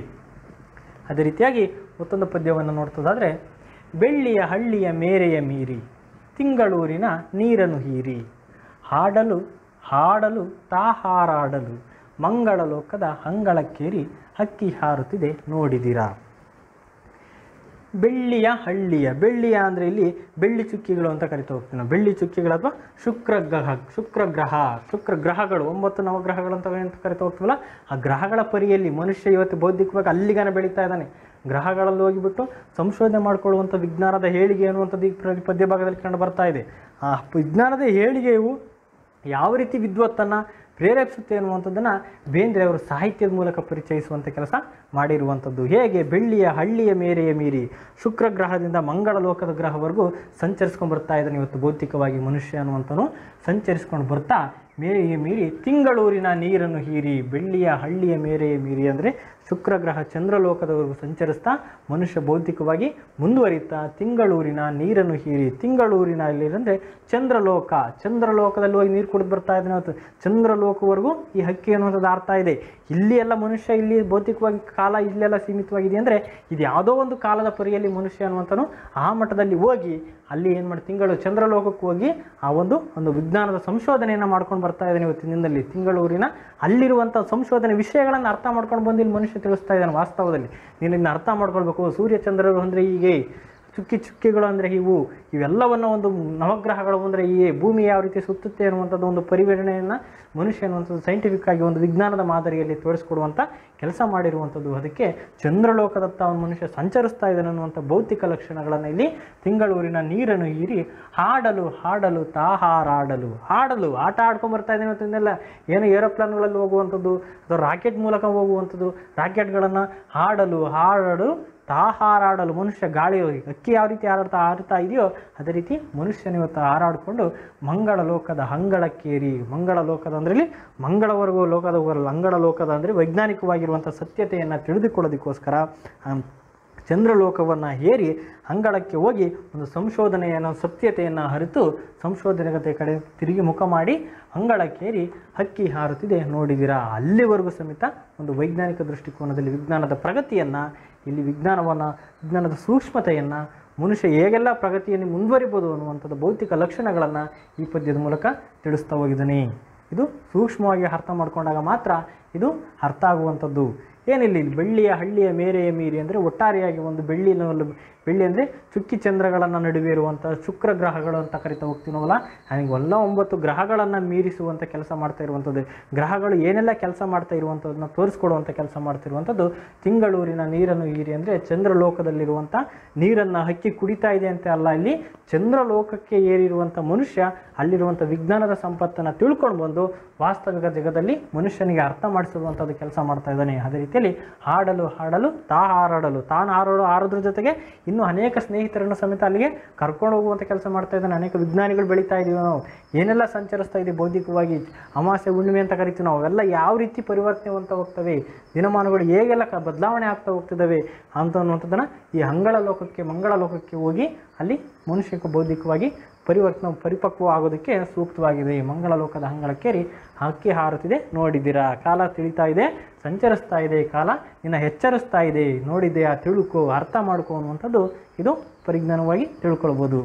[SPEAKER 1] ಅದೇ ರೀತಿಯಾಗಿ ಮತ್ತೊಂದು ಪದ್ಯವನ್ನು ನೋಡ್ತದಾದರೆ ಬೆಳ್ಳಿಯ ಹಳ್ಳಿಯ ಮೇರೆಯ ಮೀರಿ ತಿಂಗಳೂರಿನ ನೀರನ್ನು ಹೀರಿ ಹಾಡಲು ಹಾಡಲು ತಾ ಹಾರಾಡಲು ಮಂಗಳ ಲೋಕದ ಅಂಗಳಕ್ಕೇರಿ ಹಕ್ಕಿ ಹಾರುತ್ತಿದೆ ನೋಡಿದಿರಾ ಬೆಳ್ಳಿಯ ಹಳ್ಳಿಯ ಬೆಳ್ಳಿಯ ಅಂದರೆ ಇಲ್ಲಿ ಬೆಳ್ಳಿ ಚುಕ್ಕಿಗಳು ಅಂತ ಕರಿತಾ ಹೋಗ್ತೀವಿ ನಾವು ಬೆಳ್ಳಿ ಚುಕ್ಕಿಗಳು ಅಥವಾ ಶುಕ್ರ ಗ್ರಹ ಶುಕ್ರ ಗ್ರಹ ಶುಕ್ರ ಗ್ರಹಗಳು ಒಂಬತ್ತು ನವಗ್ರಹಗಳು ಅಂತ ಏನು ಕರಿತಾ ಹೋಗ್ತೀವಲ್ಲ ಆ ಗ್ರಹಗಳ ಪರಿಯಲ್ಲಿ ಮನುಷ್ಯ ಇವತ್ತು ಬೌದ್ಧಿಕವಾಗಿ ಅಲ್ಲಿಗಾನೆ ಬೆಳೀತಾ ಇದ್ದಾನೆ ಗ್ರಹಗಳಲ್ಲಿ ಹೋಗಿಬಿಟ್ಟು ಸಂಶೋಧನೆ ಮಾಡಿಕೊಳ್ಳುವಂಥ ವಿಜ್ಞಾನದ ಏಳಿಗೆ ಅನ್ನುವಂಥದ್ದು ಈ ಪ್ರ- ಪದ್ಯ ಭಾಗದಲ್ಲಿ ಕಂಡು ಬರ್ತಾ ಇದೆ ಆ ವಿಜ್ಞಾನದ ಏಳಿಗೆಯು ಯಾವ ರೀತಿ ವಿದ್ವತ್ತನ್ನು ಪ್ರೇರೇಪಿಸುತ್ತೆ ಅನ್ನುವಂಥದ್ದನ್ನು ಬೇಂದ್ರೆ ಅವರು ಸಾಹಿತ್ಯದ ಮೂಲಕ ಪರಿಚಯಿಸುವಂಥ ಕೆಲಸ ಮಾಡಿರುವಂಥದ್ದು ಹೇಗೆ ಬೆಳ್ಳಿಯ ಹಳ್ಳಿಯ ಮೇರೆಯ ಮೀರಿ ಶುಕ್ರ ಗ್ರಹದಿಂದ ಮಂಗಳ ಲೋಕದ ಗ್ರಹವರೆಗೂ ಸಂಚರಿಸ್ಕೊಂಡು ಬರ್ತಾ ಇದ್ದಾನೆ ಇವತ್ತು ಭೌತಿಕವಾಗಿ ಮನುಷ್ಯ ಅನ್ನುವಂಥನು ಸಂಚರಿಸ್ಕೊಂಡು ಬರ್ತಾ ಮೇರೆಯ ಮೀರಿ ತಿಂಗಳೂರಿನ ನೀರನ್ನು ಹೀರಿ ಬೆಳ್ಳಿಯ ಹಳ್ಳಿಯ ಮೇರೆಯ ಮೀರಿ ಅಂದರೆ ಶುಕ್ರ ಗ್ರಹ ಚಂದ್ರಲೋಕದವರೆಗೂ ಸಂಚರಿಸ್ತಾ ಮನುಷ್ಯ ಭೌತಿಕವಾಗಿ ಮುಂದುವರಿತಾ ತಿಂಗಳೂರಿನ ನೀರನ್ನು ಹೀರಿ ತಿಂಗಳೂರಿನ ಇಲ್ಲಿ ಅಂದರೆ ಚಂದ್ರಲೋಕ ಚಂದ್ರಲೋಕದಲ್ಲಿ ಹೋಗಿ ನೀರು ಕುಡಿದು ಬರ್ತಾ ಇದ್ದಾನೆ ಅವತ್ತು ಚಂದ್ರಲೋಕವರೆಗೂ ಈ ಹಕ್ಕಿ ಅನ್ನುವಂಥದ್ದು ಆರ್ತಾ ಇದೆ ಇಲ್ಲಿ ಎಲ್ಲ ಮನುಷ್ಯ ಇಲ್ಲಿ ಭೌತಿಕವಾಗಿ ಕಾಲ ಇಲ್ಲೆಲ್ಲ ಸೀಮಿತವಾಗಿದೆ ಅಂದರೆ ಇದು ಯಾವುದೋ ಒಂದು ಕಾಲದ ಪರಿಯಲ್ಲಿ ಮನುಷ್ಯ ಅನ್ನುವಂಥನು ಆ ಮಟ್ಟದಲ್ಲಿ ಹೋಗಿ ಅಲ್ಲಿ ಏನು ಮಾಡಿ ತಿಂಗಳು ಚಂದ್ರಲೋಕಕ್ಕೆ ಹೋಗಿ ಆ ಒಂದು ಒಂದು ವಿಜ್ಞಾನದ ಸಂಶೋಧನೆಯನ್ನು ಮಾಡ್ಕೊಂಡು ಬರ್ತಾ ಇದ್ದಾನೆ ಇವತ್ತಿನ ದಿನದಲ್ಲಿ ತಿಂಗಳೂರಿನ ಅಲ್ಲಿರುವಂಥ ಸಂಶೋಧನೆ ವಿಷಯಗಳನ್ನು ಅರ್ಥ ಮಾಡ್ಕೊಂಡು ಬಂದು ಇಲ್ಲಿ ಮನುಷ್ಯ ತಿಳಿಸ್ತಾ ಇದ್ದಾನೆ ವಾಸ್ತವದಲ್ಲಿ ನೀನು ಇದನ್ನ ಅರ್ಥ ಮಾಡ್ಕೊಳ್ಬೇಕು ಸೂರ್ಯಚಂದ್ರರು ಅಂದರೆ ಹೀಗೆ ಚುಕ್ಕಿ ಚುಕ್ಕಿಗಳು ಅಂದರೆ ಇವು ಇವೆಲ್ಲವನ್ನು ಒಂದು ನವಗ್ರಹಗಳು ಅಂದರೆ ಈ ಭೂಮಿ ಯಾವ ರೀತಿ ಸುತ್ತುತ್ತೆ ಅನ್ನುವಂಥದ್ದು ಒಂದು ಪರಿವೀರಣೆಯನ್ನು ಮನುಷ್ಯ ಅನ್ನುವಂಥದ್ದು ಸೈಂಟಿಫಿಕ್ ಆಗಿ ಒಂದು ವಿಜ್ಞಾನದ ಮಾದರಿಯಲ್ಲಿ ತೋರಿಸ್ಕೊಡುವಂಥ ಕೆಲಸ ಮಾಡಿರುವಂಥದ್ದು ಅದಕ್ಕೆ ಚಂದ್ರಲೋಕದತ್ತ ಅವನು ಮನುಷ್ಯ ಸಂಚರಿಸ್ತಾ ಇದ್ದಾನೆ ಅನ್ನುವಂಥ ಭೌತಿಕ ಲಕ್ಷಣಗಳನ್ನು ಇಲ್ಲಿ ತಿಂಗಳೂರಿನ ನೀರನ್ನು ಹೀರಿ ಹಾಡಲು ಹಾಡಲು ತಾಹಾರಾಡಲು ಹಾಡಲು ಆಟ ಆಡ್ಕೊಂಡ್ ಬರ್ತಾ ಇದ್ದಾನೆ ಇವತ್ತಿನೆಲ್ಲ ಏನು ಏರೋಪ್ಲಾನ್ಗಳಲ್ಲಿ ಹೋಗುವಂಥದ್ದು ಅಥವಾ ರಾಕೆಟ್ ಮೂಲಕ ಹೋಗುವಂಥದ್ದು ರಾಕೆಟ್ಗಳನ್ನು ಹಾಡಲು ಹಾಡಲು ತಾಹಾರಾಡಲು ಮನುಷ್ಯ ಗಾಳಿ ಅಕ್ಕಿ ಯಾವ ರೀತಿ ಹಾರಾಡ್ತಾ ಹಾರುತ್ತಾ ಇದೆಯೋ ಅದೇ ರೀತಿ ಮನುಷ್ಯನ ಇವತ್ತು ಹಾರಾಡಿಕೊಂಡು ಮಂಗಳ ಲೋಕದ ಹಂಗಳಕ್ಕೇರಿ ಮಂಗಳ ಲೋಕದ ಅಂದ್ರೆ ಇಲ್ಲಿ ಮಂಗಳವರೆಗೂ ಲೋಕದ ಹೋಗಲ್ಲ ಅಂಗಳ ಲೋಕದ ಅಂದರೆ ವೈಜ್ಞಾನಿಕವಾಗಿರುವಂಥ ಸತ್ಯತೆಯನ್ನು ತಿಳಿದುಕೊಳ್ಳೋದಕ್ಕೋಸ್ಕರ ಆ, ಚಂದ್ರಲೋಕವನ್ನು ಹೇರಿ ಅಂಗಳಕ್ಕೆ ಹೋಗಿ ಒಂದು ಸಂಶೋಧನೆಯನ್ನು ಸತ್ಯತೆಯನ್ನು ಅರಿತು ಸಂಶೋಧನೆಗತೆ ಕಡೆ ತಿರುಗಿ ಮುಖ ಮಾಡಿ ಅಂಗಳಕ್ಕೇರಿ ಹಕ್ಕಿ ಹಾರುತ್ತಿದೆ ನೋಡಿದಿರಾ ಅಲ್ಲಿವರೆಗೂ ಸಮೇತ ಒಂದು ವೈಜ್ಞಾನಿಕ ದೃಷ್ಟಿಕೋನದಲ್ಲಿ ವಿಜ್ಞಾನದ ಪ್ರಗತಿಯನ್ನು ಇಲ್ಲಿ ವಿಜ್ಞಾನವನ್ನು ವಿಜ್ಞಾನದ ಸೂಕ್ಷ್ಮತೆಯನ್ನು ಮನುಷ್ಯ ಹೇಗೆಲ್ಲ ಪ್ರಗತಿಯನ್ನು ಮುಂದುವರಿಬೋದು ಅನ್ನುವಂಥದ್ದು ಭೌತಿಕ ಲಕ್ಷಣಗಳನ್ನು ಈ ಪದ್ಯದ ಮೂಲಕ ತಿಳಿಸ್ತಾ ಹೋಗಿದ್ದಾನೆ ಇದು ಸೂಕ್ಷ್ಮವಾಗಿ ಅರ್ಥ ಮಾಡ್ಕೊಂಡಾಗ ಮಾತ್ರ ಇದು ಅರ್ಥ ಆಗುವಂಥದ್ದು ಏನಿಲ್ಲ ಇಲ್ಲಿ ಬೆಳ್ಳಿಯ ಹಳ್ಳಿಯ ಮೇರೆಯ ಮೀರಿ ಅಂದರೆ ಒಟ್ಟಾರೆಯಾಗಿ ಒಂದು ಬೆಳ್ಳಿನ ಬೆಳ್ಳಿ ಅಂದರೆ ಚುಕ್ಕಿ ಚಂದ್ರಗಳನ್ನು ನಡುವೆ ಇರುವಂಥ ಶುಕ್ರ ಗ್ರಹಗಳು ಅಂತ ಕರಿತಾ ಹೋಗ್ತೀನವಲ್ಲ ನನಗೆ ಎಲ್ಲ ಒಂಬತ್ತು ಗ್ರಹಗಳನ್ನು ಮೀರಿಸುವಂಥ ಕೆಲಸ ಮಾಡ್ತಾ ಇರುವಂಥದ್ದು ಗ್ರಹಗಳು ಏನೆಲ್ಲ ಕೆಲಸ ಮಾಡ್ತಾ ಇರುವಂಥದ್ದನ್ನ ತೋರಿಸ್ಕೊಡುವಂಥ ಕೆಲಸ ಮಾಡ್ತಿರುವಂಥದ್ದು ತಿಂಗಳೂರಿನ ನೀರನ್ನು ಹೀರಿ ಅಂದರೆ ಚಂದ್ರಲೋಕದಲ್ಲಿರುವಂಥ ನೀರನ್ನು ಹಕ್ಕಿ ಕುಡಿತಾ ಇದೆ ಅಂತ ಅಲ್ಲ ಇಲ್ಲಿ ಚಂದ್ರಲೋಕಕ್ಕೆ ಏರಿರುವಂಥ ಮನುಷ್ಯ ಅಲ್ಲಿರುವಂಥ ವಿಜ್ಞಾನದ ಸಂಪತ್ತನ್ನು ತಿಳ್ಕೊಂಡು ಬಂದು ವಾಸ್ತವಿಕ ಜಗದಲ್ಲಿ ಮನುಷ್ಯನಿಗೆ ಅರ್ಥ ಮಾಡಿಸುವಂಥದ್ದು ಕೆಲಸ ಮಾಡ್ತಾ ಇದ್ದಾನೆ ಅದೇ ರೀತಿಯಲ್ಲಿ ಹಾಡಲು ಹಾಡಲು ತಾ ಹಾರಾಡಲು ತಾನು ಹಾರಾಡೋ ಹಾರೋದ್ರ ಜೊತೆಗೆ ಇನ್ನೂ ಅನೇಕ ಸ್ನೇಹಿತರನ್ನು ಸಮೇತ ಅಲ್ಲಿಗೆ ಕರ್ಕೊಂಡು ಹೋಗುವಂಥ ಕೆಲಸ ಮಾಡ್ತಾ ಇದ್ದಾನೆ ಅನೇಕ ವಿಜ್ಞಾನಿಗಳು ಬೆಳೀತಾ ಇದ್ದೀವಿ ನಾವು ಏನೆಲ್ಲ ಸಂಚರಿಸ್ತಾ ಇದ್ದೀವಿ ಬೌದ್ಧಿಕವಾಗಿ ಅಮಾವಾಸ್ಯೆ ಹುಣ್ಣಿಮೆ ಅಂತ ಕರಿತೀವಿ ನಾವು ಅವೆಲ್ಲ ಯಾವ ರೀತಿ ಪರಿವರ್ತನೆ ಅಂತ ಹೋಗ್ತವೆ ದಿನಮಾನಗಳು ಹೇಗೆಲ್ಲ ಕ ಬದಲಾವಣೆ ಆಗ್ತಾ ಹೋಗ್ತಿದ್ದಾವೆ ಅಂತ ಅನ್ನುವಂಥದ್ದನ್ನು ಈ ಅಂಗಳ ಲೋಕಕ್ಕೆ ಮಂಗಳ ಲೋಕಕ್ಕೆ ಹೋಗಿ ಅಲ್ಲಿ ಮನುಷ್ಯಕ್ಕೆ ಬೌದ್ಧಿಕವಾಗಿ ಪರಿವರ್ತನೆ ಪರಿಪಕ್ವ ಆಗೋದಕ್ಕೆ ಸೂಕ್ತವಾಗಿದೆ ಈ ಮಂಗಳ ಲೋಕದ ಅಂಗಳಕ್ಕೇರಿ ಹಕ್ಕಿ ಹಾರುತ್ತಿದೆ ನೋಡಿದ್ದೀರಾ ಕಾಲ ತಿಳಿತಾ ಇದೆ ಸಂಚರಿಸ್ತಾ ಇದೆ ಕಾಲ ಇನ್ನು ಎಚ್ಚರಿಸ್ತಾ ಇದೆ ನೋಡಿದೆಯಾ ತಿಳ್ಕೊ ಅರ್ಥ ಮಾಡ್ಕೊ ಅನ್ನುವಂಥದ್ದು ಇದು ಪರಿಜ್ಞಾನವಾಗಿ ತಿಳ್ಕೊಳ್ಬೋದು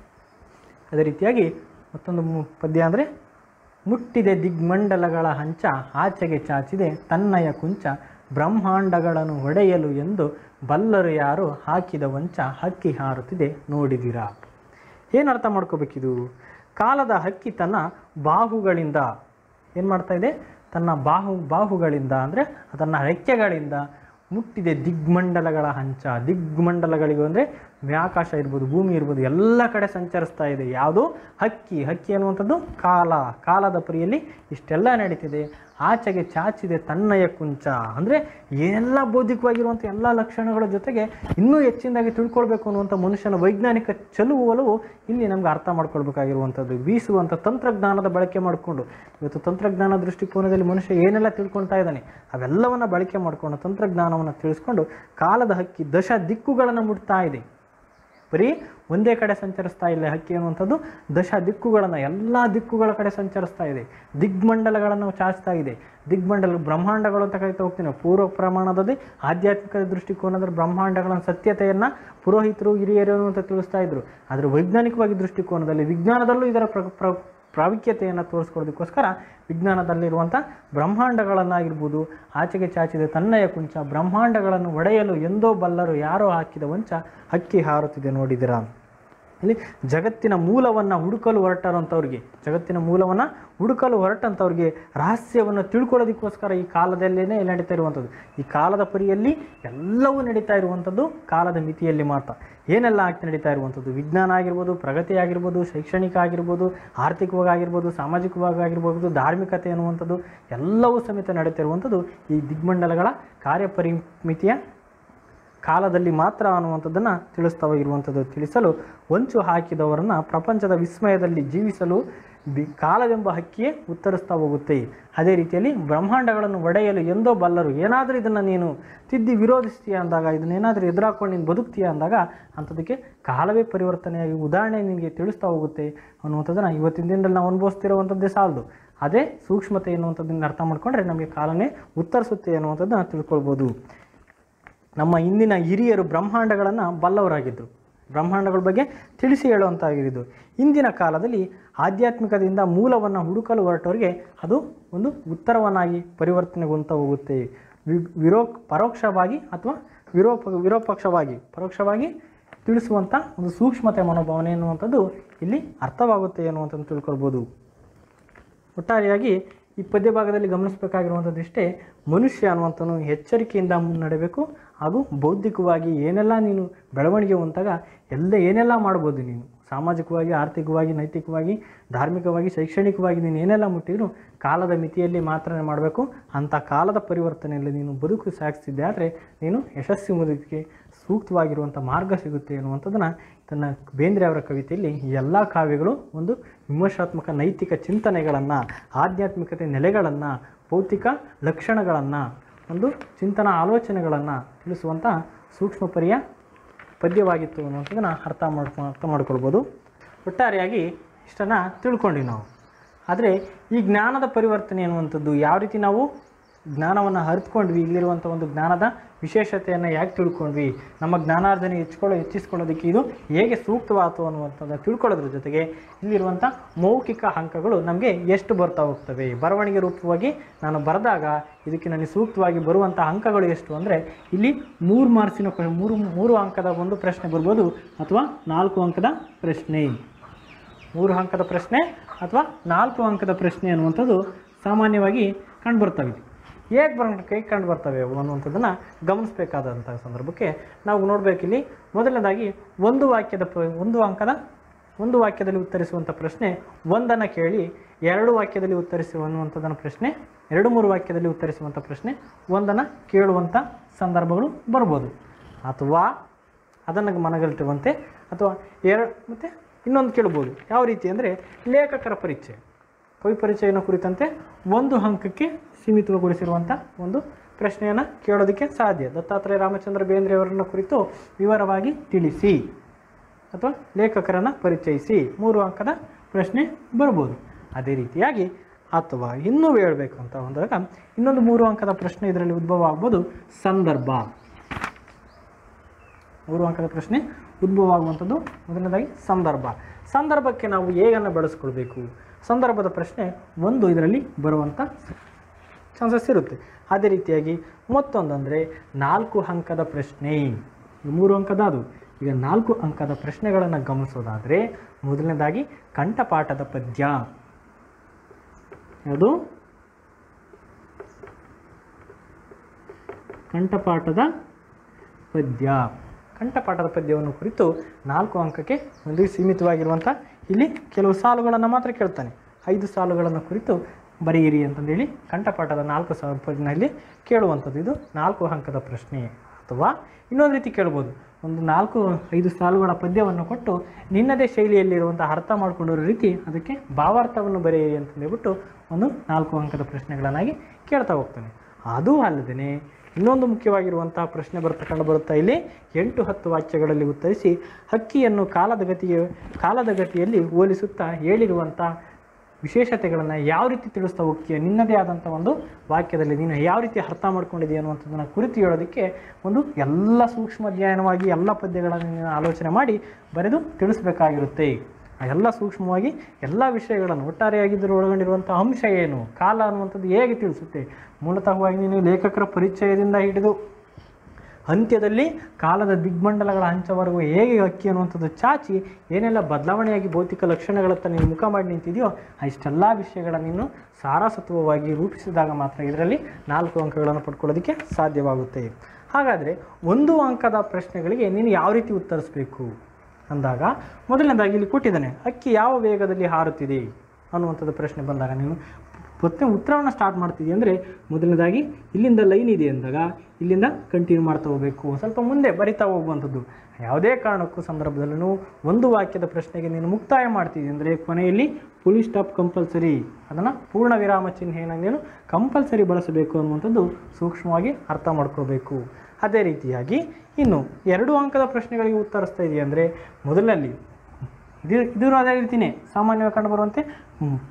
[SPEAKER 1] ಅದೇ ರೀತಿಯಾಗಿ ಮತ್ತೊಂದು ಮು- ಪದ್ಯ ಅಂದರೆ ಮುಟ್ಟಿದೆ ದಿಗ್ಮಂಡಲಗಳ ಹಂಚ ಆಚೆಗೆ ಚಾಚಿದೆ ತನ್ನಯ ಕುಂಚ ಬ್ರಹ್ಮಾಂಡಗಳನ್ನು ಒಡೆಯಲು ಎಂದು ಬಲ್ಲರು ಯಾರು ಹಾಕಿದ ವಂಚ ಹಕ್ಕಿ ಹಾರುತ್ತಿದೆ ನೋಡಿದಿರಾ ಏನು ಅರ್ಥ ಮಾಡ್ಕೋಬೇಕಿದು ಕಾಲದ ಹಕ್ಕಿ ತನ್ನ ಬಾಹುಗಳಿಂದ ಏನು ಮಾಡ್ತಾ ಇದೆ ತನ್ನ ಬಾಹು ಬಾಹುಗಳಿಂದ ಅಂದರೆ ತನ್ನ ರೆಕ್ಕೆಗಳಿಂದ ಮುಟ್ಟಿದೆ ದಿಗ್ಮಂಡಲಗಳ ಹಂಚ ದಿಗ್ಮಂಡಲಗಳಿಗೂ ಅಂದರೆ ಆಕಾಶ ಇರ್ಬೋದು ಭೂಮಿ ಇರ್ಬೋದು ಎಲ್ಲ ಕಡೆ ಸಂಚರಿಸ್ತಾ ಇದೆ ಯಾವುದು ಹಕ್ಕಿ ಹಕ್ಕಿ ಅನ್ನುವಂಥದ್ದು ಕಾಲ ಕಾಲದ ಪರಿಯಲ್ಲಿ ಇಷ್ಟೆಲ್ಲ ನಡೀತಿದೆ ಆಚೆಗೆ ಚಾಚಿದೆ ತನ್ನಯ ಕುಂಚ ಅಂದರೆ ಏನೆಲ್ಲ ಬೌದ್ಧಿಕವಾಗಿರುವಂಥ ಎಲ್ಲ ಲಕ್ಷಣಗಳ ಜೊತೆಗೆ ಇನ್ನೂ ಹೆಚ್ಚಿನದಾಗಿ ತಿಳ್ಕೊಳ್ಬೇಕು ಅನ್ನುವಂಥ ಮನುಷ್ಯನ ವೈಜ್ಞಾನಿಕ ಚಲುವು ಒಲವು ಇಲ್ಲಿ ನಮ್ಗೆ ಅರ್ಥ ಮಾಡ್ಕೊಳ್ಬೇಕಾಗಿರುವಂಥದ್ದು ಬೀಸುವಂಥ ತಂತ್ರಜ್ಞಾನದ ಬಳಕೆ ಮಾಡಿಕೊಂಡು ಇವತ್ತು ತಂತ್ರಜ್ಞಾನ ದೃಷ್ಟಿಕೋನದಲ್ಲಿ ಮನುಷ್ಯ ಏನೆಲ್ಲ ತಿಳ್ಕೊಳ್ತಾ ಇದ್ದಾನೆ ಅವೆಲ್ಲವನ್ನು ಬಳಕೆ ಮಾಡಿಕೊಂಡು ತಂತ್ರಜ್ಞಾನವನ್ನು ತಿಳಿಸ್ಕೊಂಡು ಕಾಲದ ಹಕ್ಕಿ ದಶ ದಿಕ್ಕುಗಳನ್ನು ಮುಟ್ತಾ ಇದೆ ಬರೀ ಒಂದೇ ಕಡೆ ಸಂಚರಿಸ್ತಾ ಇಲ್ಲ ಹಕ್ಕಿ ಅನ್ನುವಂಥದ್ದು ದಶ ದಿಕ್ಕುಗಳನ್ನು ಎಲ್ಲ ದಿಕ್ಕುಗಳ ಕಡೆ ಸಂಚರಿಸ್ತಾ ಇದೆ ದಿಗ್ಮಂಡಲಗಳನ್ನು ಚಾಚ್ತಾ ಇದೆ ದಿಗ್ಮಂಡಲ ಬ್ರಹ್ಮಾಂಡಗಳು ಅಂತ ಕರಿತಾ ಹೋಗ್ತೀನಿ ನಾವು. ಪೂರ್ವ ಪ್ರಮಾಣದಲ್ಲಿ ಆಧ್ಯಾತ್ಮಿಕ ದೃಷ್ಟಿಕೋನದಲ್ಲಿ ಬ್ರಹ್ಮಾಂಡಗಳ ಸತ್ಯತೆಯನ್ನು ಪುರೋಹಿತರು ಹಿರಿಯರು ಅಂತ ತಿಳಿಸ್ತಾ ಇದ್ರು ಆದರೆ ವೈಜ್ಞಾನಿಕವಾಗಿ ದೃಷ್ಟಿಕೋನದಲ್ಲಿ ವಿಜ್ಞಾನದಲ್ಲೂ ಇದರ ಪ್ರ ಪ್ರ ಪ್ರಾಮುಖ್ಯತೆಯನ್ನು ತೋರಿಸ್ಕೊಡೋದಕ್ಕೋಸ್ಕರ ವಿಜ್ಞಾನದಲ್ಲಿರುವಂಥ ಬ್ರಹ್ಮಾಂಡಗಳನ್ನಾಗಿರ್ಬೋದು ಆಚೆಗೆ ಚಾಚಿದ ತನ್ನಯ ಕುಂಚ ಬ್ರಹ್ಮಾಂಡಗಳನ್ನು ಒಡೆಯಲು ಎಂದೋ ಬಲ್ಲರು ಯಾರೋ ಹಾಕಿದ ವಂಚ ಹಕ್ಕಿ ಹಾರುತ್ತಿದೆ ನೋಡಿದಿರಾ ಇಲ್ಲಿ ಜಗತ್ತಿನ ಮೂಲವನ್ನು ಹುಡುಕಲು ಹೊರಟರಂಥವ್ರಿಗೆ ಜಗತ್ತಿನ ಮೂಲವನ್ನು ಹುಡುಕಲು ಹೊರಟಂಥವ್ರಿಗೆ ರಹಸ್ಯವನ್ನು ತಿಳ್ಕೊಳ್ಳೋದಕ್ಕೋಸ್ಕರ ಈ ಕಾಲದಲ್ಲೇ ನಡೀತಾ ಇರುವಂಥದ್ದು ಈ ಕಾಲದ ಪರಿಯಲ್ಲಿ ಎಲ್ಲವೂ ನಡೀತಾ ಇರುವಂಥದ್ದು ಕಾಲದ ಮಿತಿಯಲ್ಲಿ ಮಾತ್ರ ಏನೆಲ್ಲ ಆಗ್ತಾ ನಡೀತಾ ಇರುವಂಥದ್ದು ವಿಜ್ಞಾನ ಆಗಿರ್ಬೋದು ಪ್ರಗತಿ ಆಗಿರ್ಬೋದು ಶೈಕ್ಷಣಿಕ ಆಗಿರ್ಬೋದು ಆರ್ಥಿಕವಾಗಿ ಆಗಿರ್ಬೋದು ಸಾಮಾಜಿಕವಾಗಿ ಆಗಿರ್ಬೋದು ಧಾರ್ಮಿಕತೆ ಅನ್ನುವಂಥದ್ದು ಎಲ್ಲವೂ ಸಮೇತ ನಡೀತಾ ಇರುವಂಥದ್ದು ಈ ದಿಗ್ಮಂಡಲಗಳ ಕಾರ್ಯಪರಿಮಿತಿಯ ಕಾಲದಲ್ಲಿ ಮಾತ್ರ ಅನ್ನುವಂಥದ್ದನ್ನು ತಿಳಿಸ್ತಾ ಹೋಗಿರುವಂಥದ್ದು ತಿಳಿಸಲು ಹೊಂಚು ಹಾಕಿದವರನ್ನು ಪ್ರಪಂಚದ ವಿಸ್ಮಯದಲ್ಲಿ ಜೀವಿಸಲು ಬಿ ಕಾಲವೆಂಬ ಹಕ್ಕಿಯೇ ಉತ್ತರಿಸ್ತಾ ಹೋಗುತ್ತೆ ಅದೇ ರೀತಿಯಲ್ಲಿ ಬ್ರಹ್ಮಾಂಡಗಳನ್ನು ಒಡೆಯಲು ಎಂದೋ ಬಲ್ಲರು ಏನಾದರೂ ಇದನ್ನು ನೀನು ತಿದ್ದಿ ವಿರೋಧಿಸ್ತೀಯ ಅಂದಾಗ ಇದನ್ನೇನಾದರೂ ಎದುರಾಕೊಂಡು ನೀನು ಬದುಕ್ತೀಯ ಅಂದಾಗ ಅಂಥದಕ್ಕೆ ಕಾಲವೇ ಪರಿವರ್ತನೆಯಾಗಿ ಉದಾಹರಣೆ ನಿನಗೆ ತಿಳಿಸ್ತಾ ಹೋಗುತ್ತೆ ಅನ್ನುವಂಥದ್ದನ್ನು ಇವತ್ತಿನ ದಿನದಲ್ಲಿ ನಾವು ಅನುಭವಿಸ್ತಿರುವಂಥದ್ದೇ ಸಾಲದು ಅದೇ ಸೂಕ್ಷ್ಮತೆ ಎನ್ನುವಂಥದ್ದನ್ನು ಅರ್ಥ ಮಾಡ್ಕೊಂಡ್ರೆ ನಮಗೆ ಕಾಲನೇ ಉತ್ತರಿಸುತ್ತೆ ಅನ್ನುವಂಥದ್ದನ್ನು ತಿಳ್ಕೊಳ್ಬೋದು ನಮ್ಮ ಇಂದಿನ ಹಿರಿಯರು ಬ್ರಹ್ಮಾಂಡಗಳನ್ನು ಬಲ್ಲವರಾಗಿದ್ದರು ಬ್ರಹ್ಮಾಂಡಗಳ ಬಗ್ಗೆ ತಿಳಿಸಿ ಹೇಳುವಂತಾಗಿದ್ದು ಇಂದಿನ ಕಾಲದಲ್ಲಿ ಆಧ್ಯಾತ್ಮಿಕದಿಂದ ಮೂಲವನ್ನು ಹುಡುಕಲು ಹೊರಟವರಿಗೆ ಅದು ಒಂದು ಉತ್ತರವನ್ನಾಗಿ ಪರಿವರ್ತನೆಗೊಂತ ಹೋಗುತ್ತೆ ವಿ- ವಿರೋ ಪರೋಕ್ಷವಾಗಿ ಅಥವಾ ವಿರೋಪ ವಿರೋಪಕ್ಷವಾಗಿ ಪರೋಕ್ಷವಾಗಿ ತಿಳಿಸುವಂಥ ಒಂದು ಸೂಕ್ಷ್ಮತೆ ಮನೋಭಾವನೆ ಎನ್ನುವಂಥದ್ದು ಇಲ್ಲಿ ಅರ್ಥವಾಗುತ್ತೆ ಎನ್ನುವಂಥದ್ದು ತಿಳ್ಕೊಳ್ಬೋದು ಒಟ್ಟಾರೆಯಾಗಿ ಈ ಪದ್ಯ ಭಾಗದಲ್ಲಿ ಗಮನಿಸಬೇಕಾಗಿರುವಂಥದ್ದು ಇಷ್ಟೇ ಮನುಷ್ಯ ಅನ್ನುವಂಥನು ಎಚ್ಚರಿಕೆಯಿಂದ ಮುನ್ನಡೆಯಬೇಕು ಹಾಗೂ ಬೌದ್ಧಿಕವಾಗಿ ಏನೆಲ್ಲ ನೀನು ಬೆಳವಣಿಗೆ ಹೊಂದಾಗ ಎಲ್ಲ ಏನೆಲ್ಲ ಮಾಡ್ಬೋದು ನೀನು ಸಾಮಾಜಿಕವಾಗಿ ಆರ್ಥಿಕವಾಗಿ ನೈತಿಕವಾಗಿ ಧಾರ್ಮಿಕವಾಗಿ ಶೈಕ್ಷಣಿಕವಾಗಿ ನೀನು ಏನೆಲ್ಲ ಮುಟ್ಟಿದ್ರು ಕಾಲದ ಮಿತಿಯಲ್ಲಿ ಮಾತ್ರ ಮಾಡಬೇಕು ಅಂಥ ಕಾಲದ ಪರಿವರ್ತನೆಯಲ್ಲಿ ನೀನು ಬದುಕು ಸಾಗಿಸಿದ್ದೆ ಆದರೆ ನೀನು ಯಶಸ್ವಿ ಮುದುಕಿಗೆ ಸೂಕ್ತವಾಗಿರುವಂಥ ಮಾರ್ಗ ಸಿಗುತ್ತೆ ಅನ್ನುವಂಥದ್ದನ್ನು ತನ್ನ ಬೇಂದ್ರೆ ಅವರ ಕವಿತೆಯಲ್ಲಿ ಈ ಎಲ್ಲ ಕಾವ್ಯಗಳು ಒಂದು ವಿಮರ್ಶಾತ್ಮಕ ನೈತಿಕ ಚಿಂತನೆಗಳನ್ನು ಆಧ್ಯಾತ್ಮಿಕತೆ ನೆಲೆಗಳನ್ನು ಭೌತಿಕ ಲಕ್ಷಣಗಳನ್ನು ಒಂದು ಚಿಂತನ ಆಲೋಚನೆಗಳನ್ನು ತಿಳಿಸುವಂಥ ಸೂಕ್ಷ್ಮ ಪರಿಯ ಪದ್ಯವಾಗಿತ್ತು ಅನ್ನುವಂಥದ್ದನ್ನು ಅರ್ಥ ಮಾಡ್ಕೊ ಅರ್ಥ ಮಾಡ್ಕೊಳ್ಬೋದು ಒಟ್ಟಾರೆಯಾಗಿ ಇಷ್ಟನ್ನು ತಿಳ್ಕೊಂಡ್ವಿ ನಾವು ಆದರೆ ಈ ಜ್ಞಾನದ ಪರಿವರ್ತನೆ ಅನ್ನುವಂಥದ್ದು ಯಾವ ರೀತಿ ನಾವು ಜ್ಞಾನವನ್ನು ಅರಿತ್ಕೊಂಡ್ವಿ ಇಲ್ಲಿರುವಂಥ ಒಂದು ಜ್ಞಾನದ ವಿಶೇಷತೆಯನ್ನು ಯಾಕೆ ತಿಳ್ಕೊಂಡ್ವಿ ನಮ್ಮ ಜ್ಞಾನಾರ್ಜನೆ ಹೆಚ್ಚಿಕೊಳ್ಳೋ ಹೆಚ್ಚಿಸ್ಕೊಳ್ಳೋದಕ್ಕೆ ಇದು ಹೇಗೆ ಸೂಕ್ತವಾಯಿತು ಅನ್ನುವಂಥದ್ದು ತಿಳ್ಕೊಳ್ಳೋದ್ರ ಜೊತೆಗೆ ಇಲ್ಲಿರುವಂಥ ಮೌಖಿಕ ಅಂಕಗಳು ನಮಗೆ ಎಷ್ಟು ಬರ್ತಾ ಹೋಗ್ತವೆ ಬರವಣಿಗೆ ರೂಪವಾಗಿ ನಾನು ಬರೆದಾಗ ಇದಕ್ಕೆ ನನಗೆ ಸೂಕ್ತವಾಗಿ ಬರುವಂಥ ಅಂಕಗಳು ಎಷ್ಟು ಅಂದರೆ ಇಲ್ಲಿ ಮೂರು ಮಾರ್ಕ್ಸಿನ ಕ್ವ- ಮೂರು ಮೂರು ಅಂಕದ ಒಂದು ಪ್ರಶ್ನೆ ಬರ್ಬೋದು ಅಥವಾ ನಾಲ್ಕು ಅಂಕದ ಪ್ರಶ್ನೆ ಮೂರು ಅಂಕದ ಪ್ರಶ್ನೆ ಅಥವಾ ನಾಲ್ಕು ಅಂಕದ ಪ್ರಶ್ನೆ ಅನ್ನುವಂಥದ್ದು ಸಾಮಾನ್ಯವಾಗಿ ಕಂಡುಬರ್ತವೆ ಹೇಗೆ ಬರ ಹೇಗೆ ಕಂಡು ಬರ್ತವೆ ಅವು ಅನ್ನುವಂಥದ್ದನ್ನು ಗಮನಿಸಬೇಕಾದಂಥ ಸಂದರ್ಭಕ್ಕೆ ನಾವು ನೋಡಬೇಕಿಲ್ಲಿ ಮೊದಲನೇದಾಗಿ ಒಂದು ವಾಕ್ಯದ ಪ್ರ- ಒಂದು ಅಂಕದ ಒಂದು ವಾಕ್ಯದಲ್ಲಿ ಉತ್ತರಿಸುವಂಥ ಪ್ರಶ್ನೆ ಒಂದನ್ನು ಕೇಳಿ ಎರಡು ವಾಕ್ಯದಲ್ಲಿ ಉತ್ತರಿಸುವ ಅನ್ನುವಂಥದ್ದನ್ನು ಪ್ರಶ್ನೆ ಎರಡು ಮೂರು ವಾಕ್ಯದಲ್ಲಿ ಉತ್ತರಿಸುವಂಥ ಪ್ರಶ್ನೆ ಒಂದನ್ನು ಕೇಳುವಂಥ ಸಂದರ್ಭಗಳು ಬರ್ಬೋದು ಅಥವಾ ಅದನ್ನು ಮನಗಲಿಟ್ಟುವಂತೆ ಅಥವಾ ಎರಡು ಮತ್ತು ಇನ್ನೊಂದು ಕೇಳ್ಬೋದು ಯಾವ ರೀತಿ ಅಂದರೆ ಲೇಖಕರ ಪರಿಚಯ ಕವಿ ಪರಿಚಯನ ಕುರಿತಂತೆ ಒಂದು ಅಂಕಕ್ಕೆ ಸೀಮಿತಗೊಳಿಸಿರುವಂಥ ಒಂದು ಪ್ರಶ್ನೆಯನ್ನು ಕೇಳೋದಕ್ಕೆ ಸಾಧ್ಯ ದತ್ತಾತ್ರೇಯ ರಾಮಚಂದ್ರ ಬೇಂದ್ರೆಯವರನ್ನ ಕುರಿತು ವಿವರವಾಗಿ ತಿಳಿಸಿ ಅಥವಾ ಲೇಖಕರನ್ನು ಪರಿಚಯಿಸಿ ಮೂರು ಅಂಕದ ಪ್ರಶ್ನೆ ಬರ್ಬೋದು ಅದೇ ರೀತಿಯಾಗಿ ಅಥವಾ ಇನ್ನೂ ಹೇಳಬೇಕು ಅಂತ ಬಂದಾಗ ಇನ್ನೊಂದು ಮೂರು ಅಂಕದ ಪ್ರಶ್ನೆ ಇದರಲ್ಲಿ ಉದ್ಭವ ಆಗ್ಬೋದು ಸಂದರ್ಭ ಮೂರು ಅಂಕದ ಪ್ರಶ್ನೆ ಉದ್ಭವ ಆಗುವಂಥದ್ದು ಮೊದಲನೇದಾಗಿ ಸಂದರ್ಭ ಸಂದರ್ಭಕ್ಕೆ ನಾವು ಹೇಗನ್ನು ಬಳಸ್ಕೊಳ್ಬೇಕು ಸಂದರ್ಭದ ಪ್ರಶ್ನೆ ಒಂದು ಇದರಲ್ಲಿ ಬರುವಂಥ ಚಾನ್ಸಸ್ ಇರುತ್ತೆ ಅದೇ ರೀತಿಯಾಗಿ ಮತ್ತೊಂದಂದರೆ ನಾಲ್ಕು ಅಂಕದ ಪ್ರಶ್ನೆ ಇದು ಮೂರು ಅಂಕದ ಅದು ಈಗ ನಾಲ್ಕು ಅಂಕದ ಪ್ರಶ್ನೆಗಳನ್ನು ಗಮನಿಸೋದಾದರೆ ಮೊದಲನೇದಾಗಿ ಕಂಠಪಾಠದ ಪದ್ಯ ಯಾವುದು ಕಂಠಪಾಠದ ಪದ್ಯ ಕಂಠಪಾಠದ ಪದ್ಯವನ್ನು ಕುರಿತು ನಾಲ್ಕು ಅಂಕಕ್ಕೆ ಒಂದು ಸೀಮಿತವಾಗಿರುವಂಥ ಇಲ್ಲಿ ಕೆಲವು ಸಾಲುಗಳನ್ನು ಮಾತ್ರ ಕೇಳ್ತಾನೆ ಐದು ಸಾಲುಗಳನ್ನು ಕುರಿತು ಬರೆಯಿರಿ ಅಂತಂದೇಳಿ ಕಂಠಪಾಠದ ನಾಲ್ಕು ಸಾಲಿನಲ್ಲಿ ಕೇಳುವಂಥದ್ದು ಇದು ನಾಲ್ಕು ಅಂಕದ ಪ್ರಶ್ನೆ ಅಥವಾ ಇನ್ನೊಂದು ರೀತಿ ಕೇಳ್ಬೋದು ಒಂದು ನಾಲ್ಕು ಐದು ಸಾಲುಗಳ ಪದ್ಯವನ್ನು ಕೊಟ್ಟು ನಿನ್ನದೇ ಶೈಲಿಯಲ್ಲಿರುವಂಥ ಅರ್ಥ ಮಾಡಿಕೊಂಡಿರೋ ರೀತಿ ಅದಕ್ಕೆ ಭಾವಾರ್ಥವನ್ನು ಬರೆಯಿರಿ ಅಂತಂದೇಳ್ಬಿಟ್ಟು ಒಂದು ನಾಲ್ಕು ಅಂಕದ ಪ್ರಶ್ನೆಗಳನ್ನಾಗಿ ಕೇಳ್ತಾ ಹೋಗ್ತಾನೆ ಅದೂ ಅಲ್ಲದೇ ಇನ್ನೊಂದು ಮುಖ್ಯವಾಗಿರುವಂತಹ ಪ್ರಶ್ನೆ ಬರ್ತಾ ಕಂಡು ಬರುತ್ತಾ ಇಲ್ಲಿ ಎಂಟು ಹತ್ತು ವಾಕ್ಯಗಳಲ್ಲಿ ಉತ್ತರಿಸಿ ಹಕ್ಕಿಯನ್ನು ಕಾಲದ ಗತಿಗೆ ಕಾಲದ ಗತಿಯಲ್ಲಿ ಹೋಲಿಸುತ್ತಾ ಹೇಳಿರುವಂಥ ವಿಶೇಷತೆಗಳನ್ನು ಯಾವ ರೀತಿ ತಿಳಿಸ್ತಾ ಹೋಗ್ತೀಯ ನಿನ್ನದೇ ಆದಂಥ ಒಂದು ವಾಕ್ಯದಲ್ಲಿ ನೀನು ಯಾವ ರೀತಿ ಅರ್ಥ ಮಾಡ್ಕೊಂಡಿದ್ದೀಯ ಅನ್ನುವಂಥದ್ದನ್ನು ಕುರಿತು ಹೇಳೋದಕ್ಕೆ ಒಂದು ಎಲ್ಲ ಸೂಕ್ಷ್ಮ ಅಧ್ಯಯನವಾಗಿ ಎಲ್ಲ ಪದ್ಯಗಳನ್ನು ನೀನು ಆಲೋಚನೆ ಮಾಡಿ ಬರೆದು ತಿಳಿಸ್ಬೇಕಾಗಿರುತ್ತೆ ಆ ಎಲ್ಲ ಸೂಕ್ಷ್ಮವಾಗಿ ಎಲ್ಲ ವಿಷಯಗಳನ್ನು ಒಟ್ಟಾರೆಯಾಗಿದ್ದರೂ ಒಳಗೊಂಡಿರುವಂಥ ಅಂಶ ಏನು ಕಾಲ ಅನ್ನುವಂಥದ್ದು ಹೇಗೆ ತಿಳಿಸುತ್ತೆ ಮೂಲತಃವಾಗಿ ನೀನು ಲೇಖಕರ ಪರಿಚಯದಿಂದ ಹಿಡಿದು ಅಂತ್ಯದಲ್ಲಿ ಕಾಲದ ದಿಗ್ಮಂಡಲಗಳ ಹಂಚವರೆಗೂ ಹೇಗೆ ಅಕ್ಕಿ ಅನ್ನುವಂಥದ್ದು ಚಾಚಿ ಏನೆಲ್ಲ ಬದಲಾವಣೆಯಾಗಿ ಭೌತಿಕ ಲಕ್ಷಣಗಳತ್ತ ನೀನು ಮುಖ ಮಾಡಿ ನಿಂತಿದೆಯೋ ಇಷ್ಟೆಲ್ಲ ವಿಷಯಗಳ ನೀನು ಸಾರಸತ್ವವಾಗಿ ರೂಪಿಸಿದಾಗ ಮಾತ್ರ ಇದರಲ್ಲಿ ನಾಲ್ಕು ಅಂಕಗಳನ್ನು ಪಡ್ಕೊಳ್ಳೋದಕ್ಕೆ ಸಾಧ್ಯವಾಗುತ್ತೆ ಹಾಗಾದರೆ ಒಂದು ಅಂಕದ ಪ್ರಶ್ನೆಗಳಿಗೆ ನೀನು ಯಾವ ರೀತಿ ಉತ್ತರಿಸಬೇಕು ಅಂದಾಗ ಮೊದಲನೇದಾಗಿ ಇಲ್ಲಿ ಕೊಟ್ಟಿದ್ದಾನೆ ಅಕ್ಕಿ ಯಾವ ವೇಗದಲ್ಲಿ ಹಾರುತ್ತಿದೆ ಅನ್ನುವಂಥದ್ದು ಪ್ರಶ್ನೆ ಬಂದಾಗ ನೀನು ಮತ್ತೆ ಉತ್ತರವನ್ನು ಸ್ಟಾರ್ಟ್ ಮಾಡ್ತಿದ್ದೀಯ ಅಂದರೆ ಮೊದಲನೇದಾಗಿ ಇಲ್ಲಿಂದ ಲೈನ್ ಇದೆ ಅಂದಾಗ ಇಲ್ಲಿಂದ ಕಂಟಿನ್ಯೂ ಮಾಡ್ತಾ ಹೋಗಬೇಕು ಸ್ವಲ್ಪ ಮುಂದೆ ಬರಿತಾ ಹೋಗುವಂಥದ್ದು ಯಾವುದೇ ಕಾರಣಕ್ಕೂ ಸಂದರ್ಭದಲ್ಲೂ ಒಂದು ವಾಕ್ಯದ ಪ್ರಶ್ನೆಗೆ ನೀನು ಮುಕ್ತಾಯ ಮಾಡ್ತಿದ್ದೀಯ ಅಂದರೆ ಕೊನೆಯಲ್ಲಿ ಫುಲ್ ಸ್ಟಾಪ್ ಕಂಪಲ್ಸರಿ ಅದನ್ನು ಪೂರ್ಣ ವಿರಾಮ ಚಿಹ್ನೆಯನ್ನು ನೀನು ಕಂಪಲ್ಸರಿ ಬಳಸಬೇಕು ಅನ್ನುವಂಥದ್ದು ಸೂಕ್ಷ್ಮವಾಗಿ ಅರ್ಥ ಮಾಡ್ಕೋಬೇಕು ಅದೇ ರೀತಿಯಾಗಿ ಇನ್ನು ಎರಡು ಅಂಕದ ಪ್ರಶ್ನೆಗಳಿಗೆ ಉತ್ತರಿಸ್ತಾ ಇದೆಯಾ ಅಂದರೆ ಮೊದಲಲ್ಲಿ ಇದು ಇದು ಅದೇ ರೀತಿಯೇ ಸಾಮಾನ್ಯವಾಗಿ ಕಂಡುಬರುವಂತೆ ಹ್ಮ್,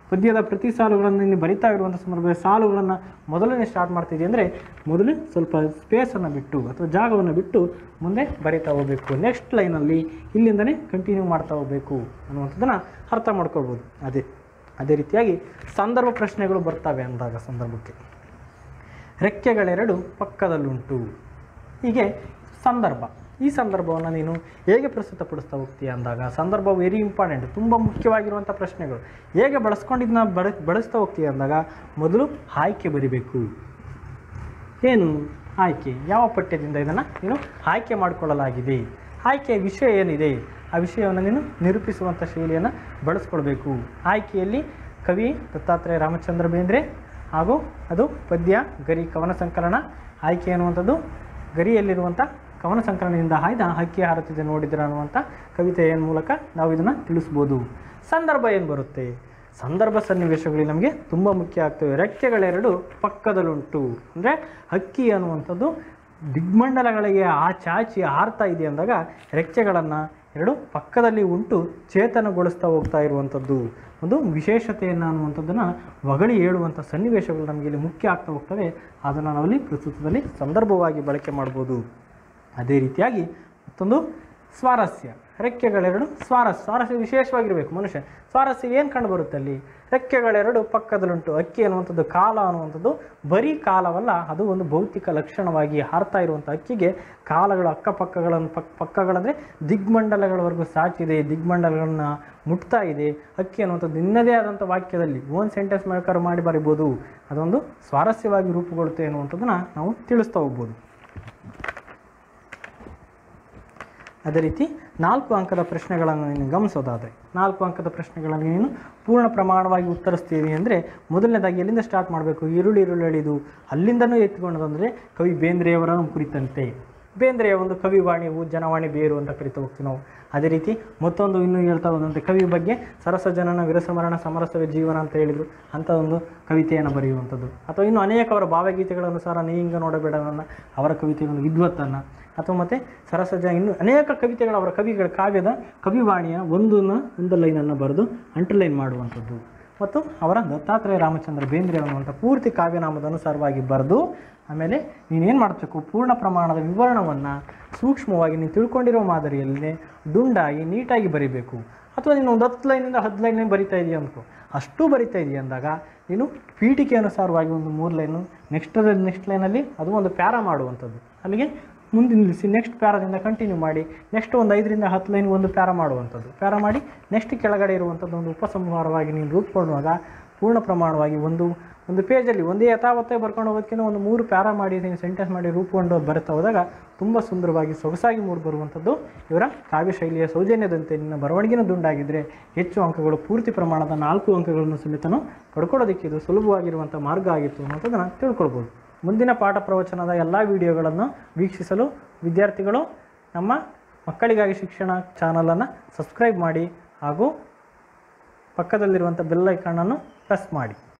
[SPEAKER 1] ಪದ್ಯದ ಪ್ರತಿ ಸಾಲುಗಳನ್ನು ನೀನು ಬರಿತಾ ಇರುವಂಥ ಸಂದರ್ಭದಲ್ಲಿ ಸಾಲುಗಳನ್ನು ಮೊದಲನೇ ಸ್ಟಾರ್ಟ್ ಮಾಡ್ತಿದ್ದೀವಿ ಅಂದರೆ ಮೊದಲು ಸ್ವಲ್ಪ ಸ್ಪೇಸನ್ನು ಬಿಟ್ಟು ಅಥವಾ ಜಾಗವನ್ನು ಬಿಟ್ಟು ಮುಂದೆ ಬರಿತಾ ಹೋಗಬೇಕು ನೆಕ್ಸ್ಟ್ ಲೈನಲ್ಲಿ ಇಲ್ಲಿಂದನೇ ಕಂಟಿನ್ಯೂ ಮಾಡ್ತಾ ಹೋಗಬೇಕು ಅನ್ನುವಂಥದ್ದನ್ನು ಅರ್ಥ ಮಾಡ್ಕೊಳ್ಬೋದು ಅದೇ ಅದೇ ರೀತಿಯಾಗಿ ಸಂದರ್ಭ ಪ್ರಶ್ನೆಗಳು ಬರ್ತವೆ ಅಂದಾಗ ಸಂದರ್ಭಕ್ಕೆ ರೆಕ್ಕೆಗಳೆರಡು ಪಕ್ಕದಲ್ಲುಂಟು ಹೀಗೆ ಸಂದರ್ಭ ಈ ಸಂದರ್ಭವನ್ನು ನೀನು ಹೇಗೆ ಪ್ರಸ್ತುತಪಡಿಸ್ತಾ ಹೋಗ್ತೀಯ ಅಂದಾಗ ಸಂದರ್ಭ ವೆರಿ ಇಂಪಾರ್ಟೆಂಟ್ ತುಂಬ ಮುಖ್ಯವಾಗಿರುವಂಥ ಪ್ರಶ್ನೆಗಳು ಹೇಗೆ ಬಳಸ್ಕೊಂಡಿದ್ದನ್ನ ಬಳ ಬಳಸ್ತಾ ಹೋಗ್ತೀಯ ಅಂದಾಗ ಮೊದಲು ಆಯ್ಕೆ ಬರಿಬೇಕು ಏನು ಆಯ್ಕೆ ಯಾವ ಪಠ್ಯದಿಂದ ಇದನ್ನು ನೀನು ಆಯ್ಕೆ ಮಾಡಿಕೊಳ್ಳಲಾಗಿದೆ ಆಯ್ಕೆಯ ವಿಷಯ ಏನಿದೆ ಆ ವಿಷಯವನ್ನು ನೀನು ನಿರೂಪಿಸುವಂಥ ಶೈಲಿಯನ್ನು ಬಳಸ್ಕೊಳ್ಬೇಕು ಆಯ್ಕೆಯಲ್ಲಿ ಕವಿ ದತ್ತಾತ್ರೇಯ ರಾಮಚಂದ್ರ ಬೇಂದ್ರೆ ಹಾಗೂ ಅದು ಪದ್ಯ ಗರಿ ಕವನ ಸಂಕಲನ ಆಯ್ಕೆ ಅನ್ನುವಂಥದ್ದು ಗರಿಯಲ್ಲಿರುವಂಥ ಕವನ ಸಂಕಲನದಿಂದ ಆಯ್ದ ಹಕ್ಕಿ ಹಾರುತ್ತಿದೆ ನೋಡಿದ್ರ ಅನ್ನುವಂಥ ಕವಿತೆಯ ಮೂಲಕ ನಾವು ಇದನ್ನು ತಿಳಿಸ್ಬೋದು ಸಂದರ್ಭ ಏನು ಬರುತ್ತೆ ಸಂದರ್ಭ ಸನ್ನಿವೇಶಗಳು ನಮಗೆ ತುಂಬ ಮುಖ್ಯ ಆಗ್ತವೆ ರೆಕ್ಕೆಗಳೆರಡು ಪಕ್ಕದಲ್ಲುಂಟು ಅಂದರೆ ಹಕ್ಕಿ ಅನ್ನುವಂಥದ್ದು ದಿಗ್ಮಂಡಲಗಳಿಗೆ ಆ ಚಾಚಿ ಹಾರ್ತಾ ಇದೆ ಅಂದಾಗ ರೆಕ್ಕೆಗಳನ್ನು ಎರಡು ಪಕ್ಕದಲ್ಲಿ ಉಂಟು ಚೇತನಗೊಳಿಸ್ತಾ ಹೋಗ್ತಾ ಇರುವಂಥದ್ದು ಒಂದು ವಿಶೇಷತೆಯನ್ನು ಅನ್ನುವಂಥದ್ದನ್ನು ಹೊಗಳಿ ಹೇಳುವಂಥ ಸನ್ನಿವೇಶಗಳು ನಮಗೆ ಇಲ್ಲಿ ಮುಖ್ಯ ಆಗ್ತಾ ಹೋಗ್ತವೆ ಅದನ್ನು ನಾವಲ್ಲಿ ಪ್ರಸ್ತುತದಲ್ಲಿ ಸಂದರ್ಭವಾಗಿ ಬಳಕೆ ಮಾಡ್ಬೋದು ಅದೇ ರೀತಿಯಾಗಿ ಮತ್ತೊಂದು ಸ್ವಾರಸ್ಯ ರೆಕ್ಕೆಗಳೆರಡು ಸ್ವಾರಸ್ಯ ಸ್ವಾರಸ್ಯ ವಿಶೇಷವಾಗಿರಬೇಕು ಮನುಷ್ಯ ಸ್ವಾರಸ್ಯ ಏನು ಕಂಡು ಬರುತ್ತೆ ಅಲ್ಲಿ ರೆಕ್ಕೆಗಳೆರಡು ಪಕ್ಕದಲ್ಲುಂಟು ಅಕ್ಕಿ ಅನ್ನುವಂಥದ್ದು ಕಾಲ ಅನ್ನುವಂಥದ್ದು ಬರೀ ಕಾಲವಲ್ಲ ಅದು ಒಂದು ಭೌತಿಕ ಲಕ್ಷಣವಾಗಿ ಹಾರ್ತಾ ಇರುವಂಥ ಅಕ್ಕಿಗೆ ಕಾಲಗಳು ಅಕ್ಕಪಕ್ಕಗಳನ್ನು ಪಕ್ ಪಕ್ಕಗಳಂದರೆ ದಿಗ್ಮಂಡಲಗಳವರೆಗೂ ಸಾಚಿದೆ ದಿಗ್ಮಂಡಲಗಳನ್ನು ಮುಟ್ತಾ ಇದೆ ಅಕ್ಕಿ ಅನ್ನುವಂಥದ್ದು ನಿನ್ನದೇ ಆದಂಥ ವಾಕ್ಯದಲ್ಲಿ ಓನ್ ಸೆಂಟೆನ್ಸ್ ಬೇಕಾದ್ರೂ ಮಾಡಿ ಬರಿಬೋದು ಅದೊಂದು ಸ್ವಾರಸ್ಯವಾಗಿ ರೂಪುಗೊಳ್ಳುತ್ತೆ ಅನ್ನುವಂಥದ್ದನ್ನು ನಾವು ತಿಳಿಸ್ತಾ ಹೋಗ್ಬೋದು ಅದೇ ರೀತಿ ನಾಲ್ಕು ಅಂಕದ ಪ್ರಶ್ನೆಗಳನ್ನು ನೀನು ಗಮನಿಸೋದಾದರೆ ನಾಲ್ಕು ಅಂಕದ ಪ್ರಶ್ನೆಗಳನ್ನು ನೀನು ಪೂರ್ಣ ಪ್ರಮಾಣವಾಗಿ ಉತ್ತರಿಸ್ತೀವಿ ಅಂದರೆ ಮೊದಲನೇದಾಗಿ ಎಲ್ಲಿಂದ ಸ್ಟಾರ್ಟ್ ಮಾಡಬೇಕು ಈರುಳ್ಳಿ ಈರುಳ್ಳಿ ಎಳೆದು ಅಲ್ಲಿಂದನೂ ಎತ್ಕೊಂಡದಂದರೆ ಕವಿ ಬೇಂದ್ರೆಯವರ ಕುರಿತಂತೆ ಬೇಂದ್ರೆಯ ಒಂದು ಕವಿವಾಣಿವು ಜನವಾಣಿ ಬೇರು ಅಂತ ಕರಿತಾ ಹೋಗ್ತೀವಿ ನಾವು ಅದೇ ರೀತಿ ಮತ್ತೊಂದು ಇನ್ನೂ ಹೇಳ್ತಾ ಹೋದಂತೆ ಕವಿ ಬಗ್ಗೆ ಸರಸ ಜನನ ವಿರಸಮರಣ ಸಮರಸವೇ ಜೀವನ ಅಂತ ಹೇಳಿದರು ಅಂಥ ಒಂದು ಕವಿತೆಯನ್ನು ಬರೆಯುವಂಥದ್ದು ಅಥವಾ ಇನ್ನು ಅನೇಕ ಅವರ ಭಾವಗೀತೆಗಳ ಅನುಸಾರ ನೀಂಗ ನೋಡಬೇಡವನ್ನ ಅವರ ಕವಿತೆಗಳನ್ನು ವಿದ್ವತ್ತನ್ನು ಅಥವಾ ಮತ್ತು ಸರಸಜ ಇನ್ನು ಅನೇಕ ಕವಿತೆಗಳ ಅವರ ಕವಿಗಳ ಕಾವ್ಯದ ಕವಿವಾಣಿಯ ಒಂದನ್ನು ಒಂದು ಲೈನನ್ನು ಬರೆದು ಅಂಟರ್ಲೈನ್ ಮಾಡುವಂಥದ್ದು ಮತ್ತು ಅವರ ದತ್ತಾತ್ರೇಯ ರಾಮಚಂದ್ರ ಬೇಂದ್ರೆ ಅನ್ನುವಂಥ ಪೂರ್ತಿ ಕಾವ್ಯನಾಮದ ಅನುಸಾರವಾಗಿ ಬರೆದು ಆಮೇಲೆ ನೀನೇನು ಮಾಡಬೇಕು ಪೂರ್ಣ ಪ್ರಮಾಣದ ವಿವರಣವನ್ನು ಸೂಕ್ಷ್ಮವಾಗಿ ನೀನು ತಿಳ್ಕೊಂಡಿರೋ ಮಾದರಿಯಲ್ಲೇ ದುಂಡಾಗಿ ನೀಟಾಗಿ ಬರಿಬೇಕು ಅಥವಾ ನೀನು ಒಂದು ಹತ್ತು ಲೈನಿಂದ ಹತ್ತು ಲೈನ್ ಬರಿತಾ ಇದೆಯಾ ಅನ್ಕೋ ಅಷ್ಟು ಬರಿತಾ ಇದೆಯಾ ಅಂದಾಗ ನೀನು ಪೀಠಿಕೆ ಅನುಸಾರವಾಗಿ ಒಂದು ಮೂರು ಲೈನು ನೆಕ್ಸ್ಟ್ ನೆಕ್ಸ್ಟ್ ಲೈನಲ್ಲಿ ಅದು ಒಂದು ಪ್ಯಾರ ಮಾಡುವಂಥದ್ದು ಅಲ್ಲಿಗೆ ಮುಂದೆ ನಿಲ್ಲಿಸಿ ನೆಕ್ಸ್ಟ್ ಪ್ಯಾರದಿಂದ ಕಂಟಿನ್ಯೂ ಮಾಡಿ ನೆಕ್ಸ್ಟ್ ಒಂದು ಐದರಿಂದ ಹತ್ತು ಲೈನ್ ಒಂದು ಪ್ಯಾರ ಮಾಡುವಂಥದ್ದು ಪ್ಯಾರ ಮಾಡಿ ನೆಕ್ಸ್ಟ್ ಕೆಳಗಡೆ ಇರುವಂಥದ್ದು ಒಂದು ಉಪಸಂಹಾರವಾಗಿ ನೀನು ರೂಪುಕೊಳ್ಳುವಾಗ ಪೂರ್ಣ ಪ್ರಮಾಣವಾಗಿ ಒಂದು ಒಂದು ಪೇಜಲ್ಲಿ ಒಂದೇ ಯಥಾವತ್ತೇ ಬರ್ಕೊಂಡು ಹೋಗೋದಕ್ಕಿಂತ ಒಂದು ಮೂರು ಪ್ಯಾರ ಮಾಡಿ ನೀನು ಸೆಂಟೆನ್ಸ್ ಮಾಡಿ ರೂಪುಕೊಂಡು ಬರುತ್ತಾ ಹೋದಾಗ ತುಂಬ ಸುಂದರವಾಗಿ ಸೊಗಸಾಗಿ ಮೂಡಿ ಬರುವಂಥದ್ದು ಇವರ ಕಾವ್ಯ ಶೈಲಿಯ ಸೌಜನ್ಯದಂತೆ ನಿನ್ನ ಬರವಣಿಗೆನ ದುಂಡಾಗಿದ್ದರೆ ಹೆಚ್ಚು ಅಂಕಗಳು ಪೂರ್ತಿ ಪ್ರಮಾಣದ ನಾಲ್ಕು ಅಂಕಗಳನ್ನು ಸಮೇತನು ಪಡ್ಕೊಳ್ಳೋದಕ್ಕೆ ಇದು ಸುಲಭವಾಗಿರುವಂಥ ಮಾರ್ಗ ಆಗಿತ್ತು ಅನ್ನೋದನ್ನು ತಿಳ್ಕೊಳ್ಬೋದು ಮುಂದಿನ ಪಾಠ ಪ್ರವಚನದ ಎಲ್ಲ ವಿಡಿಯೋಗಳನ್ನು ವೀಕ್ಷಿಸಲು ವಿದ್ಯಾರ್ಥಿಗಳು ನಮ್ಮ ಮಕ್ಕಳಿಗಾಗಿ ಶಿಕ್ಷಣ ಚಾನಲನ್ನು ಸಬ್ಸ್ಕ್ರೈಬ್ ಮಾಡಿ ಹಾಗೂ ಪಕ್ಕದಲ್ಲಿರುವಂಥ ಬೆಲ್ ಐಕಾನನ್ನು ಪ್ರೆಸ್ ಮಾಡಿ